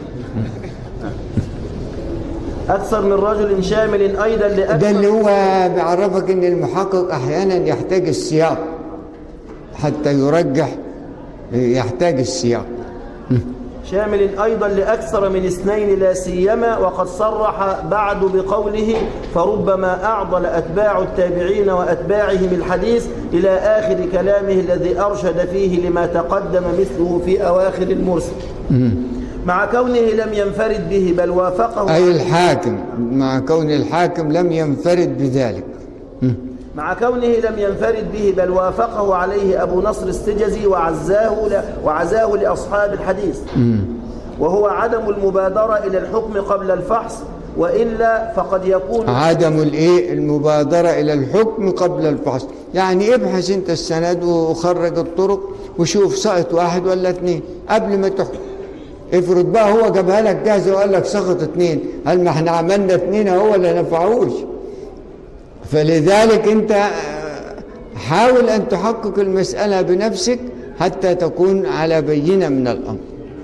أكثر من رجل شامل أيضا ده لأكثر اللي هو بيعرفك ان المحقق احيانا يحتاج السياق حتى يرجح يحتاج السياق شامل أيضا لأكثر من اثنين لا سيما وقد صرح بعد بقوله فربما أعضل أتباع التابعين وأتباعهم الحديث إلى آخر كلامه الذي أرشد فيه لما تقدم مثله في أواخر المرسل مع كونه لم ينفرد به بل وافقه أي الحاكم مع كون الحاكم لم ينفرد بذلك مع كونه لم ينفرد به بل وافقه عليه أبو نصر السجزي وعزاه ل... وعزاه لأصحاب الحديث وهو عدم المبادرة إلى الحكم قبل الفحص وإلا فقد يكون عدم الايه المبادرة إلى الحكم قبل الفحص يعني ابحث انت السند وخرج الطرق وشوف سقط واحد ولا اثنين قبل ما تحكم افرض بقى هو جابها لك جاهزة وقال لك سقط اثنين هل ما احنا عملنا اثنين هو اللي نفعوش فلذلك انت آه، حاول ان تحقق المسألة بنفسك حتى تكون على بينة من الأمر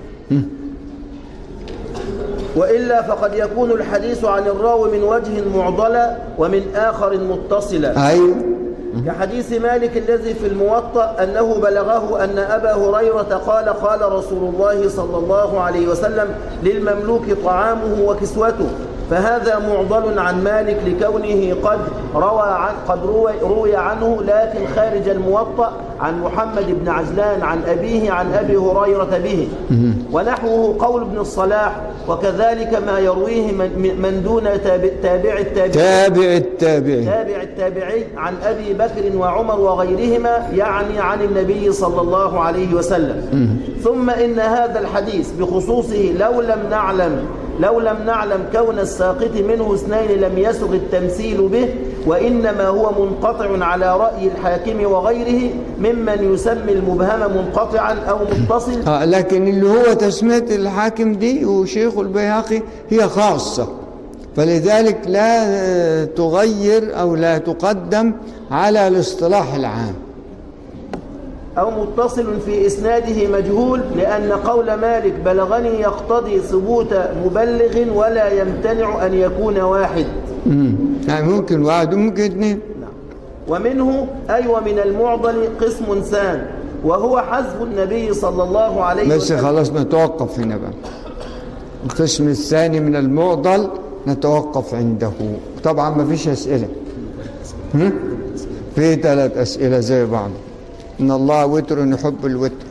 وإلا فقد يكون الحديث عن الراوي من وجه معضلة ومن آخر متصلة أيوه كحديث مالك الذي في الموطأ أنه بلغه أن أبا هريرة قال قال رسول الله صلى الله عليه وسلم للمملوك طعامه وكسوته فهذا معضل عن مالك لكونه قد روى عن قد روي, روي عنه لكن خارج الموطأ عن محمد بن عجلان عن أبيه عن أبي هريرة به ونحوه قول ابن الصلاح وكذلك ما يرويه من, من دون تابع, تابع التابعين تابع التابعين تابع التابعي عن أبي بكر وعمر وغيرهما يعني عن النبي صلى الله عليه وسلم ثم إن هذا الحديث بخصوصه لو لم نعلم لو لم نعلم كون الساقط منه اثنين لم يسغ التمثيل به وإنما هو منقطع على رأي الحاكم وغيره ممن يسمي المبهم منقطعا أو متصل آه لكن اللي هو تسمية الحاكم دي وشيخ البيهقي هي خاصة فلذلك لا آه، تغير أو لا تقدم على الاصطلاح العام أو متصل في إسناده مجهول لأن قول مالك بلغني يقتضي ثبوت مبلغ ولا يمتنع أن يكون واحد مم. يعني ممكن واحد وممكن اثنين ومنه أي ومن المعضل قسم سان وهو حذف النبي صلى الله عليه بس وسلم خلاص نتوقف هنا بقى القسم الثاني من المعضل نتوقف عنده طبعا ما فيش أسئلة هم؟ في ثلاث أسئلة زي بعض إن الله وتر يحب الوتر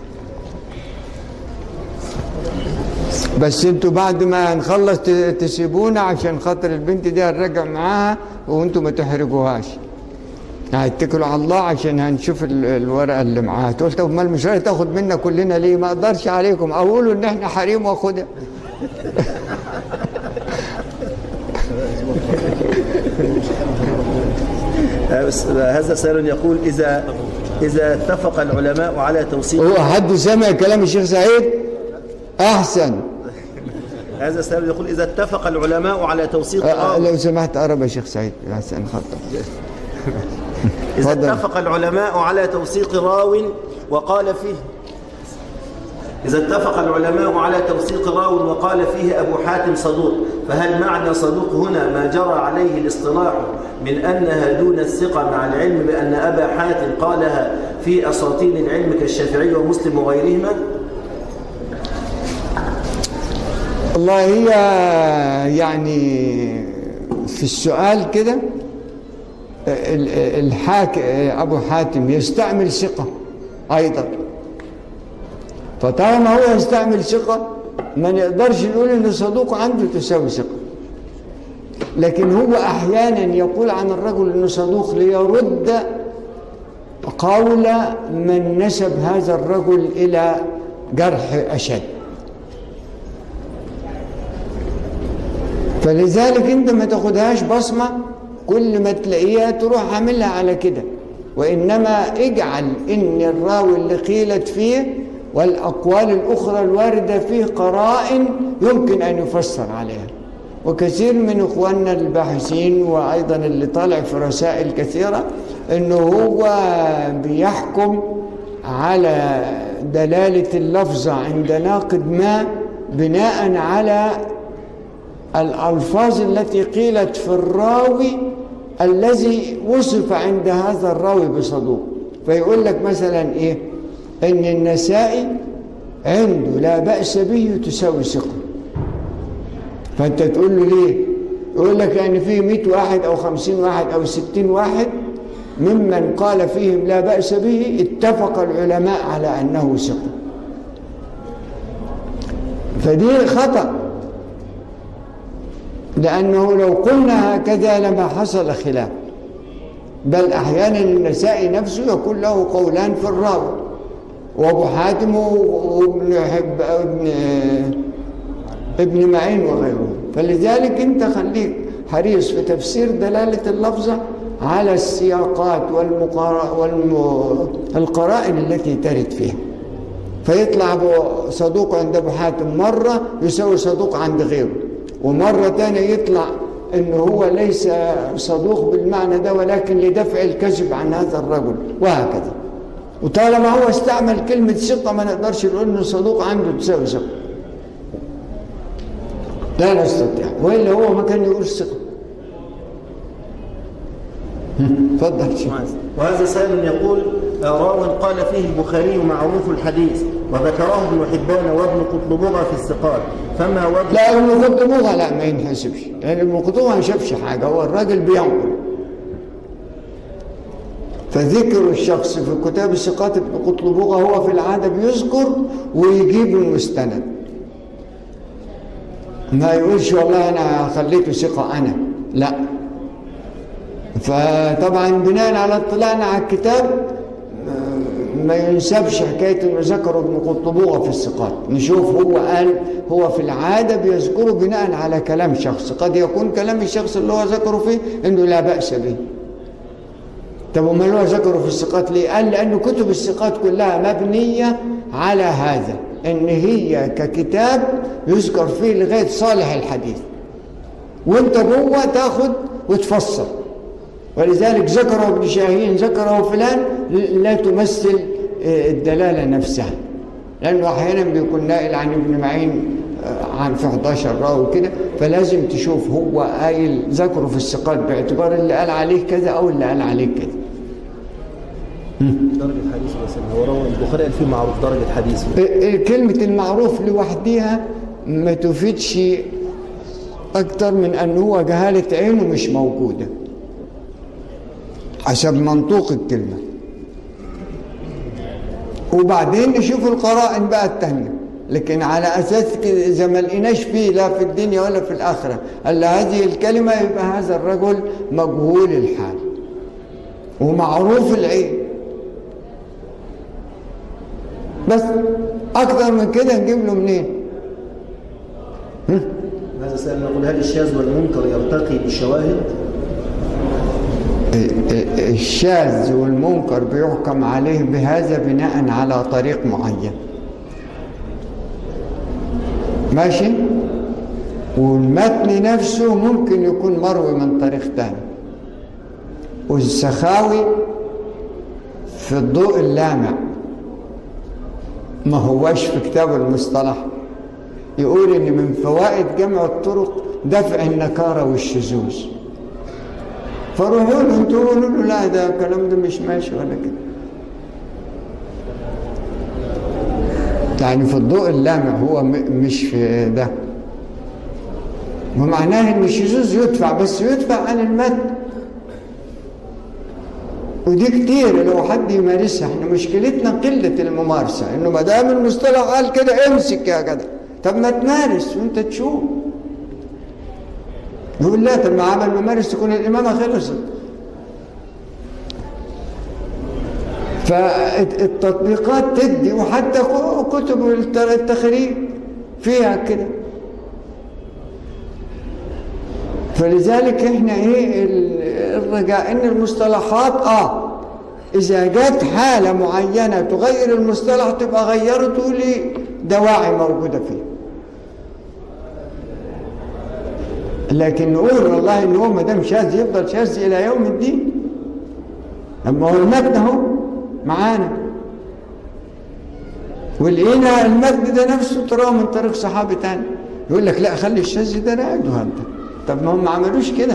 بس انتوا بعد ما نخلص ت- تسيبونا عشان خاطر البنت دي هنرجع معاها وانتوا ما تحرجوهاش هيتكلوا على الله عشان هنشوف ال- الورقه اللي معاها تقول طب ما المشوار تاخد منا كلنا ليه ما اقدرش عليكم اقولوا ان احنا حريم واخدها آه، بس هذا سائل يقول إذا إذا اتفق العلماء على توثيق هو حد سمع كلام الشيخ سعيد احسن هذا سائل يقول إذا اتفق العلماء على توثيق أه راوي لو سمحت قرب يا شيخ سعيد احسن خطأ إذا اتفضل. اتفق العلماء على توثيق راو وقال فيه إذا اتفق العلماء على توثيق راو وقال فيه أبو حاتم صدوق فهل معنى صدوق هنا ما جرى عليه الاصطلاح من أنها دون الثقة مع العلم بأن أبا حاتم قالها في أساطين العلم كالشافعي ومسلم وغيرهما والله هي يعني في السؤال كده ال- الحاك أبو حاتم يستعمل ثقة أيضا فطالما هو يستعمل ثقة ما نقدرش نقول إن صدوق عنده تساوي ثقة لكن هو أحيانا يقول عن الرجل إنه صدوق ليرد قول من نسب هذا الرجل إلى جرح أشد فلذلك انت ما تاخدهاش بصمة كل ما تلاقيها تروح عاملها على كده وإنما اجعل إن الراوي اللي قيلت فيه والأقوال الأخرى الواردة فيه قرائن يمكن أن يفسر عليها وكثير من إخواننا الباحثين وأيضا اللي طالع في رسائل كثيرة إنه هو بيحكم على دلالة اللفظة عند ناقد ما بناء على الألفاظ التي قيلت في الراوي الذي وصف عند هذا الراوي بصدوق فيقول لك مثلا إيه إن النسائي عنده لا بأس به تساوي ثقة فأنت تقول له ليه يقول لك يعني في 100 واحد أو 50 واحد أو 60 واحد ممن قال فيهم لا بأس به اتفق العلماء على أنه ثقة فدي خطأ لأنه لو قلنا هكذا لما حصل خلاف بل أحيانا النسائي نفسه يكون له قولان في الراوي وأبو حاتم وابن حب ابن ابن معين وغيره فلذلك أنت خليك حريص في تفسير دلالة اللفظة على السياقات والقرائن التي ترد فيها فيطلع أبو صدوق عند أبو حاتم مرة يساوي صدوق عند غيره ومرة تانية يطلع انه هو ليس صدوق بالمعنى ده ولكن لدفع الكذب عن هذا الرجل وهكذا وطالما هو استعمل كلمة ثقة ما نقدرش نقول انه صدوق عنده تساوي ثقة لا نستطيع والا هو ما كان يقول ثقة تفضل شيخ وهذا سائل يقول راو قال فيه البخاري معروف الحديث وذكره ابن حبان وابن قطلبغة في الثقات فما وجه لا ابن قطلبغة لا ما ينحسبش لان ابن قطلبغة ما شافش حاجة هو الراجل بينقل فذكر الشخص في كتاب الثقات ابن قطلبغة هو في العادة بيذكر ويجيب المستند ما يقولش والله انا خليته ثقة انا لا فطبعا بناء على اطلاعنا على الكتاب ما ينسبش حكاية انه ذكر ابن قطبوغة في الثقات نشوف هو قال هو في العادة بيذكره بناء على كلام شخص قد يكون كلام الشخص اللي هو ذكره فيه انه لا بأس به طب وما هو ذكره في الثقات ليه قال لأن كتب الثقات كلها مبنية على هذا ان هي ككتاب يذكر فيه لغاية صالح الحديث وانت جوه تاخد وتفسر ولذلك ذكره ابن شاهين ذكره فلان لا تمثل الدلالة نفسها لأنه أحيانا بيكون نائل عن ابن معين عن في 11 راوي كده فلازم تشوف هو قايل ذكره في الثقات باعتبار اللي قال عليه كذا أو اللي قال عليه كذا درجة حديث مثلا هو روى البخاري قال فيه معروف درجة حديث كلمة المعروف لوحدها ما تفيدش أكتر من أن هو جهالة عينه مش موجودة حسب منطوق الكلمة وبعدين نشوف القرائن بقى التانية لكن على أساس كده إذا ما لقيناش فيه لا في الدنيا ولا في الآخرة ألا هذه الكلمة يبقى هذا الرجل مجهول الحال ومعروف العين بس أكثر من كده نجيب له منين؟ هذا سائل يقول هل الشاذ والمنكر يرتقي بالشواهد؟ الشاذ والمنكر بيحكم عليه بهذا بناء على طريق معين ماشي والمتن نفسه ممكن يكون مروي من طريق تاني والسخاوي في الضوء اللامع ما هوش في كتاب المصطلح يقول ان من فوائد جمع الطرق دفع النكاره والشذوذ فروحوا له انتوا قولوا له لا ده الكلام ده مش ماشي ولا كده يعني في الضوء اللامع هو مش في ده ومعناه ان الشذوذ يدفع بس يدفع عن المد ودي كتير لو حد يمارسها احنا مشكلتنا قلة الممارسة انه ما دام المصطلح قال كده امسك يا جدع طب ما تمارس وانت تشوف يقول لا طب ما عمل ممارس تكون الإمامة خلصت فالتطبيقات تدي وحتى كتب التخريج فيها كده فلذلك احنا ايه الرجاء ان المصطلحات اه اذا جت حالة معينة تغير المصطلح تبقى غيرته لدواعي موجودة فيه لكن نقول والله ان هو ما دام شاذ يفضل شاذ الى يوم الدين اما هو المجد اهو معانا ولقينا المجد ده نفسه تراه من طريق صحابي تاني يقول لك لا خلي الشاذ ده راقده انت طب ما هم ما عملوش كده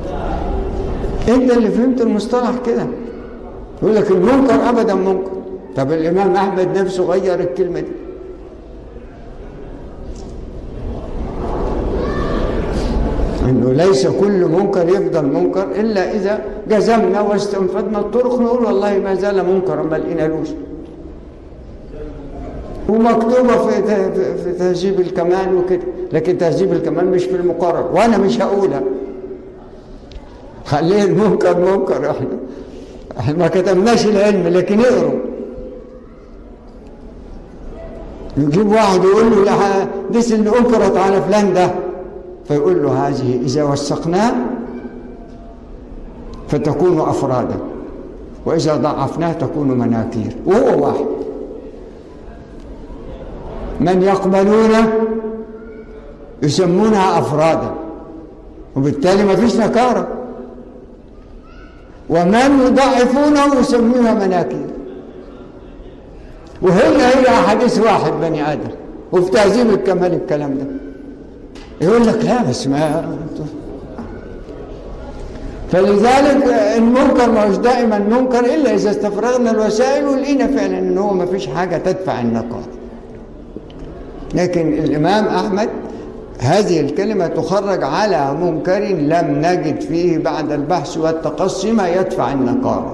انت اللي فهمت المصطلح كده يقول لك المنكر ابدا منكر طب الإمام أحمد نفسه غير الكلمة دي انه ليس كل منكر يفضل منكر الا اذا جزمنا واستنفذنا الطرق نقول والله ما زال منكرا ما لقينالوش ومكتوبه في في- في تهذيب الكمال وكده لكن تهذيب الكمال مش في المقرر وانا مش هقولها خليه المنكر منكر احنا احنا ما كتبناش العلم لكن اقروا يجيب واحد يقول له لا دي اللي انكرت على فلان ده فيقول له هذه إذا وثقناه فتكون أفرادا وإذا ضعفناه تكون مناكير وهو واحد من يقبلونه يسمونها أفرادا وبالتالي ما فيش نكارة ومن يضعفونه يسمونها مناكير وهي هي أحاديث واحد بني آدم وفي تهذيب الكمال الكلام ده يقول لك لا بس ما فلذلك المنكر مش دائما منكر الا اذا استفرغنا الوسائل ولقينا فعلا ان هو ما فيش حاجه تدفع النقاط لكن الامام احمد هذه الكلمه تخرج على منكر لم نجد فيه بعد البحث والتقصي ما يدفع النقاره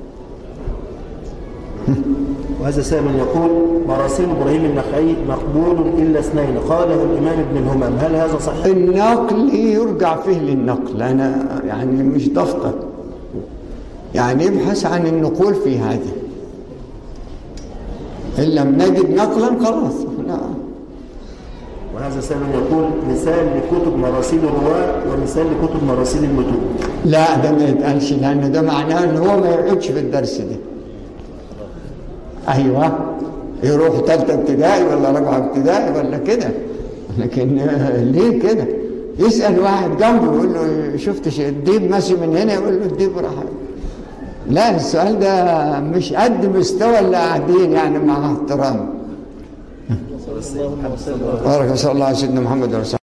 وهذا سائل يقول مراسيل ابراهيم النخعي مقبول الا اثنين قاله الامام ابن الهمام هل هذا صحيح؟ النقل يرجع فيه للنقل أنا يعني مش دفتر يعني ابحث عن النقول في هذا إن لم نجد نقلا خلاص لا وهذا سائل يقول مثال لكتب مراسيل الرواة ومثال لكتب مراسيل المتون لا ده ما يتقالش لأن ده معناه إن هو ما يقعدش في الدرس ده أيوه يروح تالتة ابتدائي ولا رابعة ابتدائي ولا كده لكن آه، ليه كده؟ يسأل واحد جنبه يقول له شفت شيء الديب ماشي من هنا يقول له الديب راح لا السؤال ده مش قد مستوى اللي قاعدين يعني مع احترام بارك الله على سيدنا محمد ورسوله